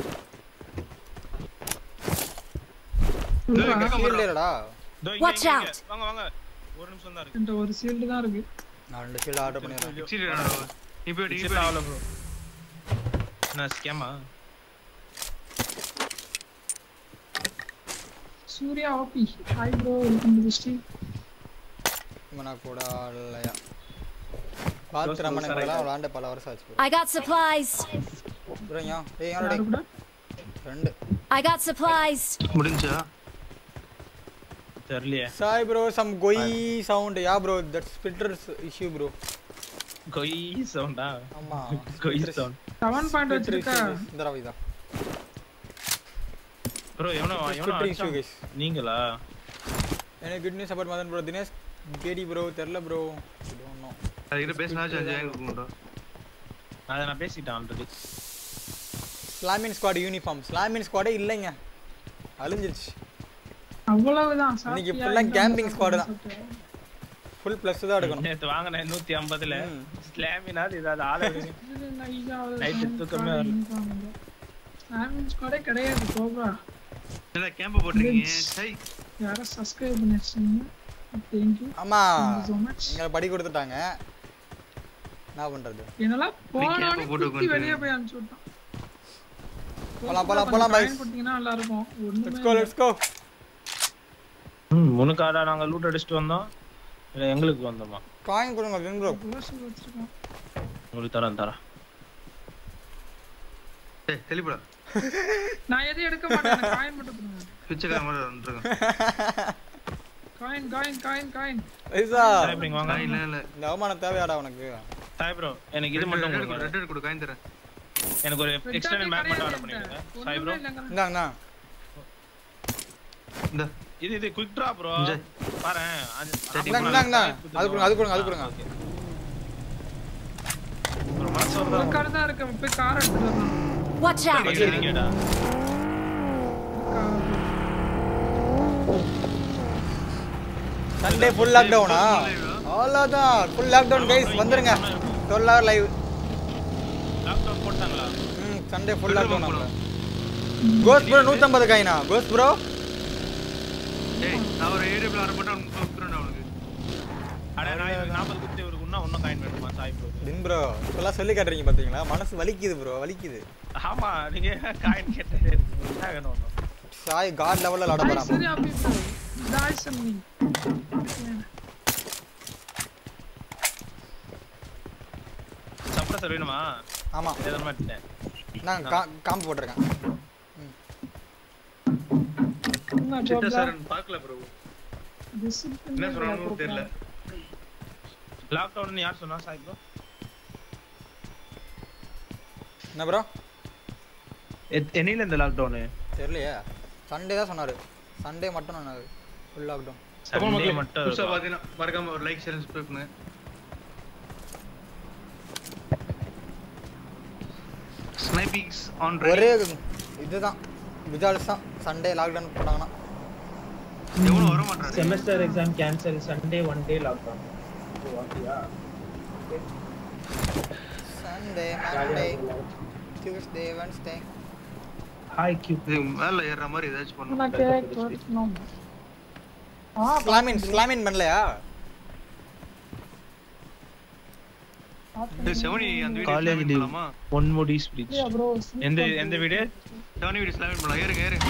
டேய் கேட்க ஃபீல்டு மாட்டா இல்லடா இதோ இங்க, Watch இங்க, இங்க. out. வாங்க வாங்க ஒரு நிமிஷம் தான் இருக்கு என்கிட்ட ஒரு சீல்டு தான் இருக்கு நான் ரெண்டு ஃபீல்டு ஆர்டர் பண்ணிடுறேன் சரி நீ போய் நீ Exit போய் ஆகல ப்ரோ என்ன ஸ்கேமா Surya OP hi bro welcome to stream இவனா கூட இல்லையா பார்த்து ரமணன் கூட விளாண்ட பல வருஷம் ஆச்சு bro. I got supplies! bro ஏன் ஏய் யாரு யாரோட கூட ரெண்டு I got supplies! முடிஞ்சா தெரியலையே சாய் ப்ரோ சம் கொய் சவுண்ட் யா ப்ரோ தட் ஸ்பிட்டர்ஸ் இஷ்யூ ப்ரோ கொய் சவுண்டா ஆமா கொய் சவுண்ட் செவன் பாயிண்ட் வச்சிருக்கா இந்த ரவி தான் ப்ரோ எவனோ எவனோ ஸ்பிட்டர் இஷ்யூ அடிச்சான். கைஸ் நீங்களா எனக்கு good news about Madan bro Dinesh கேடி ப்ரோ தெரியல ப்ரோ டோன்ட் நோ அதுக்கிட்ட பேசினாச்சும் அஞ்சு ஏன் கொடுக்கணும்டா அதை நான் பேசிட்டேன் already slamming squad uniform slamming ஸ்குவாடே இல்லைங்க அழிஞ்சிருச்சு அவ்வளவுதான் இன்னைக்கு சாப்பிட்டியா? full ஆ என்ன camping squad தான். சாப்பிட்டியா? ஃபுல் ப்ளஸ் தான் எடுக்கணும் நேத்து வாங்கினேன் நூத்தி ஐம்பதுல ம். ஸ்லாமினாது இதாவது ஆள விடுங்க இது நைஸாவது Night செவன் தூக்கமே squad வரல. uniform இது. Slamming squad ஏ கிடையாது கோபா என்ன கேம்ப போட்டிருக்கீங்க சை யாரோ சப்ஸ்கிரைப் பண்ணி வச்சிருந்தீங்க தேங்க்யூ ஆமா ஸோ மச் எங்களை படி கொடுத்துட்டாங்க என்ன பண்றது என்னெல்லாம் போனோடனே camp போட்டு குத்தி உட்காந்து. வெளியே போய் அனுப்பிச்சு விட்டான் போலாம், போலாம், கொஞ்சம் போலாம், coin boys. கொடுத்தீங்கன்னா நல்லா இருக்கும் லெட்ஸ் ஒண்ணுமே கோ லெட்ஸ் கோ ம் முனுக்காடா நாங்க லூட் அடிச்சுட்டு வந்தோம் இல்ல எங்களுக்கு வந்தோமா காயின் கொடுங்க வின் ப்ரோ ரோஸ் வச்சிருக்கோம் உங்களுக்கு தரேன் தரேன் ஏய் தெளிப்படா நான் எதையும் எடுக்க மாட்டேன் காயின் மட்டும் கொடுங்க பிச்சைக்கார மாதிரி வந்துருக்கேன் காயின் காயின் காயின் காயின் ஐசா டைப்பிங் வாங்க இல்ல இல்ல இந்த அவமானம் தேவையாடா உனக்கு சாய் ப்ரோ எனக்கு இது மட்டும் கொடுங்க. ரெட் ரெட் கொடு காயின் தரேன் எனக்கு ஒரு Red எக்ஸ்டர்னல் dot மேப் மட்டும் கிடையாது ஆர்டர் பண்ணிடுங்க என்கிட்ட. சாய் ப்ரோ ஒண்ணுமே இல்லைங்க. இந்தாங்கண்ணா இந்த இது இது குயிக் ட்ரா ப்ரோ இங்க. பாரு இந்தாங்க இந்தாங்கண்ணா அது கொடுங்க அது கொடுங்க அது கொடுங்க ஒரு மனசு ஒரு வருதா கார் தான் இருக்கு போய் கார் எடுத்துட்டு வரலாம் Watch out! வச்சிருக்கீங்கடா சண்டே ஃபுல் லாக்டவுனா அவ்வளோதான் ஃபுல் லாக்டவுன் கைஸ் வந்துருங்க டுவெல் ஹவர் லைவ் லாக்டவுன் போட்டாங்களா ம் சண்டே ஃபுல் லாக்டவுன் ஆகல கோஸ் ப்ரோ நூற்றம்பது காயினா கோஸ் ப்ரோ டேய் நான் ஒரு ஏரியா பிளான் போட்டா உனக்கு கொடுத்துறேன் அவனுக்கு அட நான் இவருக்கு நாற்பது குத்தி இவருக்கு இன்னும் இன்னும் காயின் வேணுமா சாய் ப்ரோ தின் ப்ரோ இப்பெல்லாம் சொல்லி காட்டுறீங்க பார்த்தீங்களா மனசு வலிக்குது ப்ரோ வலிக்குது ஆமா நீங்க காயின் கேட்டதே இருக்கு. என்ன வேணும் இன்னும்? சாய் காட் லெவலில் விளாட Hi, போகிறான் Surya people. Die something. Suppressor வேணுமா ஆமாம் எதனா மாட்டேன் நான் கா காம்பு போட்டிருக்கேன் என்ன சிட்ட job சார் தான்? பார்க்கல ப்ரோ Discipline என்ன இல்ல சொல்றாங்கன்னு bro. தெரியல லாக்டவுன் யார் சொன்னா சாய் ப்ரோ என்ன ப்ரோ என்னையில இந்த லாக்டவுன் தெரியலையே சண்டே தான் சொன்னார் சண்டே மட்டும் சொன்னார் ஃபுல் லாக்டவுன் சண்டே மட்டும் புதுசா இருக்கா? பாத்தீங்கன்னா மறக்காம ஒரு லைக் ஷேர் சப்ஸ்கிரைப் பண்ணுங்க ஸ்னைபிங்ஸ் ஆன் ஒரே இதுதான் விஜால்ஸ் தான் சண்டே லாக்டவுன் போட்டாங்கன்னா எவ்வளவு வர மாட்டாரு semester exam cancel Sunday one day lockdown Sunday Monday Tuesday Wednesday hi கியூ இது மேல ஏறுற மாதிரி ஏதாச்சும் பண்ணும் நான் கேட்கணும். ஆ, ஸ்லாமின் ஸ்லாமின் பண்ணலையா டேய், செவனி அந்த வீடியோ காலேஜ் ஸ்லாமின் லீவ் பண்ணலாமா ஒன் மோடி ஸ்பீச் இல்லையா bro, sleep எந்த பண்ணுங்க. எந்த வீடு செவனி வீடியோ ஸ்லாமின் பண்ணலாம் ஏறுங்க ஏறுங்க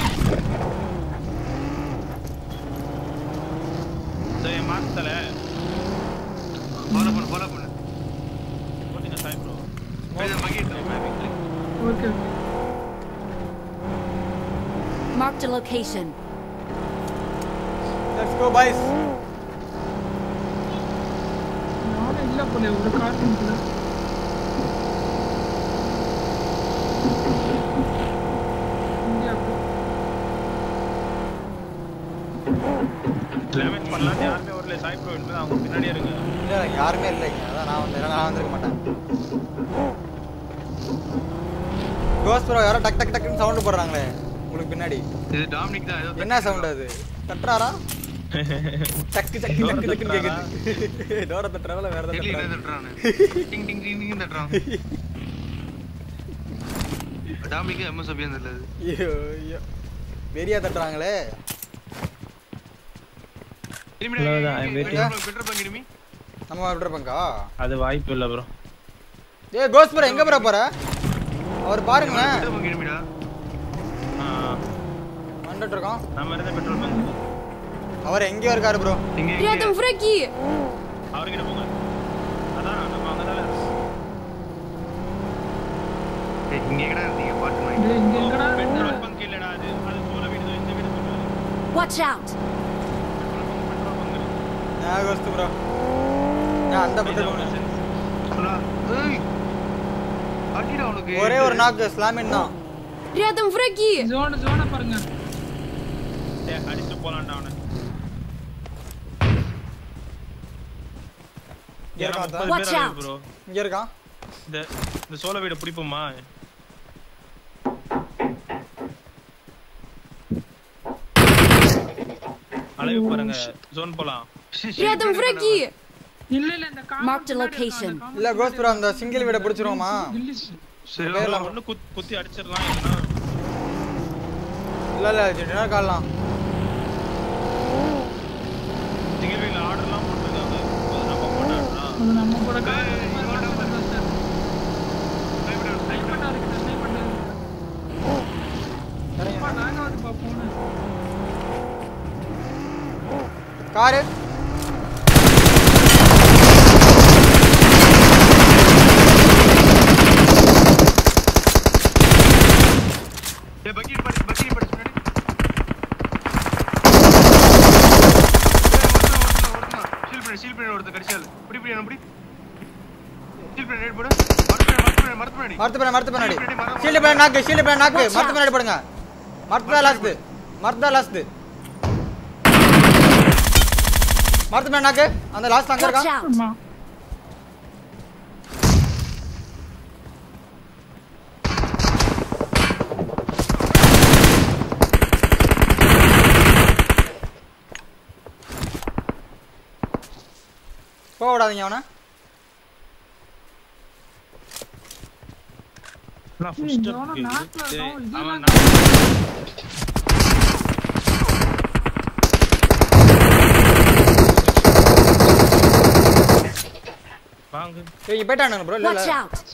சரி மாத்தல ஃபாலோ பண்ணு ஃபாலோ பண்ணு போட்டுங்க சாய் ப்ரோ இதை bucket Okay, okay. Marked a location. Let's go boys நானும் இல்ல போல ஒரு கார்ட்டூன் கூட இந்தியா bro. லெவன் பண்ணலாம் யாருமே வரல சாய் ப்ரோ இனிமே அவங்க பின்னாடியே இருங்க இல்லை யாருமே இல்லைங்க அதான் நான் வந்து நான் வந்திருக்க மாட்டேன் கோஸ் ப்ரோ யாரோ டக் டக் டக்குன்னு சவுண்டு போடுறாங்களே உங்களுக்கு பின்னாடி இது டாமினிக் தான் ஏதோ என்ன சவுண்ட் அது தட்டுறாரா டக்கு டக்கு டக்கு டக்குன்னு கேக்குது டோர தட்டுறாங்களா வேற ஏதாவது டெய்லி இதை தட்டுறாங்க தட்டுறானு டிங் டிங் டிங் டிங் தட்டுறான் டாமினிக்கு எம்எஸ் அபியான் தெரியல அது ஐயோ ஐயோ வெறியா தட்டுறாங்களே அவ்வளவுதான், I'm waiting. பெட்ரோல் பங்க் இனிமே நம்ம விட்ற பங்கா அது வாய்ப்பு இல்ல ப்ரோ ஏய் கோஸ் ப்ரோ எங்க ப்ரோ போற அவர் பாருங்களேன் பெட்ரோல் பங்க் இனிமேடா வந்துட்டு இருக்கோம் நம்ம இருந்த பெட்ரோல் பங்க் அவர் எங்கேயோ இருக்காரு ப்ரோ இங்க Рядом враги! அவர்கிட்ட போங்க அதான் நம்ம அங்கதானே இருக்கோம். ஏய், இங்க எங்கடா இருந்தீங்க பாட்டு மைண்ட் டேய், இங்க எங்கடா பெட்ரோல் இருந்த? பங்க் இல்லடா அது அது போல வீடு தான், இந்த வீடு சொல்லுவாரு Watch out! Petrol bunk petrol bunk இருக்கு. நான் கோஸ்ட் ப்ரோ நான் அந்த இது பக்கம் ஒரு போனேன். sense. சொன்னா ஏய் அடிடா உனக்கு ஒரே ஒரு நாக்கு ஸ்லாமின் தான் Рядом враги! ஜோன ஜோன பாருங்க டேய், அடிச்சுட்டு போலாம்டா அவனை இங்க இருக்கான் முப்பது அதான். Watch பேர் out. ப்ரோ இங்க இருக்கான் இந்த இந்த சோள வீடு பிடிப்போமா அளவு பாருங்க ஜோன் போலாம் Рядом враги! இல்ல இல்ல இந்த காம்பவுண்ட் Marked பின்னாடி location. இருக்கான், அந்த இல்ல காம்பவுண்ட் கோஸ்ட் ப்ரோ அந்த சிங்கிள் வீட பிடிச்சிருவோமா கில்லி சரி பேர்ல ஒண்ணு குத்- குத்தி அடிச்சிடலாம் இல்லைன்னா இல்ல இல்ல டின்னர் காணலாம் திகிர்வீல ஆர்டர்லாம் போட்டிருக்காங்க அது நம்ம போட்டாடலாம் அது நம்ம கூட கார் ஸ்னைப்பர் இருக்கு ஸ்னைப்பர் சரிங்க நாங்க வந்து பாப்போம் காரு ஏய் பக்கெட் படி பக்கெட் படி முன்னாடி சீல் பண்ணி சீல் பண்ணி ஒருத்த கடிச்சால் இப்படி இப்படி என்ன இப்படி சீல் பண்ணி ரேட் போடு மரத்து மரத்து மரத்து மரத்து பின்னாடி மரத்து பின்னாடி ஷீல்டு பின்னாடி நாக்கு ஷீல்டு பின்னாடி நாக்கு மரத்து பின்னாடி போடுங்க மரத்து தான் லாஸ்ட் மரத்து தான் லாஸ்ட் மரத்து பின்னாடி நாக்கு அந்த லாஸ்ட் அங்க Watch இருக்கான் out! ஆமா போக விடாதீங்க அவனை நான் ஏய், ஃபுல் இந்த ஸ்டெப் அவன நாக்குல இருக்கான், இது அவன் என்ன வாங்க ஏய் இங்க போயிட்டானுங்க ப்ரோ இல்ல Watch இல்ல out!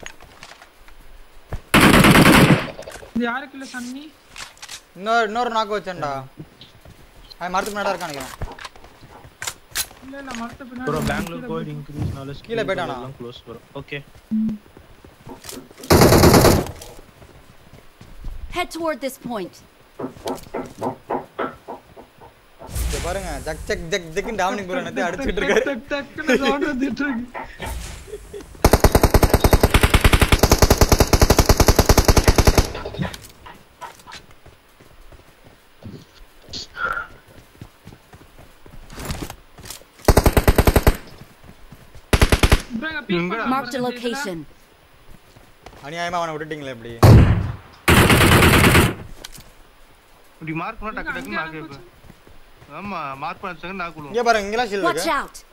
இது யாருக்கு இல்ல சன்னி இன்னொரு இன்னொரு நாக்கு வச்சேன்டா அவன் மரத்துக்கு முன்னாடி இருக்கான் நினைக்கிறேன் இல்ல இல்ல மரத்து ப்ரோ பின்னாடி பெங்களூர் கோல்ட் இன்க்ரீஸ் நாலேஜ் கீழே போயிட்டானா? Close bro okay Head toward this point. இங்க பாருங்க ஜக் ஜக் ஜக் ஜக்னு டாமினிக் ப்ரோ என்னத்தை அடிச்சுட்டு இருக்காரு டக் டக்குன்னு sound வந்துட்டு இருக்கு bro, இங்க peek எங்கடா? பண்ண Marked a பாருங்க, location. அநியாயமா அவனை விட்டுட்டீங்களே இப்படி இப்படி மார்க் பண்ணா டக்கு டக்குன்னு நாக்கு அங்க வைப்பேன் ஆமா மார்க் பண்ண செகண்ட் நாக்கு விழுவும் இங்க பாருங்க இங்கெல்லாம் ஷீல்ட் Watch இருக்கு out!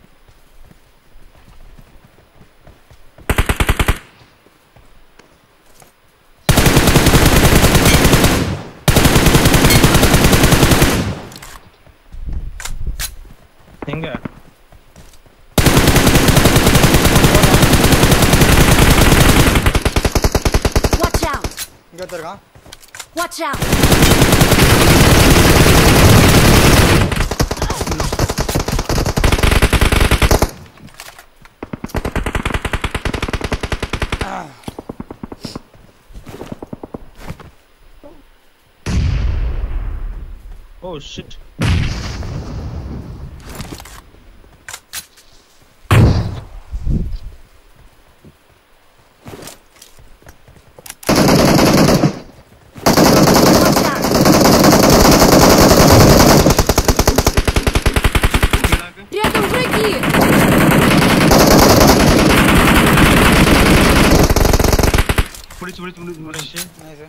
எங்க Watch out! இங்க வச்சிருக்கான் Watch out! Oh shit Watch out! நாக்கு Рядом враги! பிடிச்சு பிடிச்சு பிடிச்சு பிடிச்சு நைஸ்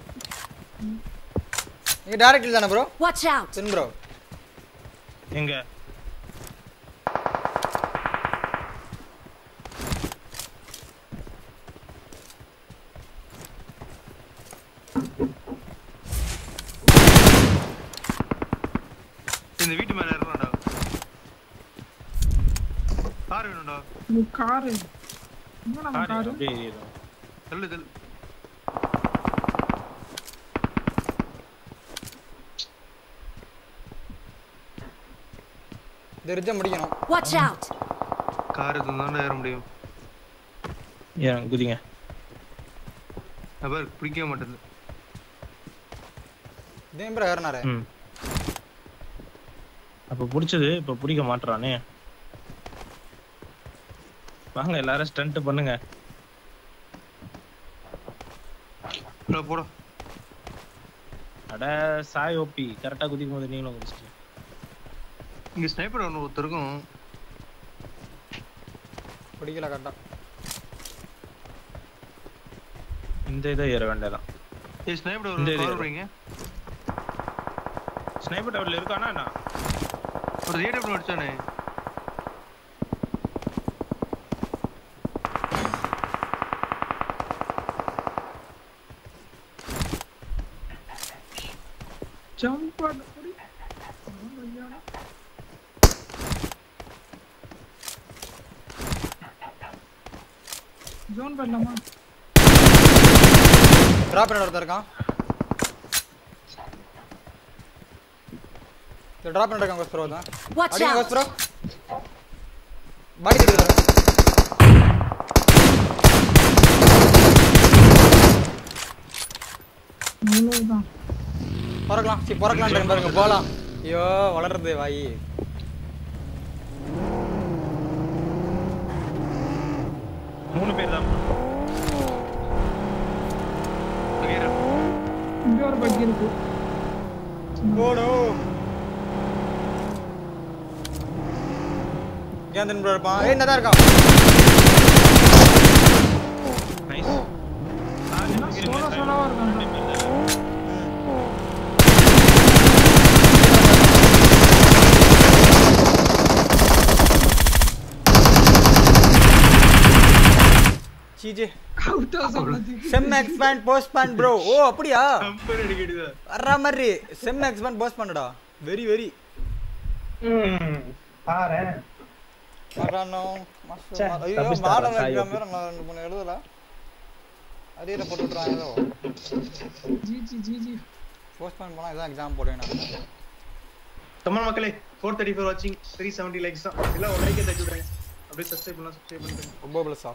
இங்க டைரக்ட் தானே ப்ரோ Watch out! சின் ப்ரோ எங்க இந்த வீட்டு மேல இருக்கணும்டா கார் வேணும்டா இது காரு எங்க நம்ம காரு காரு அப்படியே ஏறிடும் தள்ளு தள்ளு இந்த ரிட்ஜை முடிக்கணும் Watch out! கார் இருந்தா ஏற முடியும் ஏன் குதிங்க அவர் பிடிக்கவே மாட்டேங்குது இதே ப்ரோ ஏறினாரு ம் அப்ப பிடிச்சது இப்ப பிடிக்க மாட்றானே வாங்க எல்லாரும் ஸ்டண்ட் பண்ணுங்க போடா, போடா அட சாய் ஓபி கரெக்டா குதிக்கும் போது நீங்களும் குதிச்சிட்டீங்க இங்க ஸ்னைப்பர் ஒன்று ஒருத்தருக்கும் பிடிக்கல கரெக்டா இந்த இதை ஏற வேண்டியதான் ஏ ஸ்னைப்பர் இந்த ஒரு area. கவர் வைங்க ஸ்னைப்பர் டவர்ல இருக்கானா என்ன ஒரு ஏடபிள் அடிச்சானே ஜம்ப் பண்ண முடி ஜோன் பண்ணலாமா டிராப் பண்ண ஒருத்தர் இருக்கான் இந்த டிராப் பண்ண இருக்கான் கோஸ் ப்ரோ தான் Watch அடிங்க out! கோஸ் ப்ரோ பாடி கட்டி அவ்வளவுதான் பிறக்கலாம் சரி பிறக்கலாம் பாருங்க போலாம் ஐயோ வளருது வாய் மூணு பேர் தான் இங்க ஒரு பக்கி இருக்கு போடும் கேந்தன் ப்ரோ இருப்பான் ஏய் என்னதான் இருக்கான் நைஸ் சோலா சோலாவா இருக்காங்க சீஜே அவுட் ஹவுஸ் அவ்வளவு செம் எக்ஸ்பேண்ட் போஸ்ட் பேன் ப்ரோ ஓ அப்படியா கம்பெனி அடிக்கடிதா வர்ற மாதிரி செம் எக்ஸ்பேண்ட் போஸ்ட் பண்ணுடா வெரி வெரி பாரு வரானோ ச்சே, ஐயோ தப்பிச்சிட்டாரா, மாடல் சாய் எக்ஸாம் வேற நான் ரெண்டு மூணு எழுதல அரியரை போட்டு விட்றாங்க ஏதோ ஜிஜி ஜிஜி போஸ்ட் பண்ண போனால் இதான் எக்ஸாம் போடுவேன் நான் கமல் மக்களே ஃபோர் தேர்ட்டி ஃபோர் வாட்சிங் த்ரீ செவன்ட்டி லைக்ஸ் தான் எல்லாம் ஒரு லைக்கே தட்டி விடுங்க அப்படியே சப்ஸ்கிரைப் பண்ணலாம் சப்ஸ்கிரைப் பண்ணிட்டு ரொம்ப ப்ளஸ்ஸா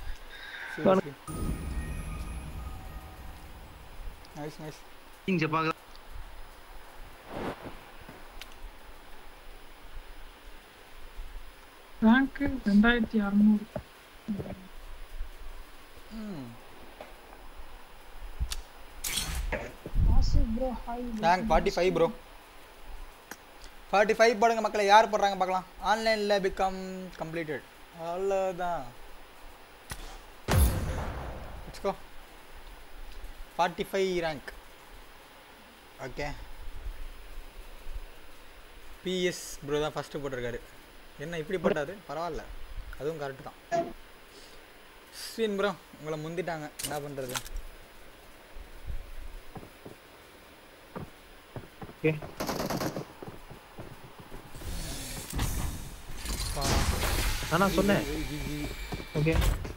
நைஸ் நைஸ் இங்க பாக்க ரேங்க் ரெண்டாயிரத்தி அறுநூறு bro hi rank forty five bro forty five போடுங்க மக்களை யார் போடுறாங்க பார்க்கலாம் ஆன்லைனில் பிகம் கம்ப்ளீட்டட் அவ்வளோதான் வச்சுக்கோ ஃபார்ட்டி ஃபைவ் ரேங்க் ஓகே பிஎஸ் ப்ரோ தான் ஃபஸ்ட்டு போட்டிருக்காரு என்ன இப்படி போட்டாரு பரவாயில்ல அதுவும் கரெக்டு தான் ஸ்வீன் ப்ரோ உங்களை முந்திட்டாங்க என்ன பண்ணுறது ஓகே நான் சொன்னேன் ஓகே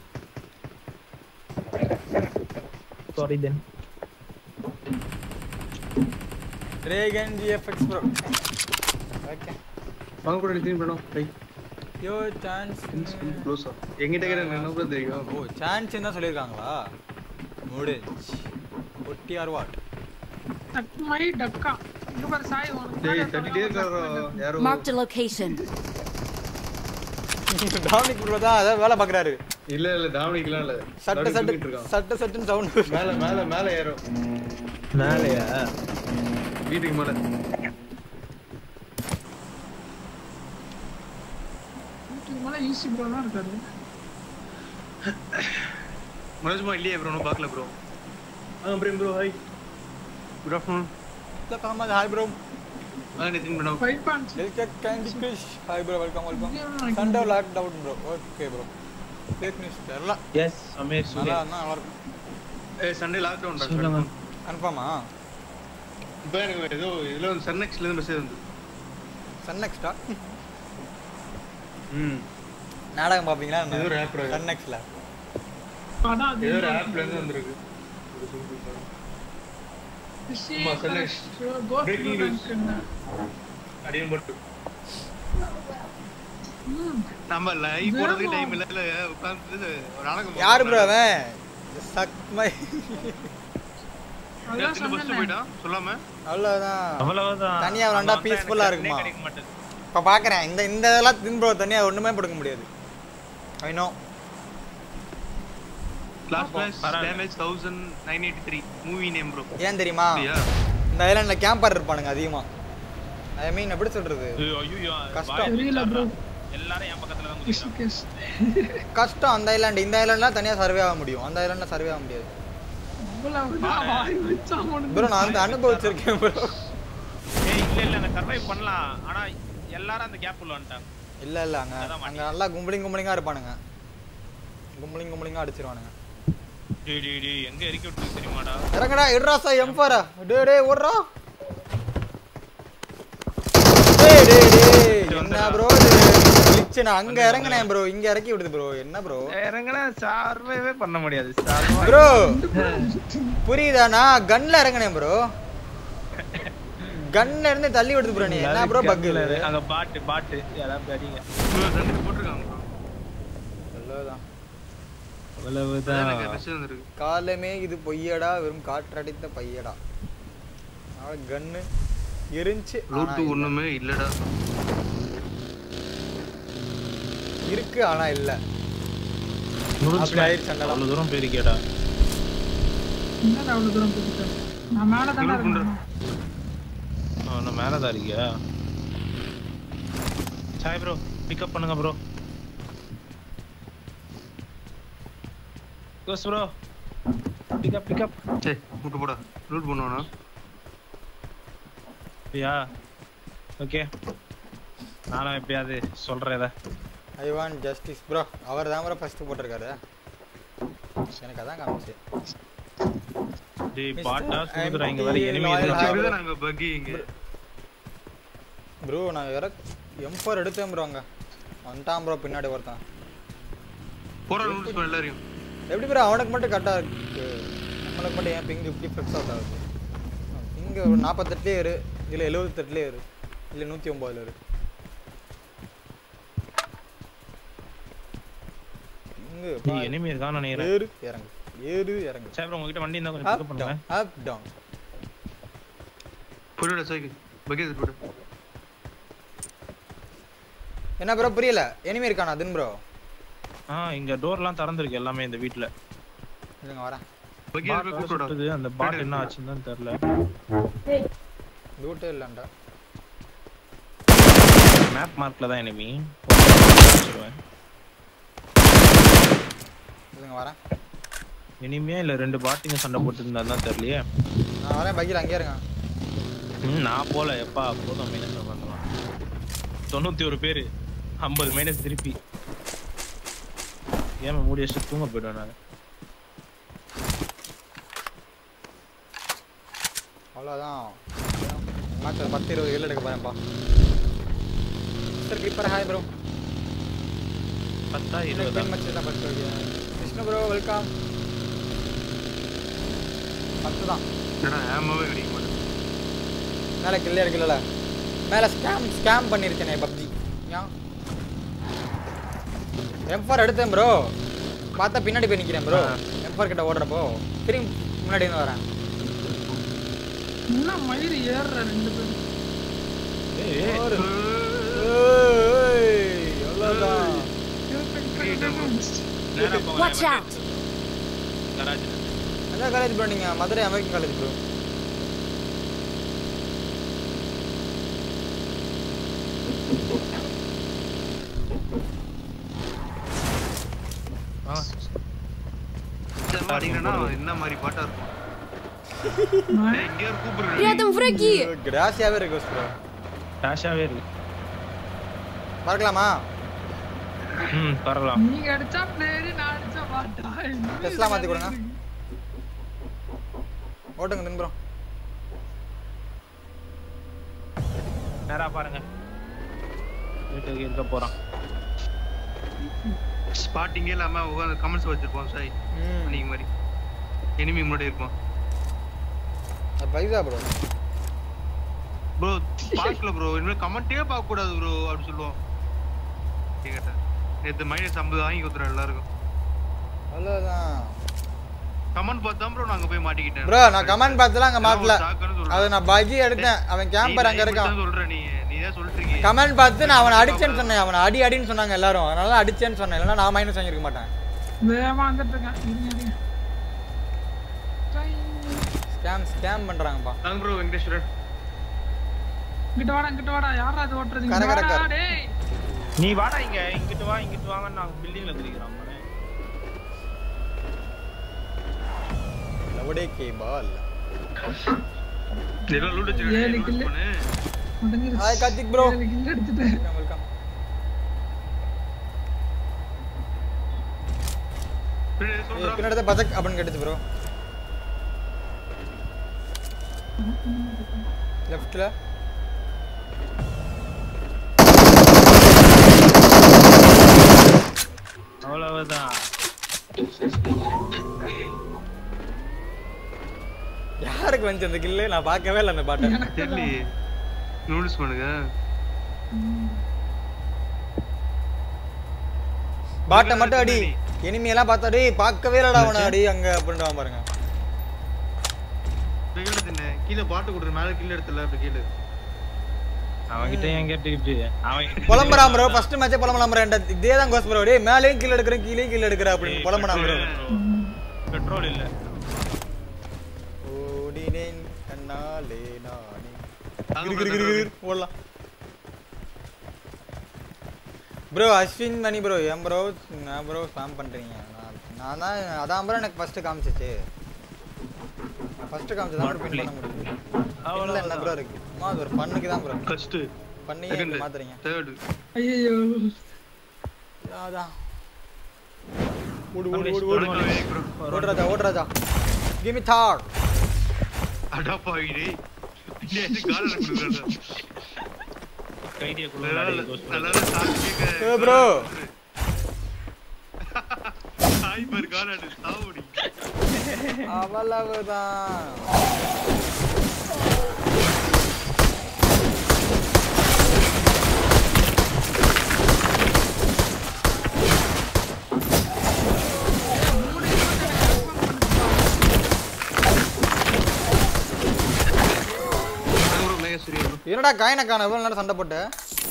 சாரி தென் ரேகன் ஜிஎஃப்எக்ஸ் ப்ரோ ஓகே வாங்க கூட க்ளீன் பண்ணோம் பை யோ சான்ஸ் க்ளோஸா எங்கிட்ட கேட்ட என்ன கூட தெரியும் ஓ சான்ஸ் தான் சொல்லியிருக்காங்களா முடிஞ்சு ஒட்டி ஆர் வாட் டக் மை டக்கா இங்க பாரு சாய் உனக்கு டேய் மேல தட்டிட்டே இருக்காரோ யாரோ Marked a location. Dominic bro தான் அதான் வேலை பார்க்குறாரு இல்ல இல்ல டாமினிக்லாம் இல்ல சட்ட தட்டி சட்டு தூக்கிட்டு இருக்கான் சட்ட சட்டுன்னு சவுண்ட் மேல மேல மேல ஏறும் மேலையா வீட்டுக்கு மேல வீட்டுக்கு மேல ஈஸி ப்ரோ தான் இருக்காரு மனோஜ்மா இல்லையே ப்ரோ நான் பார்க்கல ப்ரோ ஆ Prem bro hi good afternoon Kamath hi bro வாங்க Nitin madam fight fans welcome candy கிஷ் hi bro welcome welcome Sunday lockdown bro okay bro fake news தெரியல எஸ் அமீர் நல்லா சூர்யா இருந்தால் நல்லா இருக்கும் ஏ சண்டே லாக் டவுன் சொல்லுங்க கன்ஃபார்மா இப்போ எனக்கு ஏதோ இதுல வந்து சன்னெக்ஸ்ல இருந்து மெசேஜ் வந்து சன் நெக்ஸ்டா ம் நாடகம் பார்ப்பீங்களா ஏதோ ஒரு app இருக்கு. சன் நெக்ஸ்ட்ல அதான் அது ஏதோ ஒரு ஆப்ல இருந்து வந்திருக்கு ஒரு simple song. ஆமா, select. Breaking news. அடியும் போட்டு நம்ம லைவ் போறதுக்கு டைம் இல்ல இல்ல உட்கார்ந்து ஒரு நாடகம் யாரு ப்ரோ அவன் சக் மை அதான் ஃபர்ஸ்ட் சொன்னேன் போயிட்டான் சொல்லாம அவ்வளோதான் அவ்வளவுதான் தனியா விளாண்டா அவன் peaceful ஆ எனக்கு இருக்குமா? கிடைக்க மாட்டேது இப்போ பார்க்குறேன் இந்த இந்த இதெல்லாம் தின் ப்ரோ தனியாக ஒன்றுமே கொடுக்க முடியாது I know glass glass damage 1983 movie name bro ஏன் தெரியுமா அப்படியா இந்த ஐலாண்டில் கேம்பர் இருப்பானுங்க அதிகமாக ஐ மீன் எப்படி சொல்கிறது ஐயோ, ஐயோ, கஷ்டம். வாயை தெரியல bro. எல்லாரும் என் பக்கத்துல தான் கேஸ் குதிக்கிறாங்க. கேஸ் கஷ்டம் அந்த ஐலாண்டு இந்த ஐலாண்ட்லாம் தனியாக சர்வே ஆக முடியும் அந்த ஐலாண்டில் சர்வே ஆக முடியாது இவ்வளவுதான் வாய் வச்சா அவனுக்கு ப்ரோ நான் வந்து அனுபவிச்சிருக்கேன் ப்ரோ ஏய், இல்ல இல்ல அங்க survive பண்ணலாம் ஆனா எல்லாரும் அந்த கேப் உள்ள வந்துட்டாங்க இல்லை இல்லை அங்கே அதான் அங்கே நல்லா கும்பலிங் கும்பலிங்காக இருப்பானுங்க கும்பலிங் கும்பலிங்காக அடிச்சிருவானுங்க டேய் டேய் டேய் எங்க இறக்கி விட்டு தெரியுமாடா இறங்கடா இட்ராசா எம்ஃபாரா டே டே ஓடுறா டேய் டேய் டேய் என்ன ப்ரோ இது நான் அங்க இறங்குனேன் ப்ரோ இங்க இறக்கி விடுது ப்ரோ என்ன ப்ரோ இறங்கினா சர்வைவே பண்ண முடியாது ப்ரோ புரியுதா நான் கன்ல இறங்குனேன் ப்ரோ கன்ல இருந்து தள்ளி விடுது ப்ரோ நீ என்ன ப்ரோ பக் அங்க பாட்டு பாட்டு யாராவது அடிங்க ரெண்டு போட்டுருக்காங்க bro. அவ்வளவுதான் அவ்வளவுதான் எனக்கு மெசேஜ் வந்திருக்கு காலமே இது பொய்யடா வெறும் காற்றடித்த பையடா கன்னு எரிஞ்சு ஆனா ப்ளூடூத் இல்ல. ஒண்ணுமே இல்லடா இருக்கு ஆனா இல்ல முடிஞ்சுடா. அப்படி ஆயிடுச்சு அந்த அவ்வளவு தூரம் போயிருக்கேடா என்னடா அவ்வளவு தூரம் போயிட்டேன் நான் மேல தானே இருக்கேன் நான் மேலதான் இருக்கியா சாய் ப்ரோ பிக்கப் பண்ணுங்க ப்ரோ கோஸ் ப்ரோ பிக்கப் பிக்கப் சே முட்டு போடா லூட் பண்ணுவானா யா ஓகே நானும் எப்படியாவது சொல்றேன் இதை ஐ வாண்ட் ஜஸ்டிஸ் ப்ரோ அவர் தான் ப்ரோ ஃபர்ஸ்ட் போட்டிருக்காரு எனக்கு அதான் காமிச்சு டேய் Mr. பாட்டா சுடுறாங்க வேற MT எனிமி loyal எதுவும் hero. இதுதான் நாங்க பக்கி இங்க ப்ரோ நான் வேற எம் ஃபோர் எடுத்தேன் ப்ரோ அங்க வந்துட்டான் ப்ரோ பின்னாடி ஒருத்தன் போற நோட்டீஸ் பண்ண எல்லாரையும் எப்படி ப்ரோ அவனுக்கு மட்டும் கரெக்டாக இருக்கு நம்மளுக்கு மட்டும் ஏன் பிங்க் இப்படி ஃபிக்ஸ் அவுட் ஆகுது இங்கே ஒரு நாற்பத்தெட்டுலேயே இரு இல்லை எழுபத்தெட்டுலேயே இரு இல்லை நூற்றி ஒம்போதுல இரு இங்கு டேய் எனிமி இருக்கான்னு நினைக்கிறேன் ஏறு இறங்கு ஏறு இறங்கு சரி bro, உங்ககிட்ட வண்டி இருந்தா கொஞ்சம் அப் பிக்கப் பண்ணுங்க டவுன் அப் டவுன் புரியல சைக்கிள் பக்கி போடு என்ன ப்ரோ புரியல எனிமி இருக்கானா அதுன்னு ப்ரோ ஆ இங்க டோர்லாம் திறந்திருக்கு எல்லாமே இந்த வீட்ல இருங்க வரேன் பக்கி பாட் போய் வேற கூப்பிடுடா சுட்டுது, அந்த பாட் என்ன ஆச்சுன்னு தெரியல லூட்டே இல்லைண்டா மேப் மார்க்ல தான் எனிமி இருங்க வரேன் எனிமியா இல்ல ரெண்டு பாட்டிங்க சண்டை போட்டு இருந்தா தான் தெரியலையே நான் வரேன் பைக்கில் அங்கேயே இருங்க ம், நான் போல எப்பா போதும் மைனஸ் பண்ணலாம் தொண்ணூத்தி ஒரு பேரு ஐம்பது மைனஸ் திருப்பி ஏன் மூடி வச்சு தூங்க போயிடுவேன் நான் அவ்வளோதான் மேட்ச் பத்து இருபது ஏழு எடுக்க போறேன்ப்பா சார் கிளிப்பர் ஹாய் ப்ரோ பத்தா இன்னைக்கு இருபதா மேட்ச் தான் ஃபர்ஸ்ட் விஷ்ணு ப்ரோ வெல்கம் பத்து தான் ஏன்னா ஏமாவே கிடைக்க மாட்டேன் மேலே கில்லே இருக்குல்ல மேலே ஸ்கேம் ஸ்கேம் பண்ணிருக்கேனே பப்ஜி ஏன் எம்ஃபார் எடுத்தேன் ப்ரோ பார்த்தா பின்னாடி போய் நிற்கிறேன் ப்ரோ எம்ஃபார் கிட்ட ஓடுறப்போ திரும்பி முன்னாடி இருந்து வரேன் என்ன மயிறு ஏறுற ரெண்டு பேரும் ஏய், அவ்வளோதான் நேரா போங்க Watch out! கராஜ் எந்த காலேஜ் ப்ரோ நீங்கள் மதுரை அமெரிக்கன் காலேஜ் ப்ரோ மாட்டீங்கன்னா என்ன மாதிரி பாட்டா இருக்கும் ஏய், எங்கேயோ கூப்பிடுறேன் Рядом враги! கிராசியாகவே இருக்கு ப்ரோ டேஷாவே இருக்கு மறக்கலாமா ம் பரவாயில்ல நீங்க அடிச்சா பிளேயரு நான் அடிச்சா பாட்டா டெஸ்லா மாத்தி கொடுங்க. ஓட்டுங்க தின் ப்ரோ நேரா பாருங்க வீட்டுக்கு இருக்க போறான் ஸ்பாட்டிங்கே இல்லாம உட்காந்து கமெண்ட்ஸ் வச்சிருப்போம் சாய் ம் அன்னைக்கு மாதிரி எனிமி முன்னாடி இருப்போம் பைசா ப்ரோ ப்ரோ பார்க்கல ப்ரோ இனிமேல் கமெண்ட்டே பார்க்க கூடாது ப்ரோ அப்படி சொல்லுவோம் கேட்டேன் நேற்று மைனஸ் ஐம்பது வாங்கி கொடுத்துறோம் எல்லாருக்கும் அவ்வளோதான் கமெண்ட் பார்த்தா ப்ரோ நாங்க போய் மாட்டிக்கிட்டேன் ப்ரோ நான் கமெண்ட் பார்த்துலாம் அங்கே மாட்டல சாக்குன்னு சொல்றேன். அது நான் பகி எடுத்தேன் அவன் கேம்பர் அங்கே நீ இருக்கான் தான் சொல்ற நீ நீ தான் சொல்லிட்டு கமெண்ட் பார்த்து நான் அவனை அடிச்சேன்னு சொன்னேன் அவனை அடி அடின்னு சொன்னாங்க எல்லாரும் அதனால அடிச்சேன்னு சொன்னேன் இல்லைன்னா நான் மைனஸ் வாங்கியிருக்க மாட்டேன் வேகமா வந்துட்டு இருக்கேன் இருங்க இருங்க ஸ்கேம் ஸ்கேம் பண்ணுறாங்கப்பா நாங்க ப்ரோ வெங்கடேஸ்வரன் இங்கிட்ட வாடா இங்கிட்ட வாடா யாரா அது ஓட்டுறது கர, இங்க கர, வாடா கர. டேய் நீ வாடா இங்க இங்கிட்டு வா இங்கிட்டு வாங்க நான் பில்டிங்ல தெரியுறான் லவடே கே பால் எல்லாம் லூட் ஏழு வச்சிருக்கேன் கில்லு. பண்ணு முடிஞ்சிருச்சு. ஹாய் கார்த்திக் ப்ரோ ஏழு kill எடுத்துட்டேன் வெல்கம் பின்னாடி சொல்றா. பின்னாடி பதக் அப்படின்னு கேட்டுச்சு ப்ரோ லெஃப்ட்ல அவ்வளவுதான் யாருக்கு வந்துச்சு அந்த கில்லு நான் பார்க்கவே இல்லை அந்த பாட்டை தெரியலையே நோட்டீஸ் பண்ணுங்க பாட்டை மட்டும் அடி எனிமையெல்லாம் பார்த்தா டேய் பார்க்கவே இல்லடா அவனை அடி அங்க அப்படின்ட்டு பாருங்க கீழே தின்ன கீழே பாட்டு கொடுற மேல கீழே எடுத்துல அப்படி கீழே அவன்கிட்ட ஏன் கேட்டுக்கிட்டு அவன் புலம்புறான் ப்ரோ ஃபர்ஸ்ட் மேட்சே புலம்பலாம் ப்ரோ இதே தான் கோஸ் ப்ரோ டேய் மேலேயும் கீழே எடுக்கிறேன் கீழே கீழே எடுக்கிற அப்படின்னு புலம்புறான் ப்ரோ பெட்ரோல் இல்ல ஓடினேன் கண்ணாலே நானே அங்க கிரு கிரு கிரு கிரு ஓடலாம் ப்ரோ அஸ்வின் மணி ப்ரோ ஏன் ப்ரோ நான் ப்ரோ ஸ்பாம் பண்றீங்க நான் நான் தான் அதான் ப்ரோ எனக்கு ஃபர்ஸ்ட் காமிச்சிச்சு ஃபர்ஸ்ட் காமிச்சு தான் பின் பண்ண முடியும் பின்ல என்ன ப்ரோ இருக்கு அம்மா அது ஒரு பண்ணுக்கு தான் ப்ரோ ஃபர்ஸ்ட் பண்ணி செகண்ட் மாத்துறீங்க தேர்ட் ஐயோ அதான் ஓடு ஓடு ஓடு ஓடு ஓடு ராஜா ஓடு ராஜா கிவ் மீ தார் அடப்பாவிடே என்ன கால கொடுக்குறாங்க கைதியை நல்லா கொடுங்க நல்லா சாப்பிட்டு ஏ ப்ரோ ஹாய் பர் கால சாவுடி அவ்வளவுதான் ப்ரோ மேக சூரிய ப்ரோ என்னடா காயினை காண எவ்வளவு நேரம் சண்டை போட்டு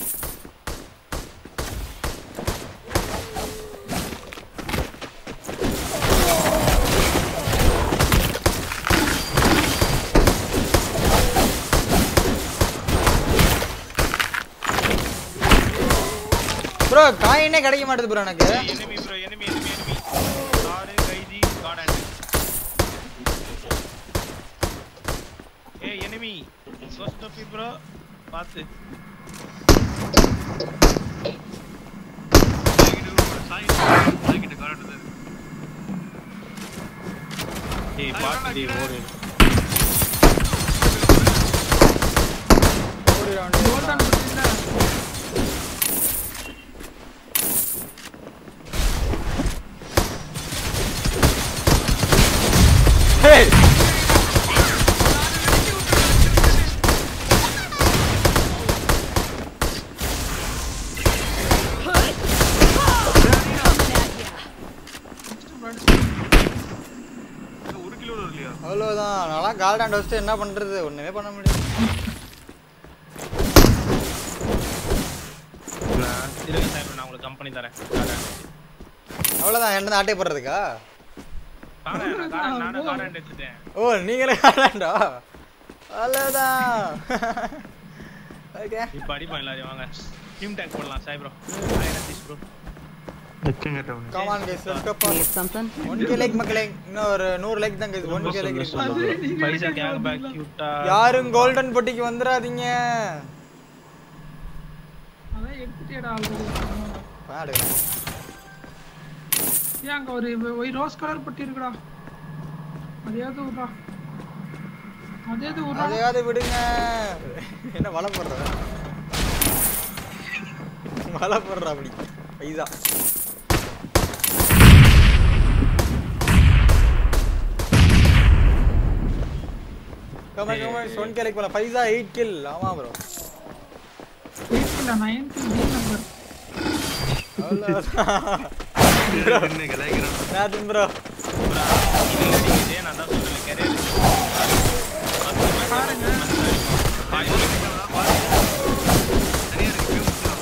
ப்ரோ காயினே கிடைக்க மாட்டேது ப்ரோ எனக்கு enemy bro enemy enemy enemy காடு கைதி காடன் ஏய் enemy சோஸ்ட் ஆஃப் ப்ரோ பாத்து சாய் சாய் கிட்ட கால ஏய் பாத்து டேய் ஓடு கோல்டன் பத்தில Hey! ஒரு கிலோ இல்லையா அவ்வளோதான் நான்லாம் கால்டாண்ட் வச்சுட்டு என்ன பண்றது ஒண்ணுமே பண்ண முடியாது இருங்க சார் நான் உங்களுக்கு கம்பெனி தரேன் காடன் அவ்வளோதான் என்ன ஆட்டே போடுறதுக்கா காடன் நான் காடன் நானும் காடன் எடுத்துட்டேன் ஓ நீங்களே கால்டாண்டா அவ்வளோதான் ஓகே இப்போ அடிப்போம் எல்லாரையும் வாங்க டீம் டேக் போடலாம் Sai bro hi Ratheesh bro எச்சம் கேட்டவனே come on guys let's go Need something? One K like மக்களே இன்னும் ஒரு நூறு லைக் தான் கைஸ் ஒன் கே லைக் பைசா கேங் பேக் கியூட்டா யாரும் கோல்டன் பொட்டிக்கு வந்துடாதீங்க அதான் எடுத்துட்டேடா ஆல்ரெடி பாடு ஏன் அங்க ஒரு ஒய் ரோஸ் கலர் பட்டி இருக்குடா அதையாவது விட்றா அதையாவது விட்றா அதையாவது விடுங்க என்ன வலை போடுற வலை போடுற அப்படி பைசா Kamal Kamal one K like போல பைசா எயிட் கில் ஆமா ப்ரோ எயிட்ல நைன்த் டி நம்பர் அவ்வளோதான் என்ன கலாய்க்கிறான் நாத்தின் ப்ரோ இதே நான் தான் சொல்றேன் கேரியர் தனியா இருக்கு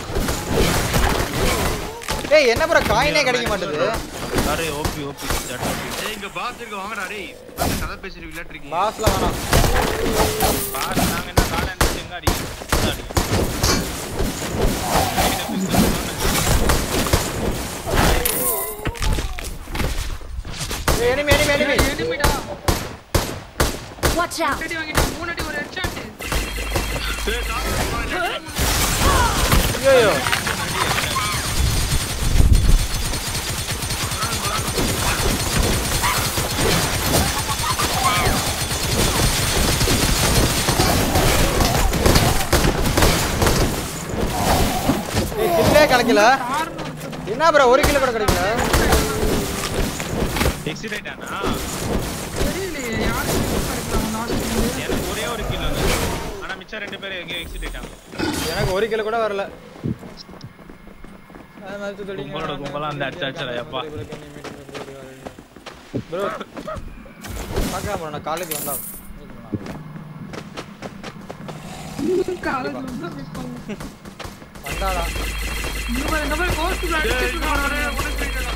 ஏய் என்ன ப்ரோ காயினே கிடைக்க மாட்டேது அரே ஓபி ஓபி தட் ஓபி ஏய் இங்க பாஸ் இருக்க வாங்கடா டேய் கதை பேசி விளையாட்டு இருக்கீங்க பாஸ்ல வேணாம் பாரு நாங்க என்ன காடன் எங்க அடிக்கிறோம் அடிக்கிறோம் ஏய் எனிமி எனிமி எனிமி எனிமிடா Watch out! அடி வாங்கிட்டு மூணு அடி ஒரு ஹெட்ஷாட் ஐயோ ஏய் கில்லே கிடைக்கல என்ன ப்ரோ ஒரு கிலோ கூட கிடைக்கல எக்ஸிடென்ட் ஆனா தெரியலையே யாருக்கு கிடைக்கலாம் லாஸ்ட் எனக்கு ஒரே ஒரு கிலோ ஆனா மிச்சம் ரெண்டு பேரும் எங்கேயோ எக்ஸிடென்ட் ஆகும் எனக்கு ஒரு கிலோ கூட வரல கும்பலோட கும்பலா அந்த அடிச்சு அடிச்சடா, எப்பா. ப்ரோ பார்க்கலாம் ப்ரோ நான் காலேஜ் வந்தா காலேஜ் வந்து மிஸ் பண்ணேன் வந்தாடா இந்த மாதிரி இந்த மாதிரி கோஸ்ட் அடிச்சிட்டு இருக்கானே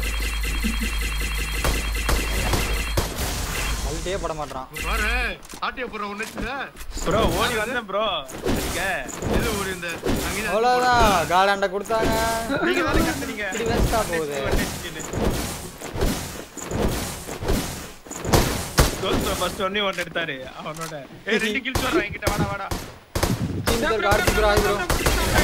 அல்ட்டே பட மாட்டான் பாரு ஆட்டிய போற ஒண்ணுச்சுல ப்ரோ ஓடி வந்தேன் ப்ரோ இங்க எது ஒரு இந்த அங்கே அவ்வளோதான் காலாண்ட கொடுத்தாங்க நீங்க தானே கத்துறீங்க இப்படி வேஸ்டா போகுது தோஸ்து ஃபர்ஸ்ட் ஒண்ணே ஒன்னு எடுத்தாரு அவனோட ஏய் ரெண்டு கில்ஸ் வர்றான் என்கிட்ட வாடா வாடா டீம் பேர் கார்த்தி ப்ரோ ஆய் ப்ரோ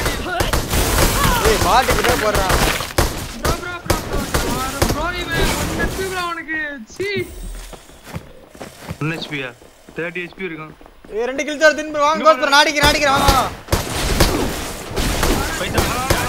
ஏய் பாட்டு கிட்ட போடுறான் bro bro bro bro bro இவன் HP bro அவனுக்கு சீ ஒன் ஹெச்பியா தேர்ட்டி ஹெச்பி இருக்கும் ஏய் ரெண்டு கில் சார் தின் வாங்க கோஸ் ப்ரோ நாடிக்கிறேன் நாடிக்கிறேன் வாங்க வாங்க பைசா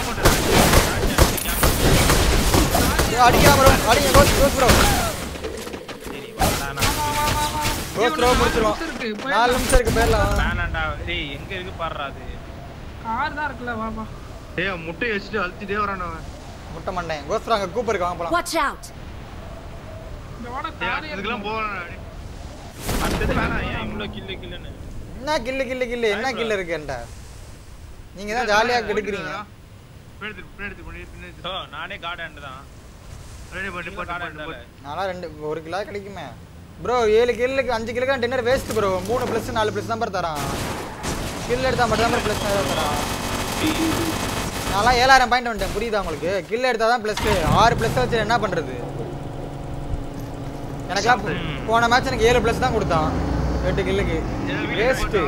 ஏய், அடிக்கலாம் ப்ரோ அடிங்க கோஸ் கோஸ் ப்ரோ சரி வாடா நான் கோஸ் ப்ரோ முடிச்சிருவோம் இருக்கு நாலு நிமிஷம் இருக்கு போயிடலாம் வேணாண்டா டேய் எங்க இருக்கு பாருடா அது கார் தான் இருக்குல்ல வா வா ஏய் அவன் முட்டையை வச்சுட்டு அழுத்திட்டே வரான் அவன் முட்டை மண்டேன் கோஸ் ப்ரோ அங்க கூப்பர் இருக்கு வாங்க போலாம் Watch out! இந்த வாட ஏய் காரே இதுக்கெல்லாம் போவானா அடுத்தது வேணாம் ஏன் இவ்வளோ கில்லு கில்லுன்னு என்ன கில்லு கில்லு கில்லு என்ன கில்லு இருக்கு என்கிட்ட நீங்க தான் ஜாலியா கெடுக்குறீங்க பின்னாடி பின்னாடி பின்னாடி பின்னாடி ஓ நானே காட் ஹேண்ட் தான் ரெடி பண்ணி காட் பாட்டு ஹேண்ட் பாட்டு நானா ரெண்டு ஒரு கிலோ கிடைக்குமே ப்ரோ ஏழு கில்லுக்கு அஞ்சு கிலோக்கு டின்னர் வேஸ்ட் ப்ரோ மூணு ப்ளஸ் நாலு ப்ளஸ் நம்பர் தரான் கில் எடுத்தா மட்டும் தான் ப்ளஸ் தரான் நான்லாம் ஏழாயிரம் பாயிண்ட் வந்துட்டேன் புரியுதா உங்களுக்கு கில் எடுத்தா தான் ப்ளஸ் ஆறு ப்ளஸ் வச்சு என்ன பண்றது எனக்கெல்லாம் போ- போன மேட்ச் எனக்கு ஏழு ப்ளஸ் தான் கொடுத்தான் எட்டு கில்லுக்கு வேஸ்ட்டு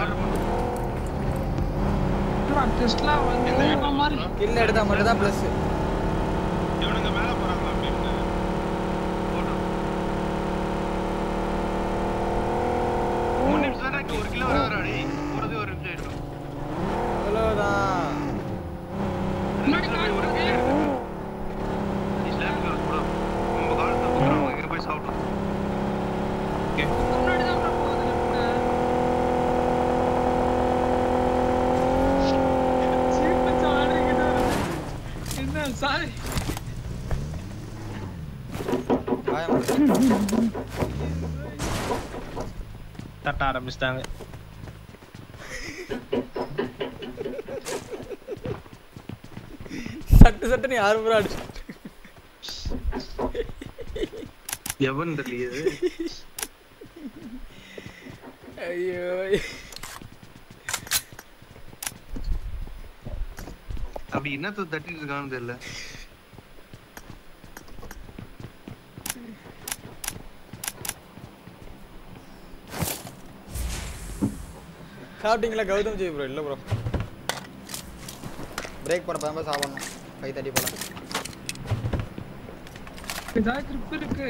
டெஸ்ட்லாம் வந்து இந்த மாதிரி கில் எடுத்தா மட்டும் தான் ப்ளஸ் இவனுங்க மேல போறாங்களா அப்படின்னு மூணு நிமிஷம் தான் ஒரு கிலோ வர வராடி போறது ஒரு நிமிஷம் ஆயிடும் அவ்வளோதான் முன்னாடி கார் போகுது. இஸ்லாமிக் girls கூட நம்ம காலத்துல கொடுக்குறோம் இங்க போய் சாப்பிட்டோம் முன்னாடி தான் bro போகுது left. சீப்பு சாடி கிட்ட வருது. என்ன சாரி தட்ட ஆரம்பிச்சிட்டாங்க சட்டு சட்டுன்னு யாரு ப்ரோ அடிச்சு எவன் தெரியல ஐயோ அப்படி என்னத்த தட்டிட்டு இருக்கான்னு தெரியல சாப்பிட்டீங்களா கௌதம் ஜெய் ப்ரோ இல்லை ப்ரோ பிரேக் பண்ண போகும்போது சாப்பிடணும் ஃபைவ் தேர்ட்டி போல ஏதாவது grip இருக்கு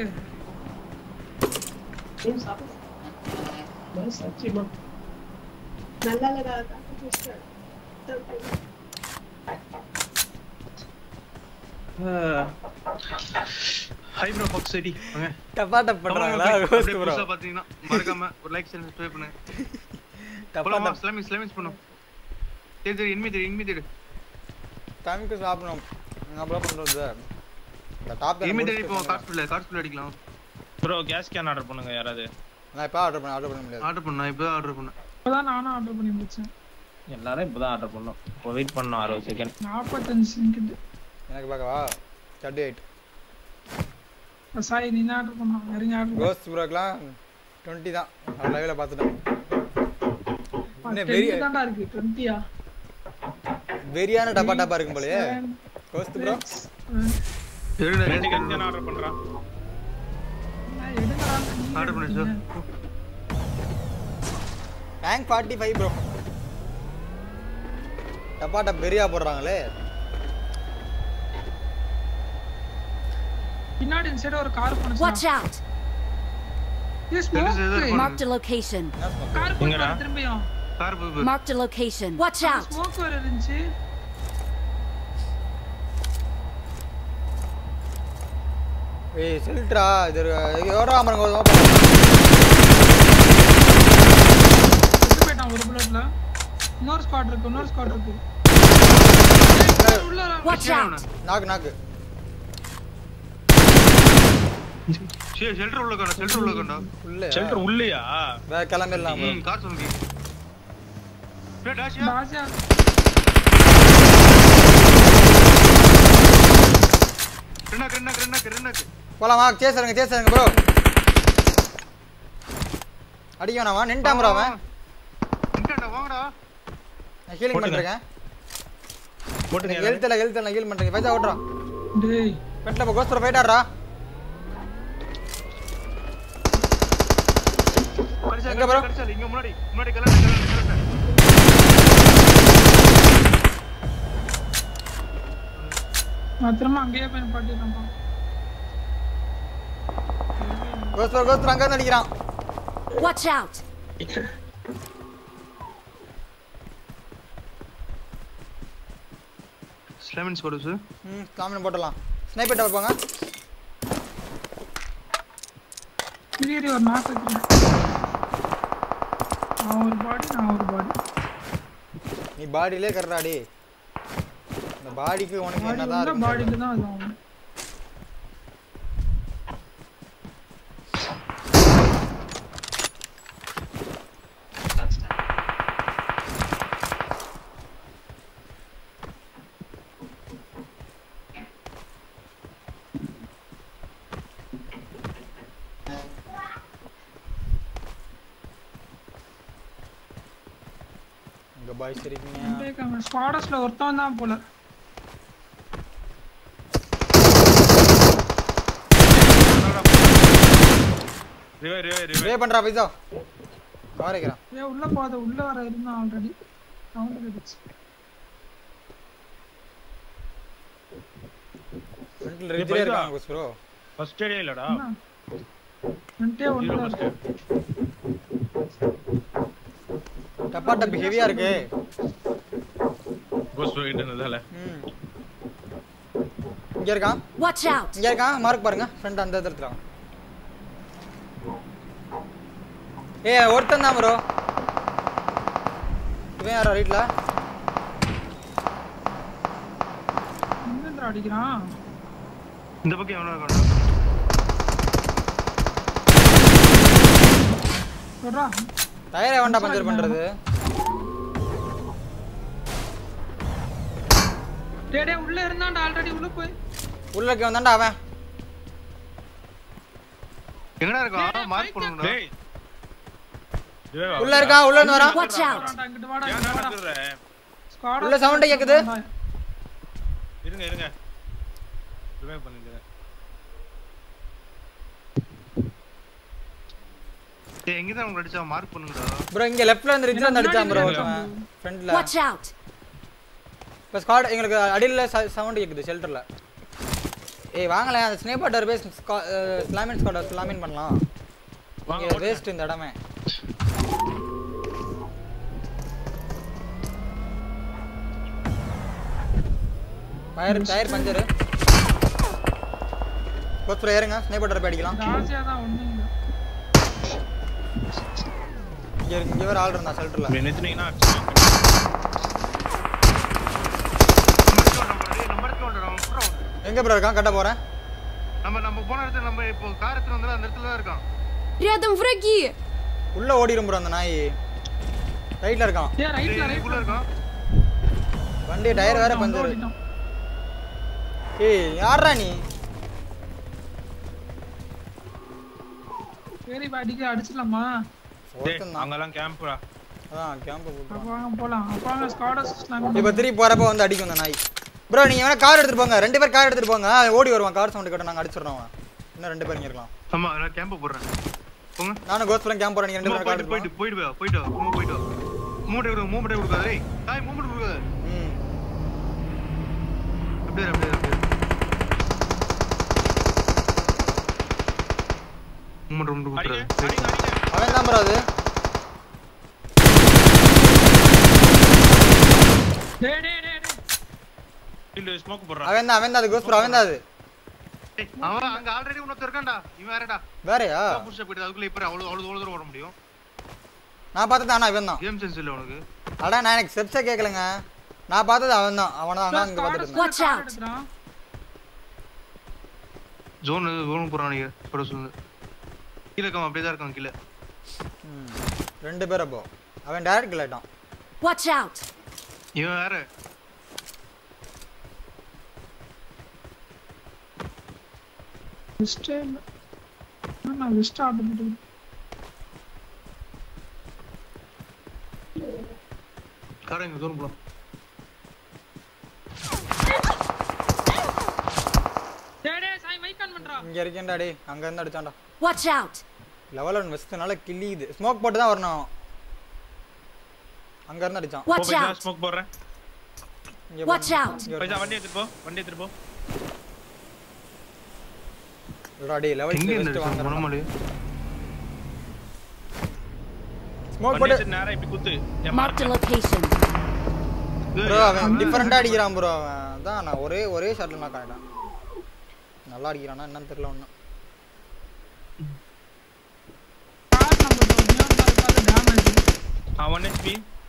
ஹை ப்ரோ பாக்ஸ் செடி வாங்க டப்பா டப் பண்றாங்களா அப்படியே ரோஸ்ட் ப்ரோ புதுசா பாத்தீங்கன்னா மறக்காம ஒரு லைக் சேனல் சப்ஸ்கிரைப் பண்ணுங்க டப்பா போலாமா டப் ஸ்லாமிஸ் ஸ்லாமிஸ் பண்ணும் சரி சரி இனிமே தேடு இனிமே தேடு டைமுக்கு சாப்பிடணும் அப்புறம் பண்றது இந்த டாப் இனிமே தேடி இப்போ கார்ட் ஸ்பில் கார்ட் ஸ்பில் அடிக்கலாம் ப்ரோ கேஸ் கேன் ஆர்டர் பண்ணுங்க யாராவது நான் இப்போ ஆர்டர் பண்ண ஆர்டர் பண்ண முடியாது ஆர்டர் பண்ணா இப்போ ஆர்டர் பண்ணேன் இப்பதான் நானும் ஆர்டர் பண்ணி முடிச்சேன் எல்லாரும் இப்பதான் ஆர்டர் பண்ணோம் இப்போ வெயிட் பண்ணோம் அறுபது செகண்ட் நாற்பத்தஞ்சு செகண்ட் எனக்கு பார்க்கவா தேர்ட்டி எயிட் சாய் நீ தான் ஆர்டர் பண்ணோம் நிறைய ஆர்டர் கோஸ்ட் ப்ரோக்கெலாம் டுவெண்ட்டி தான் நான் லைவில் பார்த்துட்டேன் என்ன டுவெண்ட்டி வெறி தான்டா இருக்கு டுவெண்ட்டியா வெறியான டப்பா டப்பா இருக்கும் போலயே கோஸ்ட் ப்ரோ ரெண்டு கேஸ் கேன் ஆர்டர் பண்றான் ஆர்டர் பண்ணு sir rank forty five bro டப்பா டப் வெறியா போடுறாங்களே பின்னாடி இந்த சைடு ஒரு கார் Watch போனுச்சு out! இது smoke Marked a location. Car எங்கடா? போனு திரும்பியும் கார் போய் Marked a location. Watch out! Smoke வேற இருந்துச்சு ஏய் செல்ட்ரா இது எவ்வளோ அமரங்க செத்து போயிட்டான் ஒரு புல்லட்ல இன்னொரு ஸ்குவாட் இருக்கு இன்னொரு ஸ்குவாட் இருக்கு ஏய், உள்ள வா. Watch out! நாக்கு நாக்கு சரி ஷெல்டர் உள்ள கண்டா ஷெல்டர் உள்ள கண்டா உள்ள ஷெல்டர் உள்ளையா வேற கிளம்பிடலாம் bro. ம் கார் சொல்லுங்க டேய் டாஷியா ராஜா ரெண்டாக்கு ரெண்டாக்கு ரெண்டாக்கு ரெண்டாக்கு போலாமா சேசருங்க சேசருங்க ப்ரோ அடிக்க வேணாமா நின்ட்டான் ப்ரோ அவன் இன்டர்டா வாங்கடா நான் ஹீலிங் போட்டுங்க. பண்ணிருக்கேன் போட்டுங்க ஹெல்த் இல்லை ஹெல்த் இல்லை ஹீல் பண்ணுறேன் பைசா ஓட்டுறான் டேய் பெட்டில் இப்போ கோஸ்புரம் போயிட்டாரா கடிச்சா எங்க bro? கடிச்சா இங்க முன்னாடி முன்னாடி கலர் கலர் கலர் நான் திரும்ப அங்கேயே போய் பாட்டிட்டேன்ப்பா கோஸ்ட் ப்ரோ கோஸ்ட் ப்ரோ அங்க இருந்து அடிக்கிறான் Watch out! ஸ்லெமன் ஸ்குவாட் சார் ம் காமன் போட்டலாம் ஸ்னைப்பர் டவர் போங்க பின்னாடி ஒரு நாக்கு வைக்கிறேன் நான் ஒரு பாடி நான் ஒரு பாடி நீ பாடியிலே கர்றாடி இந்த பாடிக்கு உனக்கு பாடி என்னதான் உள்ள இருக்கு பாடிக்கு தான் அது ஆகும் இங்க பாய்ஸ் இருக்கீங்க ஸ்குவாடஸ்ல ஒருத்தன் தான் போல ரிவே ரிவே ரிவே வே பண்றா பைசா கவர் வைக்கிறான் ஏன் உள்ள போகாத உள்ள வர இருந்தான் ஆல்ரெடி சவுண்ட் கேட்டுச்சு ஃப்ரண்ட்ல ரிஜிலே இருக்காங்க கோஸ்ட் ப்ரோ ஃபர்ஸ்ட் ஏடே இல்லடா ஃப்ரண்ட்டே ஜீரோ ஒன்று ஃபர்ஸ்ட் டப்பா டப்பு ஹெவியா இருக்கு கோஸ்ட் போயிட்டு இருந்ததால ம் இங்க இருக்கான் Watch out! இங்க இருக்கான் மார்க் பாருங்க ஃப்ரண்ட் அந்த இடத்துல இருக்கான் ஏய் ஒருத்தன் தான் ப்ரோ இவன் யாரா ரைட்ல எங்க அடிக்கிறான் இந்த பக்கம் எவனா இருக்கான் சொல்றா டயரை வேண்டா பஞ்சர் பண்றது டேய் டேய் உள்ள இருந்தான்டா ஆல்ரெடி உள்ள போய் உள்ள இருக்க வந்தான்டா அவன் எங்கடா இருக்கான் மார்க் பண்ணுடா டேய் ரிவே உள்ள இருக்கான் உள்ள இருந்து வரான் Watch out! வரான்டா, இங்கிட்டு வாடா ஏன் இங்கிட்டு வாடா நடக்குற ஸ்குவாட் உள்ள sound கேக்குது? இருங்க இருங்க ரிவே பண்ணுங்க டேய் எங்க தான் உங்களை அடிச்சா மார்க் பண்ணுங்கடா ப்ரோ இங்க லெஃப்ட்ல இருந்து ரிட்ஜ்ல இருந்து அடிச்சான் ப்ரோ முன்னாடி ஃப்ரண்ட்ல Watch out! இப்போ ஸ்காட் எங்களுக்கு அடியில சவுண்ட் கேக்குது ஷெல்டர்ல ஏய் வாங்களேன் அந்த ஸ்னேப்பர் டர் பேஸ் ஸ்லாமின் ஸ்காட் ஸ்லாமின் பண்ணலாம் வாங்க, இங்க ஓட்டுங்க. வேஸ்ட் இந்த இடமே டயர் டயர் பஞ்சர் கோஸ்ப்ரோ ஏறுங்க ஸ்னேப்பர் டர் அடிக்கலாம் ஆசையா தான் ஒண்ணும் இல்ல இங்க இருக்கு இங்க வேற ஆள் இருந்தா ஷெல்டர்ல இப்படி நிறுத்துனீங்கன்னா நம்ம இடத்துல வந்துடா அவன் புறா வந்து. எங்க ப்ரோ இருக்கான் கட்ட போறேன் நம்ம நம்ம போன இடத்துல நம்ம இப்போ கார் எடுத்துட்டு வந்தாலும் அந்த இடத்துல தான் இருக்கான் Рядом враги! உள்ள ஓடிரும் ப்ரோ அந்த நாய் ரைட்ல இருக்கான் ஏய் ரைட்ல டேய், உள்ள ரைட்ல இருக்கான் வண்டி டயர் வேற பஞ்சர் ஓடிட்டான். ஏய் யாரா நீ சரி இப்ப அடிக்க அடிச்சிடலாமா ஒருத்தன் தான் அங்கெல்லாம் கேம்ப்ரா அதான் கேம்ப் போட்டு அப்ப வாங்க போலாம் அப்ப வாங்க ஸ்குவாடஸ் ஸ்லாம் இப்போ திருப்பி போறப்ப வந்து அடிக்கும் இந்த நாய் ப்ரோ நீங்க வேணா கார் எடுத்துட்டு போங்க ரெண்டு பேர் கார் எடுத்துட்டு போங்க அவன் ஓடி வருவான் கார் சவுண்ட் கேட்ட நாங்க அடிச்சிடுறோம் அவன் இன்னும் ரெண்டு பேர் இங்க இருக்கலாம் ஆமா நான் கேம்ப போடுறேன் போங்க நானும் கோஸ்ட் ஃப்ரெண்ட் கேம்ப் போறேன் நீங்க ரெண்டு சும்மா பேரும் கார் போயிட்டு எடுத்துட்டு போயிட்டு போயிட்டு வா போயிட்டு வா சும்மா போயிட்டு வா மூட்டை விடு மூட்டை கொடுக்காத டேய் தாய் மூட்டை கொடுக்காத ம் அப்படியே இரு, அப்படியே இரு, அப்படியே இரு. மூட்டை மூட்டை அடிங்க கொடுத்துறாரு அடிங்க அடிங்க அவன் தான் ப்ரோ அது டேய் டேய் டேய் டேய். இல்ல ஸ்மோக் போடுறான் அவன் தான் அவன் தான் அது கோஸ்ட் ப்ரோ அவன் தான் அது டேய், அவன் அங்க ஆல்ரெடி இன்னொருத்தர் இருக்கான்டா இவன் வேறடா வேறயா புடிச்ச போயிட்டு அதுக்குள்ள இப்ப அவ்வளவு அவ்வளவு அவ்வளவு தூரம் ஓட முடியும் நான் பார்த்தது ஆனா இவன் தான் கேம் சென்ஸ் இல்ல உனக்கு அடா நான் எனக்கு ஸ்டெப்ஸே கேட்கலங்க நான் பார்த்தது அவன் தான் அவனை தான் அங்க இங்க பார்த்துட்டு இருந்தான் Watch ஸ்குவாடஸ் out. எடுக்கிறான் ஜோன் ஜோன் போறான் நீங்க சொல்ல சொல்லு கீழே இருக்கான் அப்படியே தான் இருக்கான் கீழே ம். ரெண்டு பேர் அப்போ அவன் டேரக்ட் கிளாட்டான் Watch out! இவன் வேற வெஸ்டே இல்ல ஆனா, நான் வெஸ்ட் ஆர்டர் பண்ணிட்டு காரை இங்க ஜோன் போலாம் டேய் டேய் சாய் மைக் ஆன் பண்றா இங்க இருக்கேன்டா டேய் அங்க இருந்து அடிச்சான்டா Watch out! லெவல் ஒன் வெஸ்ட்னால கிள்ளியுது ஸ்மோக் போட்டு தான் வரணும் அங்க இருந்து அடிச்சான் Watch போ out! ஸ்மோக் போடுறேன் இங்க Watch பாருங்க. out. இங்க பைசா ஒரு- வண்டி எடுத்துட்டு போ வண்டி எடுத்துட்டு போ இல்லடா டேய் லெவல் எங்க 3 இந்த வெஸ்ட் வாங்குறேன் மனமலை ஸ்மோக் வண்டி போட்டு எடுத்து நேரா இப்படி குத்து என் Marked a mark ல. location. ப்ரோ அவன் டிஃபரெண்டா அடிக்கிறான் ப்ரோ அவன் அதான் நான் ஒரே ஒரே ஷாட்ல நான் காட்டான் நல்லா அடிக்கிறானா என்னன்னு தெரியல ஒன்றும் car number neon car damage ஆ, one HP.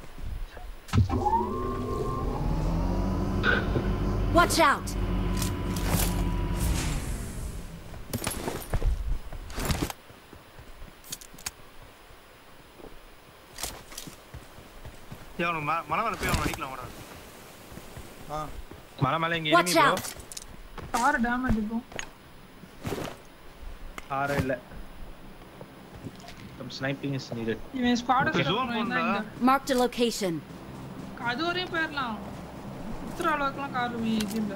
Watch out! ஏய், அவனுக்கு ம- மனமலை போய் அவனை அடிக்கலாம் வாடா. ஆ மலை மேல இங்க Watch enemy bro. out! Car damage இப்போ ஆறு இல்ல. Some sniping is needed. இவன் ஸ்குவாட் இப்ப zone போண்டா. Marked a location. அது வரையும் போயிடலாம் குத்துற அளவுக்குலாம் கார் இது இல்ல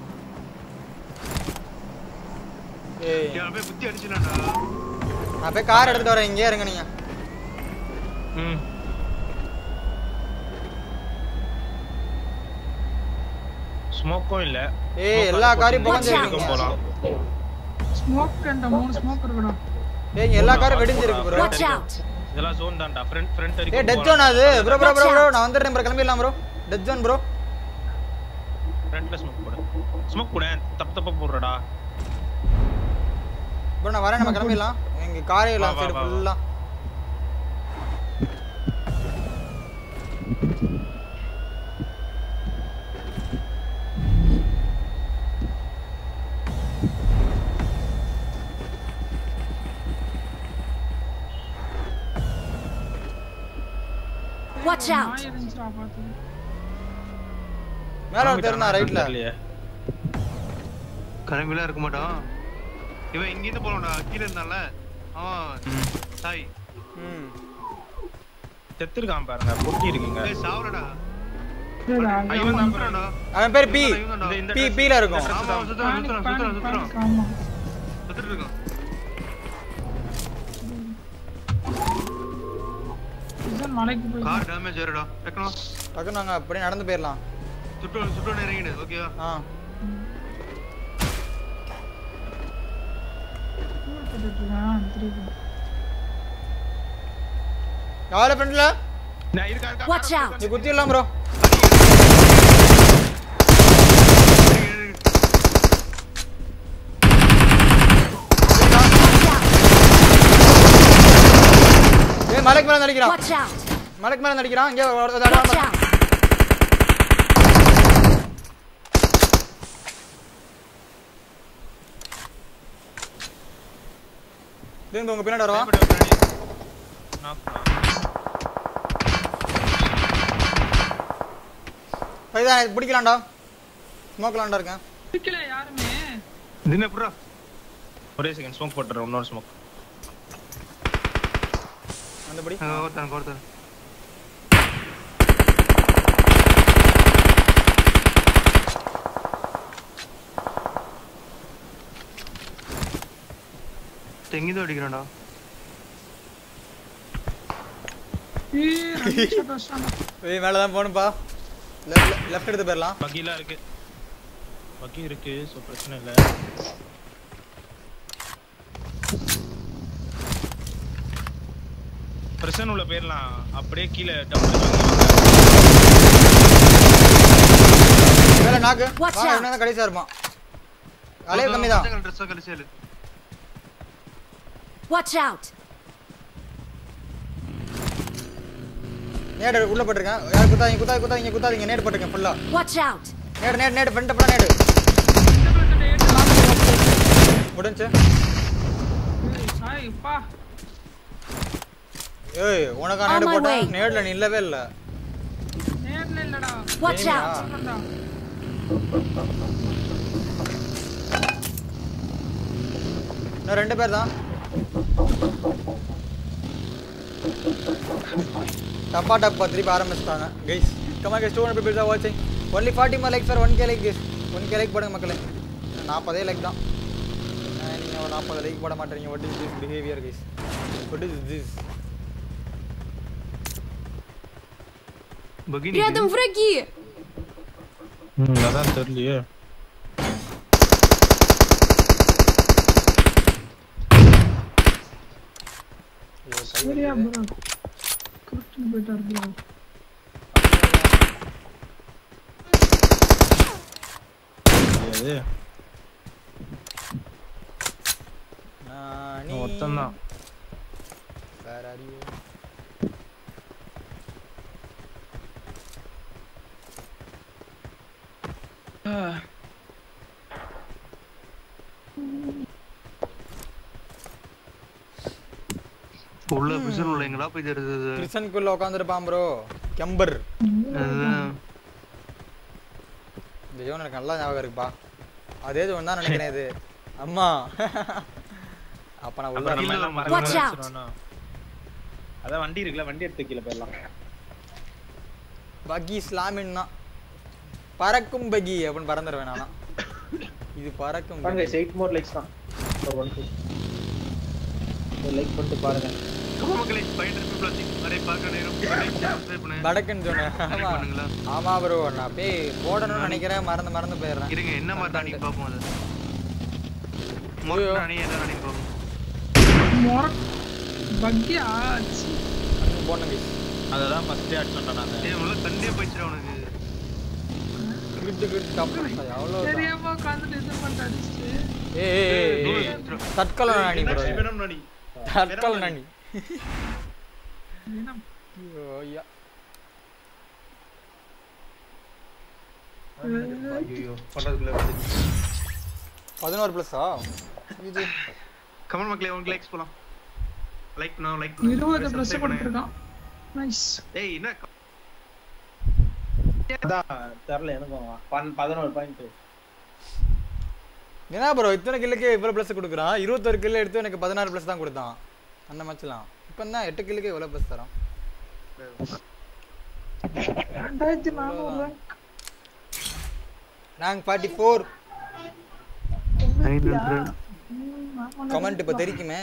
ஏய் ஏய், அவனை போய் குத்தி அடிச்சிடலாம்டா. நான் போய் கார் எடுத்துட்டு வரேன் இங்கே இருங்க நீங்க ம். ஸ்மோக்கும் இல்ல ஏய் எல்லா காரையும் Watch out. புகஞ்சிருக்கீங்க போலாம் ஸ்மோக் என்ற மூணு ஸ்மோக் இருக்குடா ஏய் இங்க எல்லா காரும் வெடிஞ்சிருக்கு ப்ரோ Watch out! இதெல்லாம் ஜோன் தான்டா ஃப்ரண்ட் ஃப்ரண்ட் ஏய் வரைக்கும் டெத் ஜோன் அது ப்ரோ ப்ரோ ப்ரோ ப்ரோ நான் வந்துடுறேன் ப்ரோ கிளம்பிடலாம் ப்ரோ டெத் ஜோன் ப்ரோ ஃப்ரண்ட்ல ஸ்மோக் போடு ஸ்மோக் போடு தப்பு தப்பா போடுறடா ப்ரோ நான் வரேன் நம்ம கிளம்பிடலாம் எங்க காரே எல்லாம் வா, சைடு வா, வா. ஃபுல்லா Watch out! நாய் இருந்துச்சுடா பார்த்து மேல ஒருத்தர் இருந்தான் ரைட்ல தெரியலையே. கிளம்பிலாம் இருக்க மாட்டான் இவன் இங்கிருந்து போலாம்டா கீழே இருந்தான்ல அவன் தாய் ம் செத்துருக்கான் பாருங்க பொட்டி இருக்குங்க ஏய் சாவலடா இல்லடா, இவன் தான் bro. சுத்துறான்டா. அவன் பேர் பி இவன் தான்டா. இந்த- இந்த பி dress- பில இருக்கும் இந்த dress ஆமா, தான். அவன் சுத்துறான், panic, சுத்துறான், panic, சுத்துறான், சுத்துறான். panic, ஆமா. சுத்திட்டு இருக்கான். இதுதான் மலைக்கு போய் கார் டேமேஜ் ஆயிருடா டக்குனு டக்கு நாங்க அப்படியே நடந்து போயிடலாம் சுட்டு சுட்டு இறங்கிடு ஓகேவா ஆ கூழ் போட்டுட்டு இருக்கான், திருப்பி. யார ஃப்ரெண்ட்ல நான் இருக்கா, இருக்கா, Watch இருக்கா, out. நீ குத்திடலாம் ப்ரோ ஏய் மலைக்கு மேல நடிக்கிறான் Watch out! மலைக்கு மேல நடிக்கிறான் இங்க ஒரு- ஒரு Watch தடவை out! திரும்ப உங்க பின்னாடி வரவா பயப்பட பின்னாடி. knock, knock. பைதா பிடிக்கலாம்டா ஸ்மோக்கலாம்டா இருக்கேன் பிடிக்கல யாருமே இது என்ன புறா ஒரே செகண்ட் ஸ்மோக் போட்டுறேன் இன்னொரு ஸ்மோக் அந்த படி ஒருத்தன் ஒருத்தன் எங்கிருந்து அடிக்கிறான்டா ஏய், ரெண்டு shot வச்சிட்டான்டா. ஏய் மேல தான் போகணும்ப்பா லெஃப்ட் லெஃப்ட் எடுத்து போயிடலாம் பக்கிலாம் இருக்கு பக்கி இருக்கு ஸோ பிரச்சனை இல்லை பிரச்சனை உள்ள போயிடலாம் அப்படியே கீழே டவுன் மேல நாக்கு Watch வாங்க out. என்ன தான் கடைசியா இருப்பான் அலைய கம்மி தான் ட்ரெஸ் கழிச்சேலு Watch out! நேடு உள்ள போட்டிருக்கேன் யார் குத்தாதீங்க குத்தாதீங்க குத்தாதீங்க குத்தாதீங்க நேடு போட்டிருக்கேன் ஃபுல்லா Watch out! நேடு நேடு நேடு ஃப்ரண்ட் போட நேடு இந்த பக்கத்துல ஏட்டு. முடிஞ்சு ஏய், சாய், அப்பா. ஏய் உனக்கா On நேடு my போட்டேன் way. நேடுல நில்லவே இல்ல நேர்ல இல்லடா. Watch Enemy-யா? out! சொல்றேன்டா. இன்னும் ரெண்டு பேர் தான் டப்பா டப்பா திருப்பி ஆரம்பிச்சிட்டாங்க guys come on guys two hundred peoples are வாட்சிங் ஒன்லி ஃபார்ட்டி மா like for one K like guys one K like போடுங்க மக்களே நாற்பதே லைக் தான் நீங்கள் ஒரு நாற்பது லைக் போட மாட்டீங்க what is this behaviour guys what is this பகினி Рядом враги! அதான் தெரியலையே ஐயோ, கை சரியா வலிக்குது. ப்ரோ கரெக்ட்னு போயிட்டார் ப்ரோ அது நானி. ஒருத்தன்தான். Where are you? உள்ள பிசன் உள்ள எங்களா போய் தெரியுது கிருஷ்ணனுக்குள்ள உட்காந்துருப்பான் ப்ரோ கெம்பர் அதுதான் இந்த ஜோன் எனக்கு நல்லா ஞாபகம் இருக்குப்பா அதே ஜோன் தான் நினைக்கிறேன் இது அம்மா அப்ப நான் உள்ள அப்புறம் நம்ம வரல. எல்லாம் Watch மறந்து out. வச்சிருவோம். அதான் வண்டி இருக்குல்ல வண்டி எடுத்து கீழே போயிடலாம் பகி இஸ்லாமின் தான் பறக்கும் பகி அப்படின்னு பறந்துடுவேன் நானா இது பறக்கும் பாருங்க பகி. எயிட் மோர் லைக்ஸ் தான் ஒன் டூ லைக் பண்ணிட்டு பாருங்க கமல் மக்களே பயன் பீப்புள் வாட்சிங் நிறைய பார்க்க நேரம் சப்ஸ்கிரைப் பண்ணுங்க வடக்குன்னு சொன்னேன் Like ஆமா பண்ணுங்களா ஆமா ப்ரோ நான் போய் போடணும்னு நினைக்கிறேன் மறந்து மறந்து போயிடுறேன் இருங்க என்ன மாதிரி தான் நீங்க பார்ப்போம் அது ஐயோ. மொத்த அணி என்ன அணி பார்ப்போம் மொர பக்கி ஆச்சு போடணும் guys. அததான் ஃபர்ஸ்ட் ஆட் சொன்னேன் நான் ஏய் உள்ள கண்டே போயிடுச்சுடா உனக்கு கிரிட்டு கிரிட்டு தப்பு அவ்வளோ தெரியாம உட்காந்துட்டு இது பண்ணிட்டு அடிச்சுட்டு ஏய் ஏய், ஏய், ஏய் தற்கொலை நாணி ப்ரோ வேணும் நானி தற்கொலை நாணி ஏன்னா ஐயோ ஐயா ஐயோ பண்றதுக்குள்ள வந்து பதினோரு ப்ளஸ்ஸா இது கமல் மக்களே உங்களுக்கு லைக்ஸ் போலாம் லைக் பண்ணு லைக் இருபது ப்ளஸ் கொடுத்துருக்கான் நைஸ் ஏய் என்ன அதான் தெரியல எனக்கும் பன் பதினோரு பாயிண்ட் என்ன ப்ரோ இத்தனை கில்லுக்கு இவ்வளோ ப்ளஸ் கொடுக்குறான் இருபத்தொரு கில்லு எடுத்து எனக்கு பதினாறு ப்ளஸ் தான் கொடுத்தான் அந்த மேட்ச்லாம் இப்போ தான் எட்டு கில்லுக்கு இவ்வளோ ப்ளஸ் தரான் ரெண்டாயிரத்தி நானூறு ரேங்க் ஃபார்ட்டி ஃபோர் கமெண்ட் இப்போ தெரிக்குமே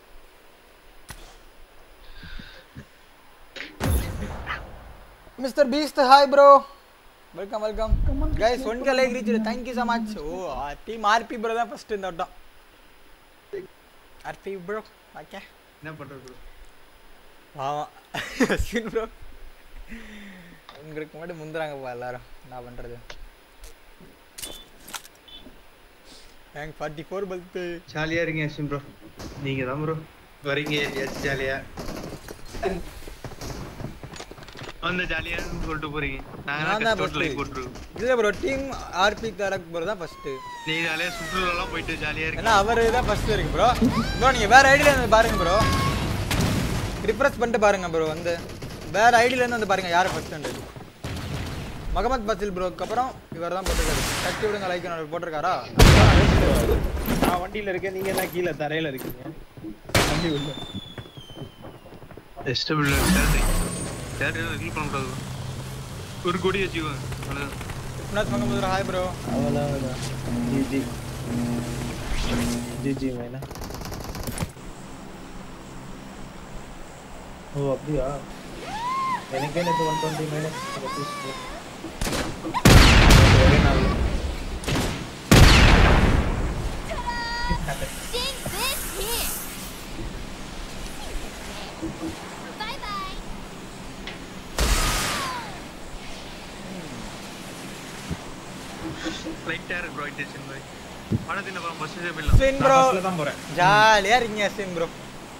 mister Beast hi bro welcome welcome guys one K like reach thank you so much ஓ டீம் ஆர்பி ப்ரோ தான் ஃபர்ஸ்ட் இந்த வட்டம் ஆர்பி ப்ரோ ஓகே என்ன பண்றது bro? ஆமா அஸ்வின் ப்ரோ உங்களுக்கு முன்னாடி முந்துறாங்கப்பா எல்லாரும் என்ன பண்றது ரேங்க் ஃபார்ட்டி ஃபோர் பல்த்து ஜாலியா இருங்க அஸ்வின் ப்ரோ நீங்க தான் ப்ரோ வரீங்க எஸ் ஜாலியா வந்து ஜாலியா சொல்லிட்டு போறீங்க நான் நாங்க தான் கஷ்டப்பட்டு first. லைக் போட்டுருவோம் இல்ல ப்ரோ டீம் ஆர்பி தரக் ப்ரோ தான் ஃபர்ஸ்ட் நீ ஜாலியா சுற்றுலாலாம் போயிட்டு ஜாலியா இருக்கு ஏன்னா அவரு தான் ஃபர்ஸ்ட் இருக்கு ப்ரோ ப்ரோ நீங்க வேற ஐடியில இருந்து பாருங்க ப்ரோ ரிஃப்ரெஷ் பண்ணிட்டு பாருங்க ப்ரோ வந்து வேற ஐடியில இருந்து வந்து பாருங்க யாரு ஃபர்ஸ்ட் மகமத் பசில் ப்ரோக்கு அப்புறம் இவர் தான் போட்டிருக்காரு தட்டி விடுங்க லைக் போட்டிருக்காரா நான் வண்டியில இருக்கேன் நீங்க என்ன கீழே தரையில இருக்கீங்க வண்டி உள்ள எஸ்டபிள் சேலரி சேலரி ரிலீவ் பண்ண கூடாது ஒரு கோடி வச்சுக்கோங்க அவ்வளவுதான். விப்னாத் மகமது ஹாய் ப்ரோ அவ்வளவுதான் ஜிஜி ஜிஜி மேனா ஓ அப்படியா எனக்கே நேற்று ஒன் டுவெண்ட்டி மைனஸ் ஒரே நாள் Sing this hit. Bye bye. லைட்டா இருக்கு ப்ரோ இன்டென்ஷன் பாய் பணத்தின் அப்புறம் பஸ் போயிடலாம் ஸ்வின் ப்ரோ பஸ்ல தான் போறேன் ஜாலியா இருக்கீங்க Swin bro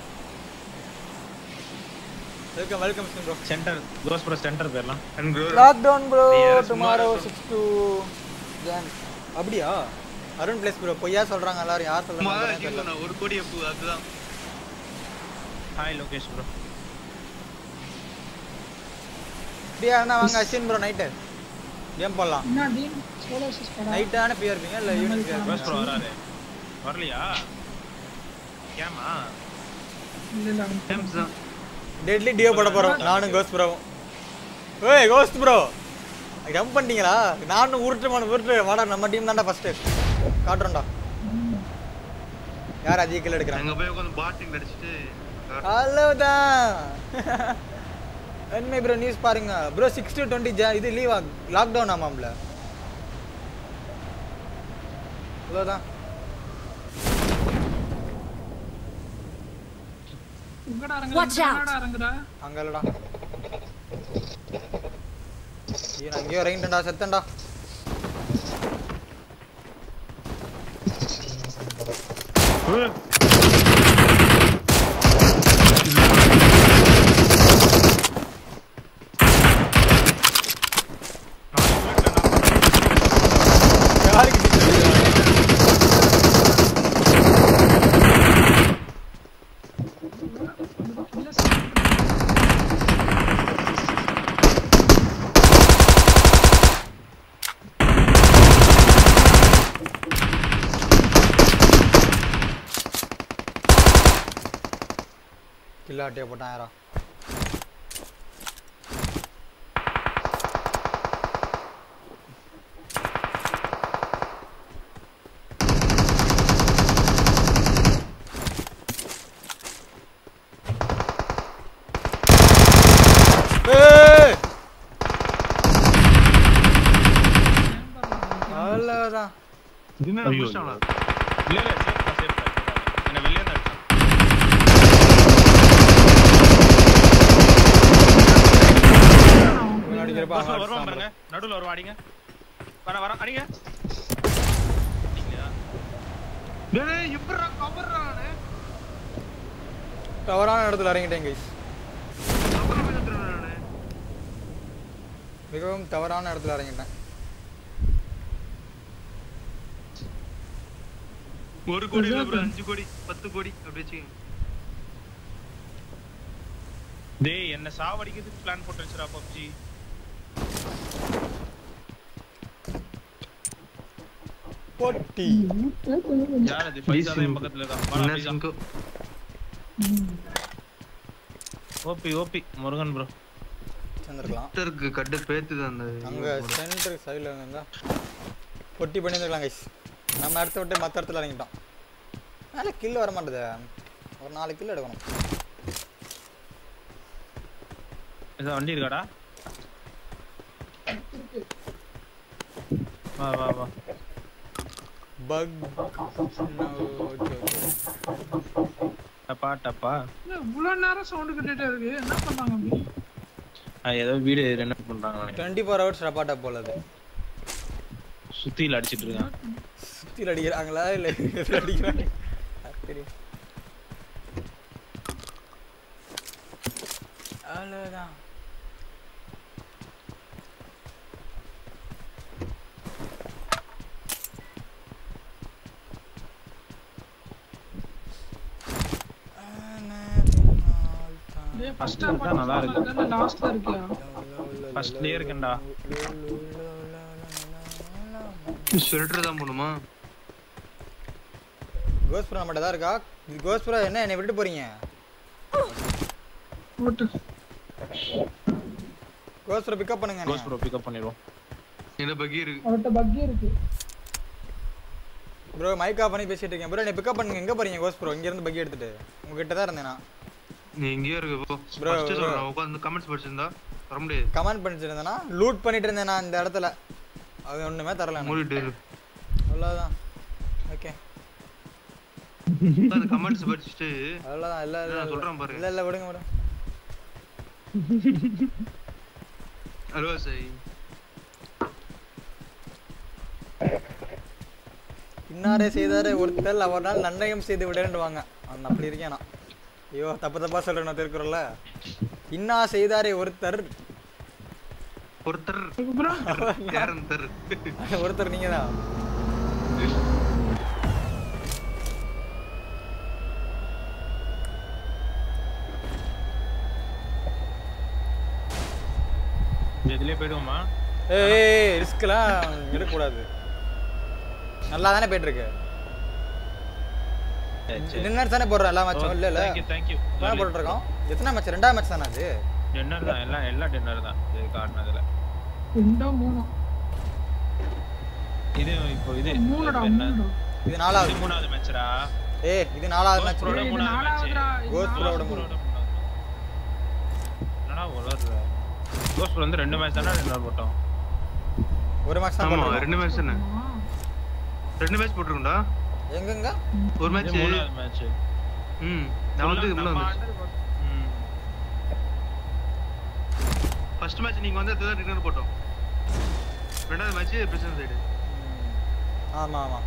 welcome welcome Swin bro center கோஸ் ப்ரோ சென்டர் போயிடலாம் and bro lockdown bro Yeah, சும்மா டுமாரோ இருக்கும். சிக்ஸ் டூ ஜான் அப்படியா அருண் பிளேஸ் ப்ரோ பொய்யா சொல்றாங்க எல்லாரும் யார் சும்மா தான் சொல்றாங்க வச்சுக்கோங்க ஒரு கோடி அப்பு அதுதான் ஹாய் லோகேஷ் ப்ரோ ஃப்ரீயா இருந்தா வாங்க அஸ்வின் ப்ரோ நைட்டு கேம் போடலாம் என்ன டீம் சோலோ சிஸ் படம் நைட்டான ஃப்ரீயா இருப்பீங்க இல்ல ஈவினிங் ஃப்ரீயா கோஸ் ப்ரோ வராரு வரலையா கேமா இல்ல இல்ல கேம்ஸ் தான் டெட்லி டியோ போட போறோம் நானும் கோஸ்ட் ப்ரோவும் ஏய் கோஸ்ட் ப்ரோ ஜம்ப் பண்ணிட்டீங்களா நானும் உருட்டுமான உருட்டு வாடா நம்ம டீம் தான்டா ஃபர்ஸ்ட் காட்டுறோம்டா யார் அதிக கில் எடுக்கிறாங்க அங்க போய் உட்காந்து பாட்டிங் அடிச்சிட்டு அவ்வளவுதான் என்மை ப்ரோ நியூஸ் பாருங்க ப்ரோ சிக்ஸ் டு டுவெண்ட்டி ஜா இது லீவ் லாக்டவுன் ஆமாம்ல அவ்வளோதான் உங்கடா Watch out. அரங்குடா அரங்குடா அங்க இல்லடா ஐயோ நான் எங்கேயோ இறங்கிட்டேன்டா செத்தேன்டா யாருக்கு கில்லாட்டிய போட்டான் யாரா ஏய்! அவ்வளவுதான் என்ன ஐயோ, முடிச்சிட்டாங்களா இல்ல இல்ல சேஃப்டா சேஃப்டா என்ன வெளியே தான் அடிச்சான் இவன் அடிக்கிறப்ப அவன் பஸ்ல வருவான் அடிச்சான் பாருங்க நடுவுல வருவான் அடிங்க வர வர அடிங்க அடிங்களா? டேய் எப்படிடா கவர்றா நானு தவறான இடத்துல இறங்கிட்டேன் கைஸ் கவர்ற போய் வந்துடுறேன் நானு மிகவும் தவறான இடத்துல இறங்கிட்டேன் ஒரு கோடி இல்ல bro, அஞ்சு கோடி பத்து கோடி அப்படி வச்சுக்கோங்க டேய் என்ன சாவடிக்கிறதுக்கு பிளான் போட்டு வச்சுடா பப்ஜி போட்டி யார் அது ஃபைசா தான் என் பக்கத்துல இருக்கான் வாடா, என்ன ஃபைசா. சிங்கு ஓபி ஓபி முருகன் ப்ரோ சேர்ந்துருக்கலாம் இருக்கு கட்டு பேத்துது அந்த அங்க சென்டர் சைடுல இருந்தா பொட்டி பண்ணியிருந்துக்கலாம் கைஸ் நம்ம இடத்த விட்டு மற்ற இடத்துல இறங்கிட்டோம் மேலே கில் வர மாட்டேது ஒரு நாலு கில் எடுக்கணும் ஏதோ வண்டி இருக்காடா வா வா வா பக் ஓகே டப்பா டப்பா என்ன இவ்வளவு நேரம் சவுண்ட் கேட்டுட்டே இருக்கு என்ன பண்ணாங்க அப்படி ஆ, ஏதோ வீடு ரெனோவேட் பண்றாங்க நினைக்கிறேன். டுவெண்ட்டி ஃபோர் ஹவர்ஸ் ரப்பாட்டா போல அது சுத்தியில அடிச்சிட்டு இருக்கான் சுத்தியில் அடிக்கிறாங்களா இல்லை எதில் அடிக்கிறாங்க அது தெரியும் அவ்வளோதான் டேய் First ஃபர்ஸ்ட் தான் நல்லா இருக்கு. லாஸ்ட்ல இருக்கியா ஃபர்ஸ்ட்லயே இருக்கேன்டா ஷெல்டர் தான் போகணுமா கோஸ்புரா மட்டும் தான் இருக்கா இது கோஸ்புரா என்ன என்னை விட்டு போறீங்க ஓட்டு கோஸ்புரா பிக்கப் பண்ணுங்க கோஸ் ப்ரோ பிக்கப் பண்ணிடுவோம் என்ன பகி இருக்கு அவர்கிட்ட பக்கி இருக்கு ப்ரோ மைக் ஆஃப் பண்ணி பேசிட்டு இருக்கேன் ப்ரோ என்னை பிக்கப் பண்ணுங்க எங்க போறீங்க கோஸ்புரோ இங்க இருந்து பக்கி எடுத்துட்டு உங்ககிட்ட தான் இருந்தேன் நான் நீ எங்கேயோ இருக்க போ Bro, ஃபர்ஸ்ட் bro. சொல்றேன் உட்கார்ந்து கமெண்ட்ஸ் படிச்சிருந்தா வர முடியாது கமெண்ட் பண்ணிட்டு இருந்தேனா லூட் பண்ணிட்டு இருந்தேன் நான் இந்த இடத்துல அது ஒண்ணுமே தரல எனக்கு. மூடிட்டு இரு. அவ்வளவுதான் ஓகே உட்கார்ந்து கமெண்ட்ஸ் படிச்சுட்டு அவ்வளவுதான் இல்ல இல்ல நான் இல்ல. சொல்றேன் பாருங்க. இல்ல இல்ல விடுங்க விடுங்க ஹலோ சாய் இன்னாரே செய்தாரே ஒருத்தல் அவரால் நன்னயம் செய்து விடேன்டுவாங்க அவன் அப்படி இருக்கேன் நான் ஐயோ தப்பு தப்பா சொல்றேன் நான் திருக்குறள்ல இன்னா செய்தாரே ஒருத்தர் ஒருத்தர் அப்புறம் யாரும் தர் ஒருத்தர் நீங்க தான் இந்த இதுலயே போயிடுவோமா ஏய் ரிஸ்க்லாம் எடுக்கக்கூடாது நல்லா தானே போயிட்டு இருக்கு சரி, சரி. டின்னர் தானே போடுறோம் எல்லா மேட்சும் இல்ல இல்ல தேங்க்யூ தேங்க்யூ என்ன போட்டுட்டு இருக்கோம் எத்தனை மேட்ச் ரெண்டாவது மேட்ச் தானே அது டின்னர் தான் எல்லாம் எல்லாம் டின்னர் தான் இது காட்டினதுல ரெண்டோ மூணோ இது இப்போ இது மூணுடா என்ன மூணுடா இது நாலாவது இது மூணாவது மேட்ச்ரா ஏய் இது நாலாவது மேட்ச் Bro, ஏய், இது மூணாவது நாலாவதுடா இது கோஸ்ட் ப்ரோட நாலாவது. மூணு என்னடா உலர்ற கோஸ்ட் ப்ரோ வந்து ரெண்டு மேட்ச் தானே டின்னர் போட்டோம் ஒரு மேட்ச் தான் ஆமா போட்டுருக்கோம். ரெண்டு மேட்ச் தானே ஆமா. ரெண்டு மேட்ச் போட்டுருக்கோம்டா எங்கெங்க ஒரு இது மேட்ச் மூணாவது மேட்ச் ம் நான் வந்து உள்ள வந்து ஃபர்ஸ்ட் மேட்ச் நீங்க வந்து அதுதான் ரிட்டர்ன் போட்டோம் ரெண்டாவது மேட்ச் பிரசன்ட் சைடு ஆமா ஆமா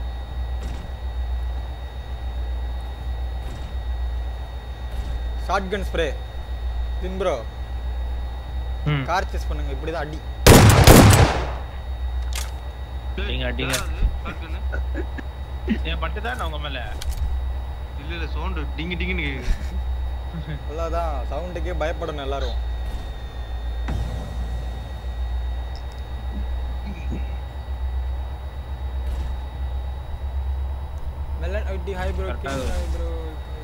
ஷார்ட் கன் ஸ்ப்ரே தின் ப்ரோ ம் கார் சேஸ் பண்ணுங்க இப்படிதான் அடி அடிங்க, அடிங்க. ஏன் பட்டு தான் உங்க மேல இல்ல இல்ல சவுண்ட் டிங்கி டிங்கின்னு கேக்குது அவ்வளோதான் சவுண்டுக்கே பயப்படணும் எல்லாரும் மெல்லன் ஐடி ஹை ப்ரோ Correct ஆ ஹை ப்ரோ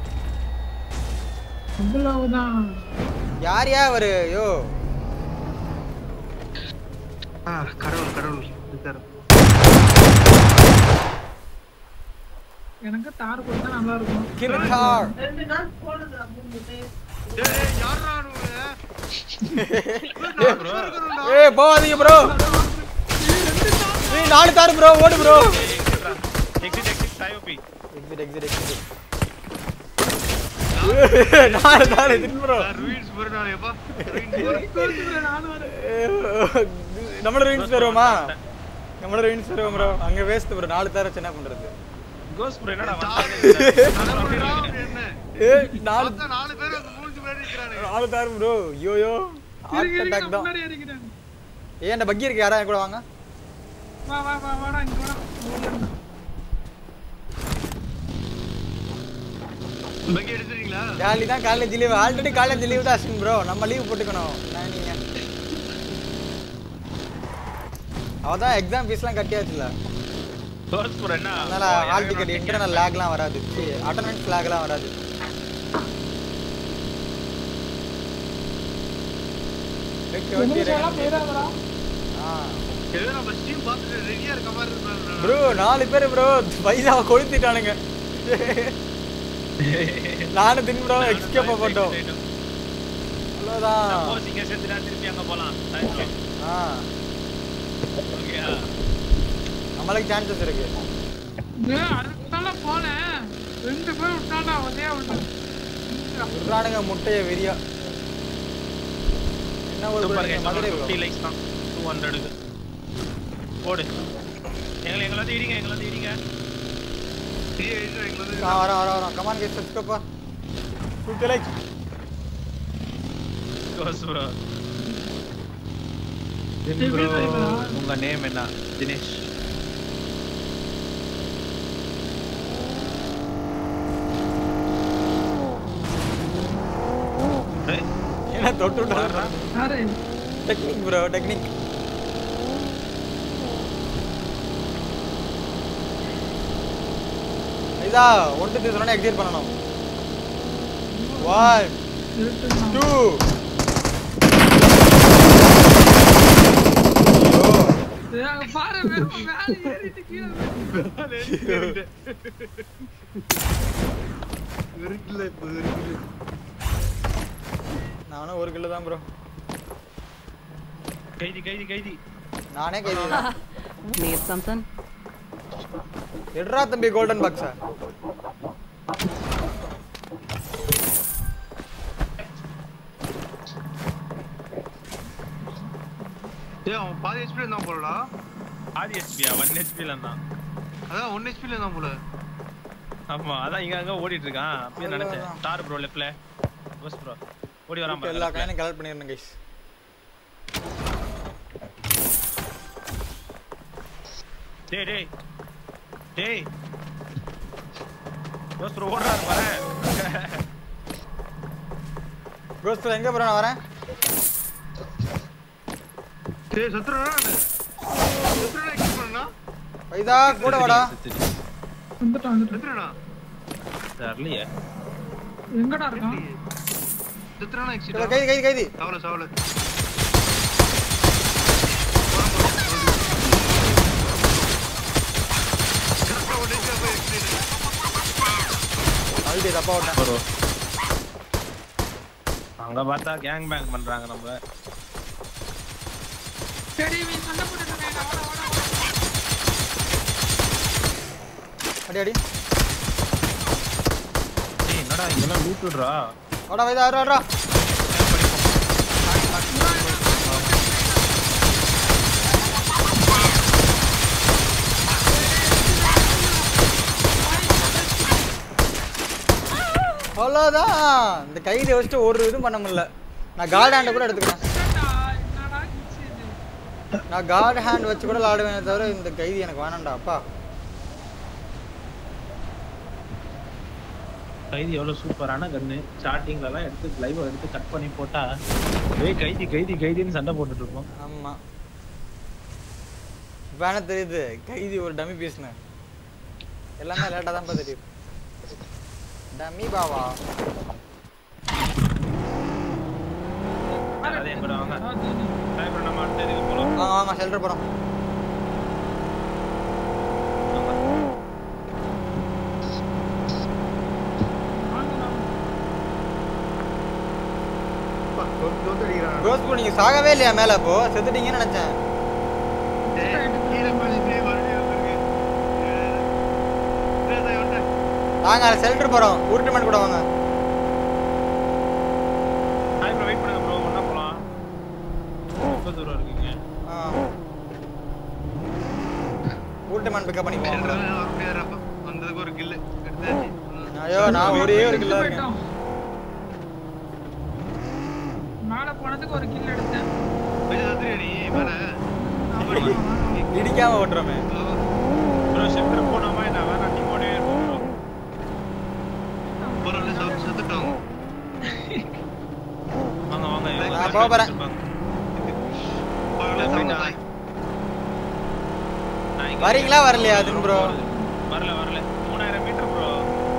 அவ்வளவுதான் யார் யா அவரு யோ ஆ கடவுள் கடவுள் இருக்காரு எனக்கு தார் கொடுத்தா நல்லா இருக்கும் கிவ் இட் கார் டேய் டேய், யார்றா அவனுங்க? ஏய் போவாதீங்க ப்ரோ ஏய் நாலு கார் ப்ரோ ஓடு ப்ரோ எக்ஸிட் எக்ஸிட் டைஓபி எக்ஸிட் எக்ஸிட் எக்ஸிட் நாலு நாலு தின் ப்ரோ நான் ruins போறேன் எப்பா ruins போறேன். நம்மளோட ரீன்ஸ் தருவோமா நம்மளோட ரீன்ஸ் தருவோம் ப்ரோ அங்க வேஸ்ட் ப்ரோ நாலு தர என்ன பண்றது கோஸ் ப்ரோ என்னடா கடவுள்டா, அப்படி என்ன ஏய் நாலு பார்த்தா நாலு பேர் அந்த மூஞ்சி முன்னாடி நிக்கிறானுங்க. நாலு தாரு ப்ரோ யோயோ ஹார்ட் இருங்க, இருங்க, அட்டாக் தான் முன்னாடி இறக்கிறேன் ஏன் இந்த பக்கி இருக்கு யாரா என் கூட வாங்க வா வா வா வாடா இங்க வாடா பக்கி எடுத்துறீங்களா ஜாலி தான் college leave already college leave தான் அஸ்வின் ப்ரோ நம்ம லீவ் போட்டுக்கணும் நான் நீங்க அவதான் எக்ஸாம் ஃபீஸ்லாம் கட்டியாச்சுல கோஸ் ப்ரோ என்ன அதனால ஹால் டிக்கெட் இன்டர்னல் லேக்லாம் வராது அட்டண்டன்ஸ் லேக்லாம் வராது ஓகே ஓகே எல்லாம் போயிடாதடா ஏதோ நம்ம ஸ்டீம் பார்த்துட்டு ரெடியா இருக்க மாதிரி இருக்காங்க ப்ரோ நாலு பேர் ப்ரோ பைசாவை கொளுத்திட்டானுங்க நானும் தின் ப்ரோ எக்ஸ்கேப் போட்டோம் அவ்வளோதான் கோஸ் இங்க சேர்த்துட்டா திருப்பி அங்க போலாம் தேங்க் யூ ஆ ஓகேயா நம்மளுக்கு சான்சஸ் இருக்கு ஏய், அதுக்குதான்டா போனேன் ரெண்டு பேர் விட்டாண்டா ஒரே விட்டான் விடுறானுங்க முட்டைய வெறியா என்ன ஒரு சூப்பர் பிரச்சனை? மதுரை bro. 50 லைக்ஸ் தான் 200 க்கு போடு எங்களை எங்களை வந்து இடிங்க எங்களை வந்து இடிங்க ஆ வரேன் வரேன் வரேன் come on guys subscribe fifty like கோஸ் ப்ரோ எப்படி தெரியுமா? உங்க நேம் என்ன தினேஷ் ஏய், என்ன தொட்டு யார்றா? யாரு டெக்னிக் ப்ரோ டெக்னிக் இதா ஒன் டூ த்ரீ சொன்னா எக்ஸிட் பண்ணணும் ஒன் இருட்டுதான். டூ ஏய், அங்க பாரு வெறும் மேல ஏறிட்டு கீழே விழுந்து. இருக்குல்ல இப்போ இருக்குல்ல நானும் ஒரு கிலோ தான் ப்ரோ கைதி கைதி கைதி நானே கைது தான் Need something? எடுறா தம்பி கோல்டன் பாக்ஸா ஏய் அவன் பாதி ஹெச்பி இருந்தான் போலடா ஆதி ஹெச்பியா ஒன் ஹெச்பில இருந்தான் அதான் ஒன் ஹெச்பில இருந்தான் போல ஆமா அதான் இங்க அங்க ஓடிட்டு இருக்கான் அப்பயே நினைச்சேன் அவ்வளவுதான். ஸ்டார் ப்ரோ லெஃப்ட்ல பஸ் ப்ரோ ஓடி வரான் பாரு எல்லா leftல. காயினும் கலெக்ட் பண்ணிருந்தேன் கைஸ் டேய் டேய் டேய் பஸ் ப்ரோ ஓடுறாரு பாரு ப்ரோஸ் ப்ரோ எங்க ப்ரோ நான் வரேன் டேய் சத்துறா சத்துறா எக்ஸ்ட் பண்ணா வைதா கூட வாடா வந்துட்டான் வந்துட்டான் சத்துறா தெரியலையே எங்கடா இருக்கான் சத்துறா இதோ எக்ஸ்ட் கைதி கைதி கைதி சாவல சாவல அழுதி தப்பா விட்டேன் ப்ரோ அங்க பார்த்தா கேங் பேங் பண்றாங்க நம்ம சரி இவன் சண்டை போட்டுட்டு இருக்கான். வாடா, வாடா, வாடா. அடி அடி ஏய் என்னடா இங்கெல்லாம் லூட் விடுறா வாடா வைதா வரா வரா இவன் அவ்வளோதான் இந்த கைதை வச்சுட்டு ஒரு இதுவும் பண்ண முடியல நான் கார்டு ஹேண்டை கூட எடுத்துக்கிறேன் என்னடா என்னடா கிச்சு இது நான் கார்டு ஹேண்ட் வச்சு கூட விளாடுவேனே தவிர இந்த கைதி எனக்கு வேணாம்டா அப்பா கைதி எவ்வளவு சூப்பரான கன்னு ஸ்டார்டிங்ல எல்லாம் எடுத்து லைவ் எடுத்து கட் பண்ணி போட்டா ஏய் கைதி கைதி கைதின்னு சண்டை போட்டுட்டு இருப்போம் ஆமா இப்போ என்ன தெரியுது கைதி ஒரு டம்மி பீஸ்னு எல்லாமே லேட்டாக தான் தெரியும் டம்மி பாவா அதே கூட வாங்க அதாவது நீ- டைம் நம்ம அடுத்த இதுக்கு போலாம் வாங்க வாங்க ஷெல்டர் போகிறோம் வாங்க, வாங்க. ரோஸ் ப்ரோ நீங்கள் சாகவே இல்லையா மேலே அப்போ செத்துட்டீங்கன்னு நினச்சேன் கீழே போயிட்டு மறுபடியும் வந்துருக்கு. ஏய், இதோ வந்துட்டேன். நாங்கள் ஷெல்டர் போகிறோம் உருட்டுமெண்ட் கூட வாங்க ஹாய் ப்ரோ வெயிட் பண்ணுங்க ப்ரோ ஒண்ணா போலாம் ரொம்ப தூரம் இருக்கீங்க ஆ உருட்டுமெண்ட் பிக்கப் பண்ணிக்குவோம் ரெண்டு நாள் வர முடியாதுடா. வந்ததுக்கு ஒரு கில்லு எடுத்தாச்சு ம். ஐயோ நான் ஒரே ஒரு கிலோ இருக்கேன் போயிட்டோம். மேல போனதுக்கு ஒரு கில் எடுத்தேன் போய் சத்துறியா நீ மேல இடிக்காம ஓட்டுறோமே ப்ரோ ஷிஃப்ட் போனோமா என்ன வேணாம் டீமோட இருப்போம் ப்ரோ பொருள் சத்து சத்துட்டோம் வாங்க வாங்க எவ்வளவு நான் time போக போறேன். வச்சிருப்பாங்க? பொருள் போயிட்டா. சத்துட்டாய் நான் இங்க வரீங்களா வரலையா அதுன்னு ப்ரோ வரல வரல மூணாயிரம் மீட்டர் ப்ரோ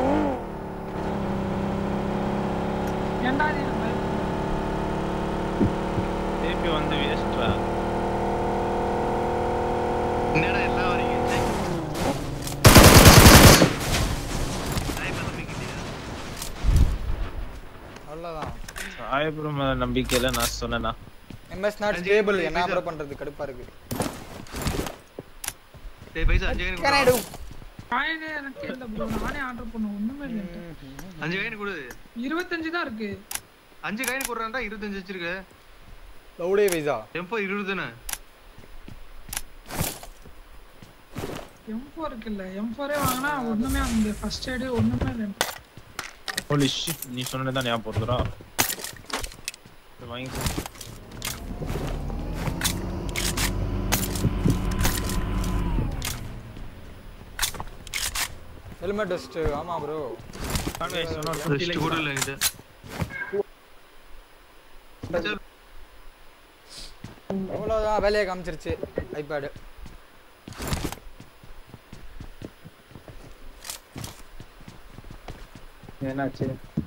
ஏன்டா நீ பயப்படுற? திருப்பி வந்து வேஸ்ட்ரா என்னடா எல்லாம் வரீங்க சே. sniper தம்பிக்கிட்டயா? அவ்வளோதான் சாயபுரம் மேல நம்பிக்கையில நான் சொன்னேன்னா எம்எஸ் நாட் அஞ்சு ஸ்டேபிள் பேர் என்ன பேச- ப்ரோ பண்றது கடுப்பா இருக்கு டேய் பைசா அஞ்சு கைனு கேன் ஐ கொடு டு காயினே எனக்கு இல்ல ப்ரோ நானே ஆர்டர் பண்ண ஒண்ணுமே இல்லை அஞ்சு கைனு கொடு இருபத்தஞ்சு தான் இருக்கு அஞ்சு கைனு கொடுறான்டா இருபத்தஞ்சு வச்சிருக்க லவுடே வைசா டெம்போ இருபது தானே எம் ஃபோர் இருக்குல்ல எம் ஃபோரே வாங்கினா ஒண்ணுமே அந்த ஃபர்ஸ்ட் எய்டு ஒண்ணுமே இல்லை ஹோலி ஷிட் நீ சொன்னதான் ஞாபகம் போடுறா வாங்கி ஹெல்மெட் டெஸ்ட் ஆமா ப்ரோ ரெஸ்ட் கூட இல்ல இது அவ்வளோதான் வேலையை காமிச்சிருச்சு ஐபேடு என்னாச்சு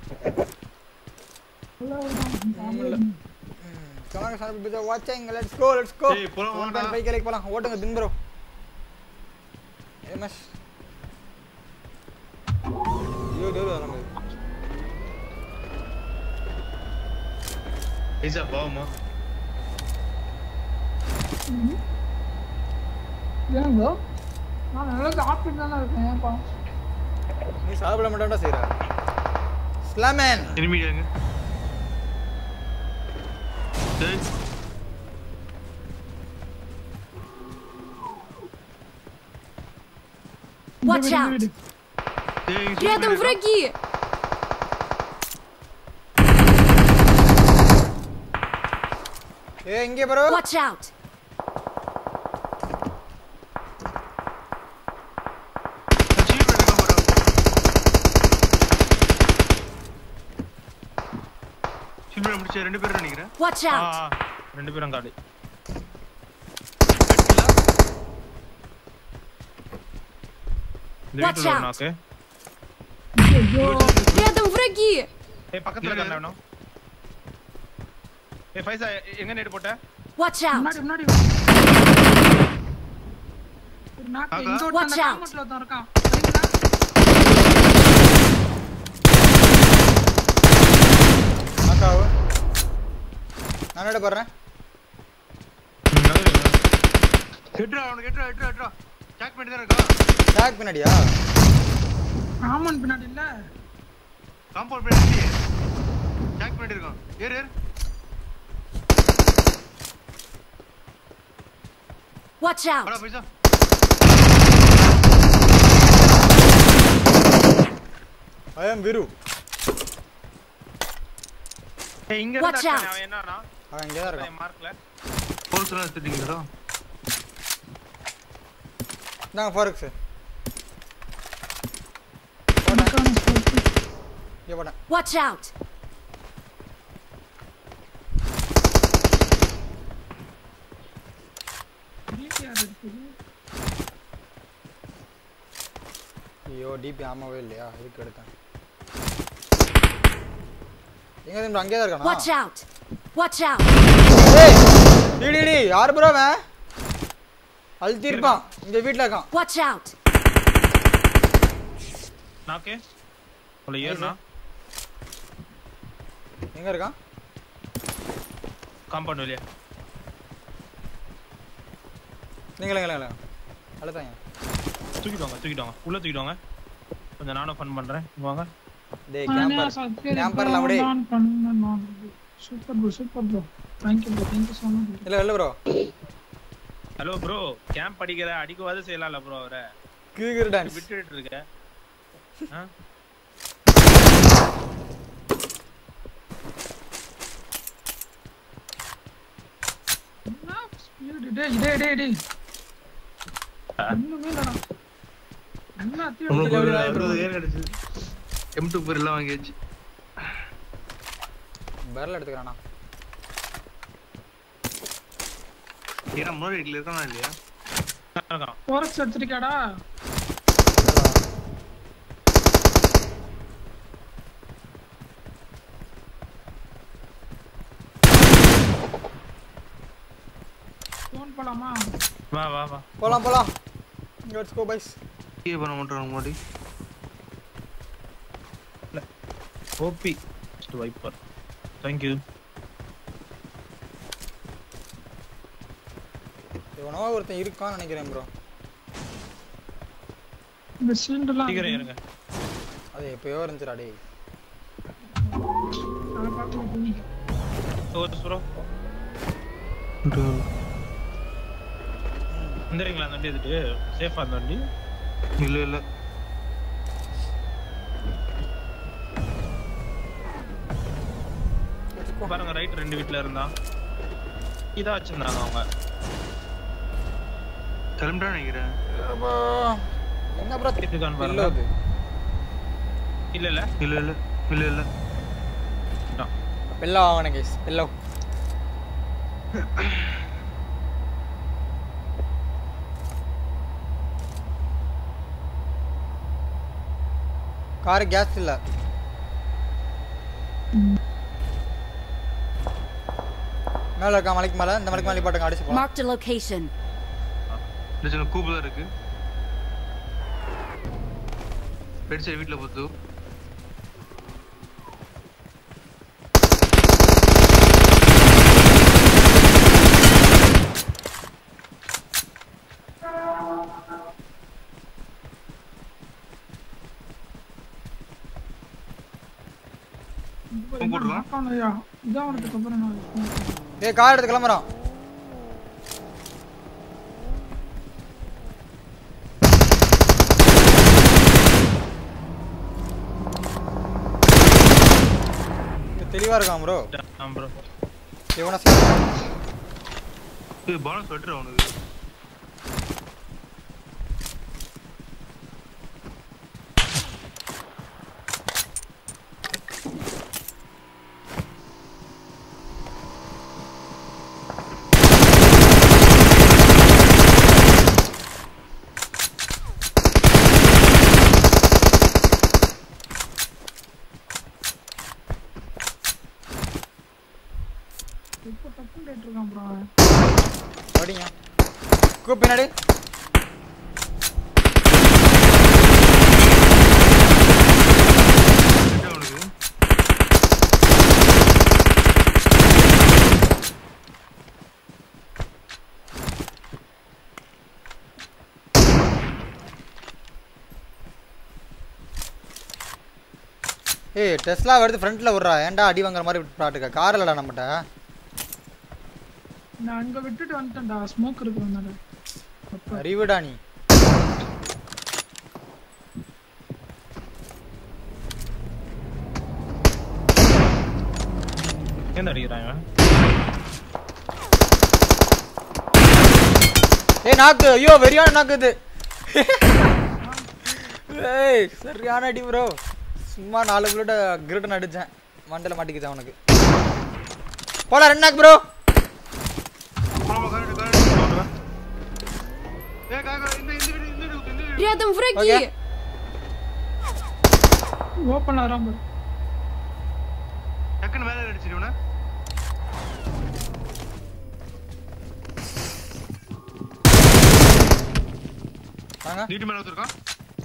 கமாங்க சார் பிஜா வாட்சிங் லெட்ஸ் கோ லெட்ஸ் கோ ஏய், போலாம், வாடா. 1.5 கிலோக்கு போலாம் ஓட்டுங்க தின் ப்ரோ எம்எஸ் ஐயோ டேய் வராங்க பைசா பாவமா ஏன் ப்ரோ நான் நல்லா சாப்பிட்டு தானே இருக்கேன் ஏன்ப்பா நீ சாப்பிட மாட்டான்டா செய்ற ஸ்லாமன் எனிமியாங்க டேய் Watch out! டேய் Рядом враги! ஏ இங்க ப்ரோ Watch out! அச்சீவ் எடுக்க போறோம் சிம்பிளா முடிச்ச ரெண்டு பேரும் நினைக்கிறேன் Watch ஆ out! ஆ, ரெண்டு பேரும் காலி இந்த Watch வீட்டுல ஒரு out. நாக்கு Рядом враги! ஏய் பக்கத்துல கண்ணா வேணும் ஏய் ஃபைசா எ- எங்க நேடு போட்ட Watch out! முன்னாடி முன்னாடி ஒரு நாக்கு ஆகா. இங்க ஒருத்தன் Watch அந்த out. காம்பவுண்ட்ல ஒருத்தன் இருக்கான் சரிங்களா அக்காவு நான் என்ன போடுறேன் ஹெட்ரா அவனுக்கு ஹெட்ரா ஹெட்ரா ஹெட்ரா சாக் பண்ணி தான் இருக்கா டேக் பின்னாடியா காம்பவுண்ட் பின்னாடி இல்ல காம்பவுண்ட் பண்ணி சாக் பண்ணிட்டு இருக்கான் ஏறு ஏறு Watch வாடா out! பைசா ஐ அம் விரு ஏய், இங்க இருந்தா Watch அடிச்சானே, out. அவன் என்னன்னா அவன் இங்கே தான் இருக்கான் மார்க்ல போல்ஸ் எல்லாம் எடுத்துட்டீங்களா இந்தாங்க ஃபோர் எக்ஸ் எனக்கான scope. இங்கே போட்டேன் Watch out! DPR இருக்குது. ஐயோ டிபி ஆமாவே இல்லையா இதுக்கு எடுத்தேன் எங்க திரும்ப அங்கேயே தான் இருக்கானா Watch out! Watch out! ஏய் டி டி டி யார் ப்ரோ அவன் அழுத்தி இருப்பான் இங்க வீட்ல இருக்கான் Watch out! நாக்கே உள்ள ஏறுனா எங்க இருக்கான் காம்பவுண்ட் வெளியே நீங்களே நீங்களே அழுத்தாங்க தூக்கிடுவாங்க தூக்கிடுவாங்க உள்ள தூக்கிடுவாங்க கொஞ்சம் நானும் ஃபன் பண்றேன் இங்க வாங்க டேய் நானே கேம்பர் subscribe கேம்பர்ல அப்படியே down பண்ணணும். Super bro, super bro. Thank you bro, thank you so much bro. இல்ல இல்ல ப்ரோ ஹலோ ப்ரோ கேம்ப் அடிக்கிற அடிக்கவாது செய்யலாம்ல ப்ரோ அவரை கிரிக்கெட் டான்ஸ் விட்டுட்டு இருக்க ஆ? என்ன speed? டேய், டேய், டேய், டேய். ஒண்ணுமே இல்லடா. எல்லாத்தையும் உங்களுக்கு ஒரு எப்படி அறுபது ஏர் கிடைச்சது எம் டூ பேர் எல்லாம் வாங்கியாச்சு பேரல் எடுத்துக்கறானா ஏன்னா முன்னாடி வீட்டில் இருக்கானா இல்லையா இருக்கான். forex எடுத்திருக்கியாடா? phone போலாமா? வா வா வா போலாம் போலாம் லெட்ஸ் கோ பைஸ் கீழே பண்ண மாட்டாங்க முன்னாடி ஓபி வைப்பர் தேங்க்யூ இவனோ ஒருத்தன் இருக்கான்னு நினைக்கிறேன் ப்ரோ இந்த shield எல்லாம் சீக்கிரம் இருங்க அது எப்பயோ இருந்துச்சுடா டேய் நான் பார்க்கல போய். ஒரு ப்ரோ வந்துடுறீங்களா அந்த வண்டி எடுத்துட்டு சேஃபா அந்த வண்டி இல்ல இல்ல பாருங்க ரைட் ரெண்டு வீட்ல இருந்தா இதா வச்சிருந்தாங்க அவங்க கிளம்பிட்டா நினைக்கிறேன் அப்பா. என்ன ப்ரோ இருக்கான்னு இல்ல பாருங்க அது இல்ல இல்ல இல்ல இல்ல இல்ல இல்ல பெல்லா வாங்கினேன் கேஸ் பெல்லோ காரு கேஸ் இல்ல மேல இருக்கா மலைக்கு மேல இந்த மலைக்கு மேலே பாட்டுங்க அடிச்சு போலாம் Marked a location. இந்த சின்ன கூப்பு தான் இருக்கு பெட் சைடு வீட்டில் பொறுத்து என்ன போட்டுருக்கான்? knock on ஐயா? இதான் உனக்கு அப்புறம் நான் ஏய் கார் எடுத்து கிளம்புறான் இங்க தெளிவா இருக்கான் ப்ரோ ப்ரோ இவனை சொல்லுங்க இது பானஸ் வெட்டுற அவனுக்கு இப்போ டக்குன்னு கேட்டிருக்கான் bro அவன். அடிங்க கூ பின்னாடி வெட்டு அவனுக்கு ஏய் டெஸ்லா வருது ஃப்ரண்ட்ல விட்றா ஏன்டா அடி வாங்குற மாதிரி விட்டுறாட்டுக்க கார் இல்லடா நம்மகிட்ட நான் அங்க விட்டுட்டு வந்துட்டேன்டா ஸ்மோக் இருக்கிறதுனால அப்ப அறிவுடா நீ எங்கேருந்து அடிக்கிறான் இவன் ஏய் நாக்கு ஐயோ வெறியான நாக்கு இது ஏய் சரியான அடி ப்ரோ சும்மா நாலு புல்லட்ட கிரிட்டன் அடிச்சேன் மண்டல மாட்டிக்கிச்சு அவனுக்கு போடா ரெண்டு நாக்கு ப்ரோ போலாமா, காரு, காரு. ஏய், காக்கா, இந்த இந்த வீடு, இந்த வீடு, இந்த வீடு. Рядом враги! Okay. ஓப்பன் வராம பாரு. டக்குன்னு மேல அடிச்சிரு இவனை. வாங்க வீட்டு மேல ஒருத்தன் இருக்கான்.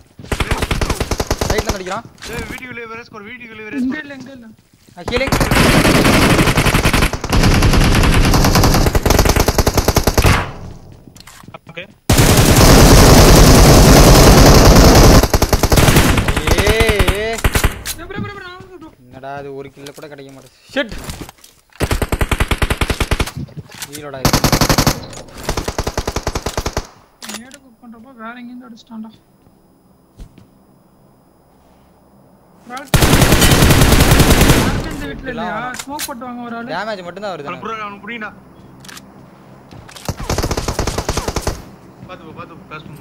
ரைட்ல அடிக்கிறான் ஏய், வீட்டுக்குள்ளே வேற score, வீட்டுக்குள்ளே வேற இங்க score. இல்ல இங்க இல்ல ஹீலிங் ஓகே ஏய் ப்ரோ ப்ரோ ப்ரோ நான் வந்து bro. என்னடா அது ஒரு கில்ல கூட கிடைக்க மாட்டேது ஷிட் ஹீலோடா மேடு குக் பண்றப்போ வேற எங்கேருந்து அடிச்சிட்டான்டா வேற இந்த வீட்டுல இல்லையா ஸ்மோக் போட்டு வாங்க ஒரு ஆளு டேமேஜ் மட்டும் தான் வருது அவனை எனக்கு. புடுடா, அவனை புடிங்கடா. பாத்து போ, பாத்து போ, pass பண்ணு.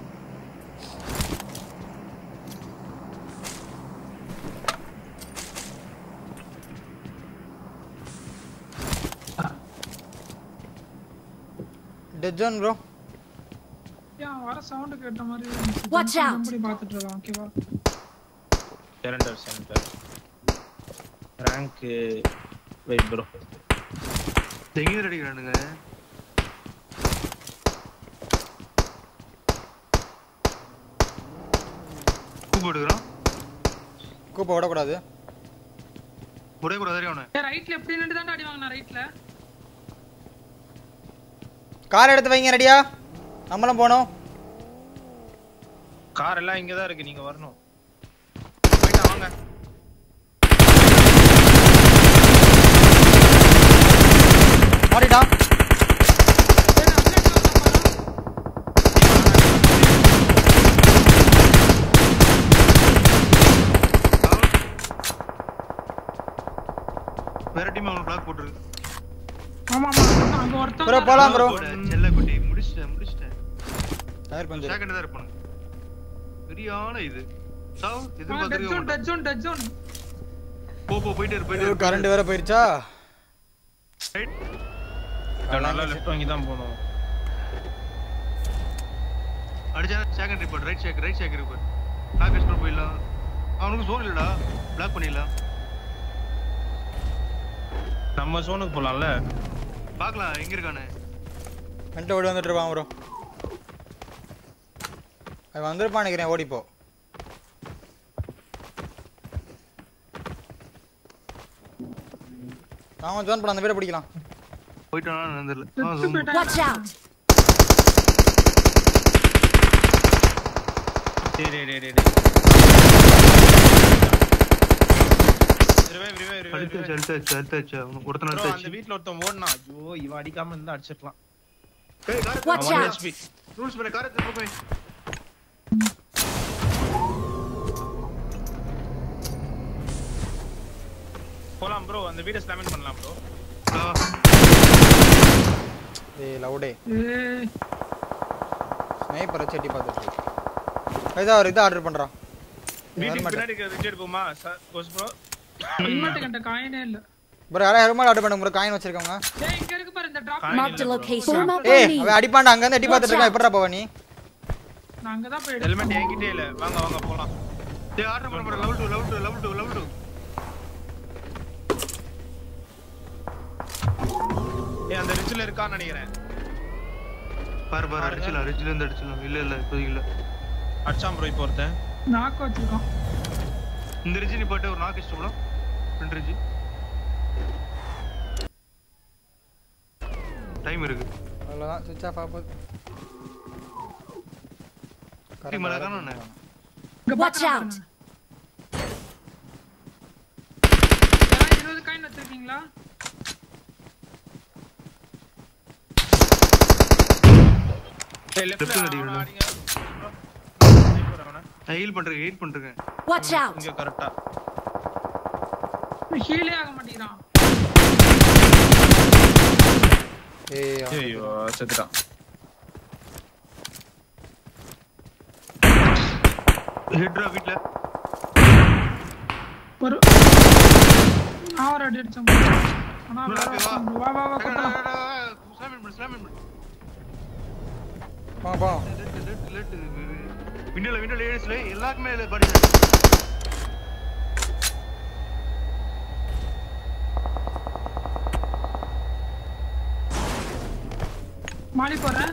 டெட் ஜோன் ப்ரோ ஏன் வர சவுண்ட் கேட்ட மாதிரி இருந்துச்சு. Watch out. அப்படி பார்த்துட்டு இருக்கான் ஓகேவா surrender surrender rank wait bro எங்க அடிக்கிறானுங்க கூப்பு எடுக்கிறான் கூப்ப விடக்கூடாது ஒரே கூட அவனை ஏய் ரைட்ல எப்படி நின்று தான் அடி வாங்கினா ரைட்ல கார் எடுத்து வைங்க ரெடியா நம்மளும் போகணும் கார் எல்லாம் இங்க தான் இருக்கு நீங்க வரணும் போயிட்டா வாங்க மாட்டிட்டான் வேற டீம் அவனை பிளாக் போட்டுருக்கு ஆமா ஆமா அங்க ஒருத்தன் ப்ரோ போலாம் ப்ரோ செல்ல குட்டி முடிச்சிட்டேன் முடிச்சிட்டேன் டயர் பஞ்சர் செகண்ட் தான் இருப்பானுங்க சரியான இது சாவ் டெட் எதிர்பார்த்துருக்க ஜோன் மாட்டான் டெட் ஜோன் டெட் ஜோன் போ போ போயிட்டே இரு போயிட்டே இரு கரண்ட் வேற போயிருச்சா ரைட் நல்லா லெஃப்ட் வாங்கி தான் போகணும் அடிச்சா second report right shake right shake report block explore போயிடலாம் அவனுக்கு ஜோன் இல்லடா பிளாக் பண்ணிடலாம் நம்ம ஜோனுக்கு போலாம்ல பார்க்கலாம் எங்க இருக்கானு மென்ட்ட ஓடி வந்துட்டு இருப்பான் ப்ரோ அவன் வந்திருப்பான் நினைக்கிறேன் ஓடிப்போ அவன் ஜோன் பண்ண அந்த வீட பிடிக்கலாம் போயிட்டானா தெரியல ஆ செத்து zoom. போயிட்டான் Watch out! டேய் டேய் டேய் டேய் revive, revive, revive, அழுத்தாச்சு revive. அழுத்தாச்சு அழுத்தாச்சு அவனுக்கு ஒருத்தன் Bro, அந்த அழுத்தாச்சு வீட்ல ஒருத்தன் ஓடுனா ஐயோ இவன் அடிக்காம இருந்தா அடிச்சிருக்கலாம் ஏய் கார் Watch அவன் out! HP. ரூல்ஸ் பண்ண கார் எடுத்து போய் போலாம் ப்ரோ அந்த வீட ஸ்லாமின் பண்ணலாம் ப்ரோ ஏய் லவுடே ஏய் ஸ்னைப்பர் வச்சு எட்டி பார்த்துட்டு இதான் அவர் இதை ஆர்டர் பண்ணுறான் வீட்டுக்கு பின்னாடி இருக்கிற ரிச்சர்ட் போமா சார் கோஸ் ப்ரோ ஹெல்மெட் கிட்ட காயினே இல்ல ப்ரோ யாராவது ஹெல்மெட் ஆர்டர் பண்ணுங்க ப்ரோ காயின் வச்சிருக்கவங்க ஏய் இங்க இருக்கு பாரு இந்த drop Marked a location. Form up ஏய் on me. அவன் அடிப்பான்டா அங்கேருந்து எட்டி பார்த்துட்டு இருக்கான் எப்படா போவ நீ நான் அங்க தான் போய் ஹெல்மெட் என்கிட்டே இல்ல வாங்க வாங்க போலாம் டேய் ஆர்டர் பண்ண போற லெவல் 2 லெவல் 2 லெவல் 2 லெவல் 2 ஏய் அந்த ரிச்சில் இருக்கான்னு நினைக்கிறேன் பாரு பாரு அடிச்சலாம் அடிச்சல இருந்து அடிச்சலாம் இல்ல இல்ல இப்போதைக்கு இல்ல அடிச்சான் ப்ரோ இப்போ ஒருத்தன் நாக்கு வச்சிருக்கான் இந்த ரிஜி நீ போட்டு ஒரு நாக்கு இஷ்டப்படும் ரெண்டு ரிஜி டைம் இருக்கு அவ்வளோதான் சுவிட்ச் ஆஃப் ஆகுது டீம் மேல காணோம் இங்க Watch பாக்குறேன் out! யாராவது இருபது காயின் வச்சிருக்கீங்களா ஏய் லெஃப்ட்ல Left ல அடிக்கணும். அடிங்க நான் ஹீல் பண்றேன் ஹீல் பண்றேன் Watch out! இங்க கரெக்ட்டா ஹீலே ஆக மாட்டேங்கிறான் ஏய் அவன் ஐயோ செத்துட்டான் ஹெட்ரா வீட்ல ஒரு நான் ஒரு அடி அடிச்சேன் ஆனா வேற ஒருத்தன் வா வா வா கொட்டலாம் போங்க போங்க விண்டோல விண்டோல ஏழுஸ்ல எல்லாருக்குமே படி மாடி போறேன்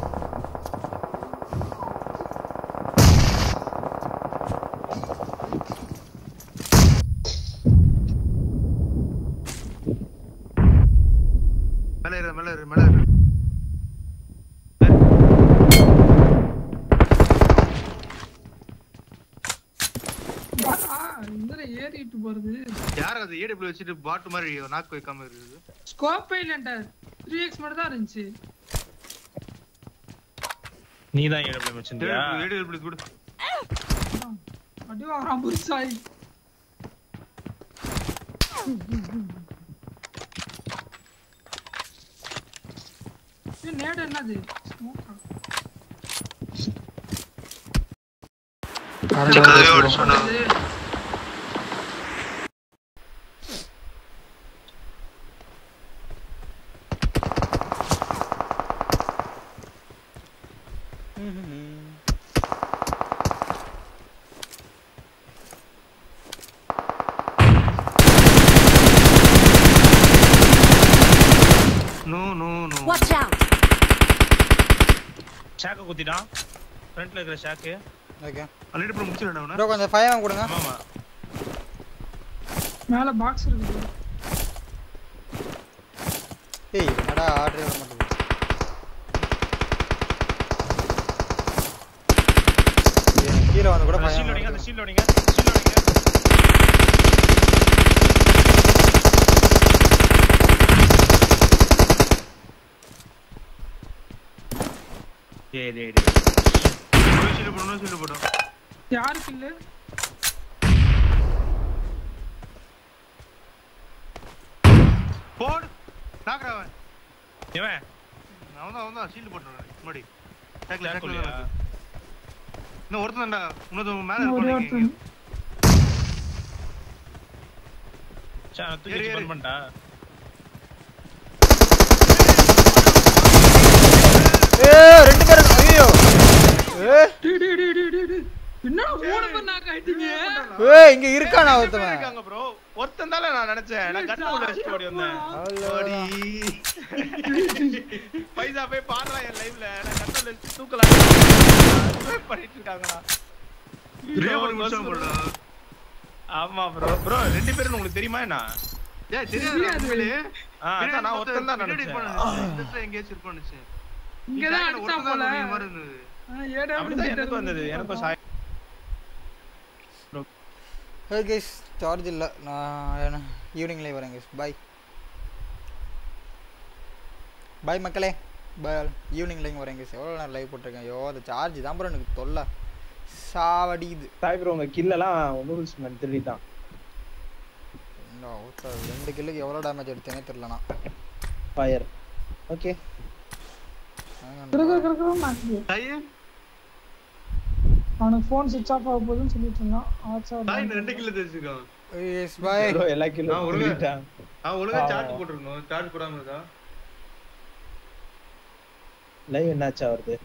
மேல ஏறு மேல ஏறு மேல ஏறு வாடா, இதுல ஏறிட்டு போறது யார் அது ஏடபிள்யூ வச்சுட்டு பாட்டு மாதிரி நாக்கு வைக்காம இருக்குது ஸ்கோப்பே இல்லைன்டா த்ரீ எக்ஸ் மட்டும் தான் இருந்துச்சு நீ தான் ஏடபிள்யூ வச்சிருந்தியா ஏடபிள்யூ கூட அடி வாங்குறான் புதுசாய் ஏய், நேடு என்னது ஸ்மோக்கா சொன்னது no no no Watch out! ஷாக்க குத்திட்டான் ஃப்ரண்ட்ல இருக்கிற ஷாக்கு ஓகே ஆல்ரெடி ப்ரோ முடிச்சிடணும் அவன ப்ரோ கொஞ்சம் ஃபைவ் கொடுங்க ஆமா ஆமா மேல பாக்ஸ் இருக்குது ஏய் என்னடா ஆர்டரே வர மாட்டேங்குது ஏய், கீழே வந்து கூட அந்த ஃபைவ் ஷீல் ஓடிங்க அந்த ஷீல் ஓடிங்க ஷீல் ஓடிங்க டேய் டேய் டேய் சீல போடணும் சீல போடணும் யாருக்கு இல்ல போடு நாக்குறா அவன் இவன் அவன் தான் அவன் தான் ஷீல்டு போட்டுறான் முன்னாடி டேக்ல ஷாக் டேக்ல இல்லையா இன்னும் ஒருத்தன் தான்டா இன்னொருத்தன் மேல ஒரே இருப்பான் ஒருத்தன் சா தூக்கி ஏறு, வச்சு ஏறு. பன் பண்ணிட்டா ஏய் ரெண்டு பேரும் ஐயோ ஏய் டேய், டேய், டேய், டேய், டேய், டேய். என்னடா மூணு பேர் நாக்கு ஆயிட்டீங்க ஏய் இங்க இருக்கானா ஒருத்தவன் இருக்காங்க ப்ரோ ஒருத்தன் தானே நான் நினைச்சேன் நான் கண்ணு உள்ள வச்சுட்டு ஓடி வந்தேன் அவ்வளோதான். பைசா போய் பாடுறா என் லைவ்ல நான் கண்ணு உள்ள வச்சு தூக்கலாம் பண்ணிட்டு இருக்காங்கடா ரே பண்ணி முடிச்சான் போடா ஆமா ப்ரோ ப்ரோ ரெண்டு பேரும் உங்களுக்கு தெரியுமா என்ன ஏய் தெரியாது உண்மையிலே ஆ, அதான் நான் ஒருத்தன் தான் பின்னாடி நினைச்சேன். இருப்பான்னு நினைச்சேன். இந்த இடத்துல எங்கேயாச்சும் இருப்பான்னு நினைச்சேன். இங்கதான் நீ அடிச்சா ஒருத்தன் தான் போல இருந்த மாதிரி இருந்தது. ஆ, ஏடா அப்படிதான் எனக்கு வந்தது எனக்கும் சாய் ஹே கைஸ் சார்ஜ் இல்லை நான் ஈவினிங்லேயே வரேன் கைஸ் பாய் பாய் மக்களே பாய் ஈவினிங்லேயும் வரேன் கைஸ் எவ்வளோ நேரம் லைவ் போட்டிருக்கேன் ஐயோ அந்த சார்ஜ் தான் ப்ரோ எனக்கு தொல்லை சாவடிக்குது சாய் ப்ரோ உங்க கில்லெல்லாம் நூடுல்ஸ் மேன் திருடிட்டான் இந்த ஒருத்த ரெண்டு கில்லுக்கு எவ்வளோ டேமேஜ் எடுத்தேனே தெரில நான் ஃபயர் ஓகே கிரக கிரகம் நாக்கு தாயே, அவனுக்கு ஃபோன் சுவிட்ச் ஆஃப் ஆக போகுதுன்னு சொல்லிட்டு இருந்தான் ஆச்சா தாய் இந்த ரெண்டு கிலோ தெரிஞ்சுக்கான் எஸ் பாய் ப்ரோ எல்லா கில்லு நான் ஒழுங்கா- திருடிட்டான் அவன் ஒழுங்கா ஆமா. சார்ஜ் போட்டிருக்கணும் சார்ஜ் போடாம இருக்கா லைவ் என்னாச்சு அவருது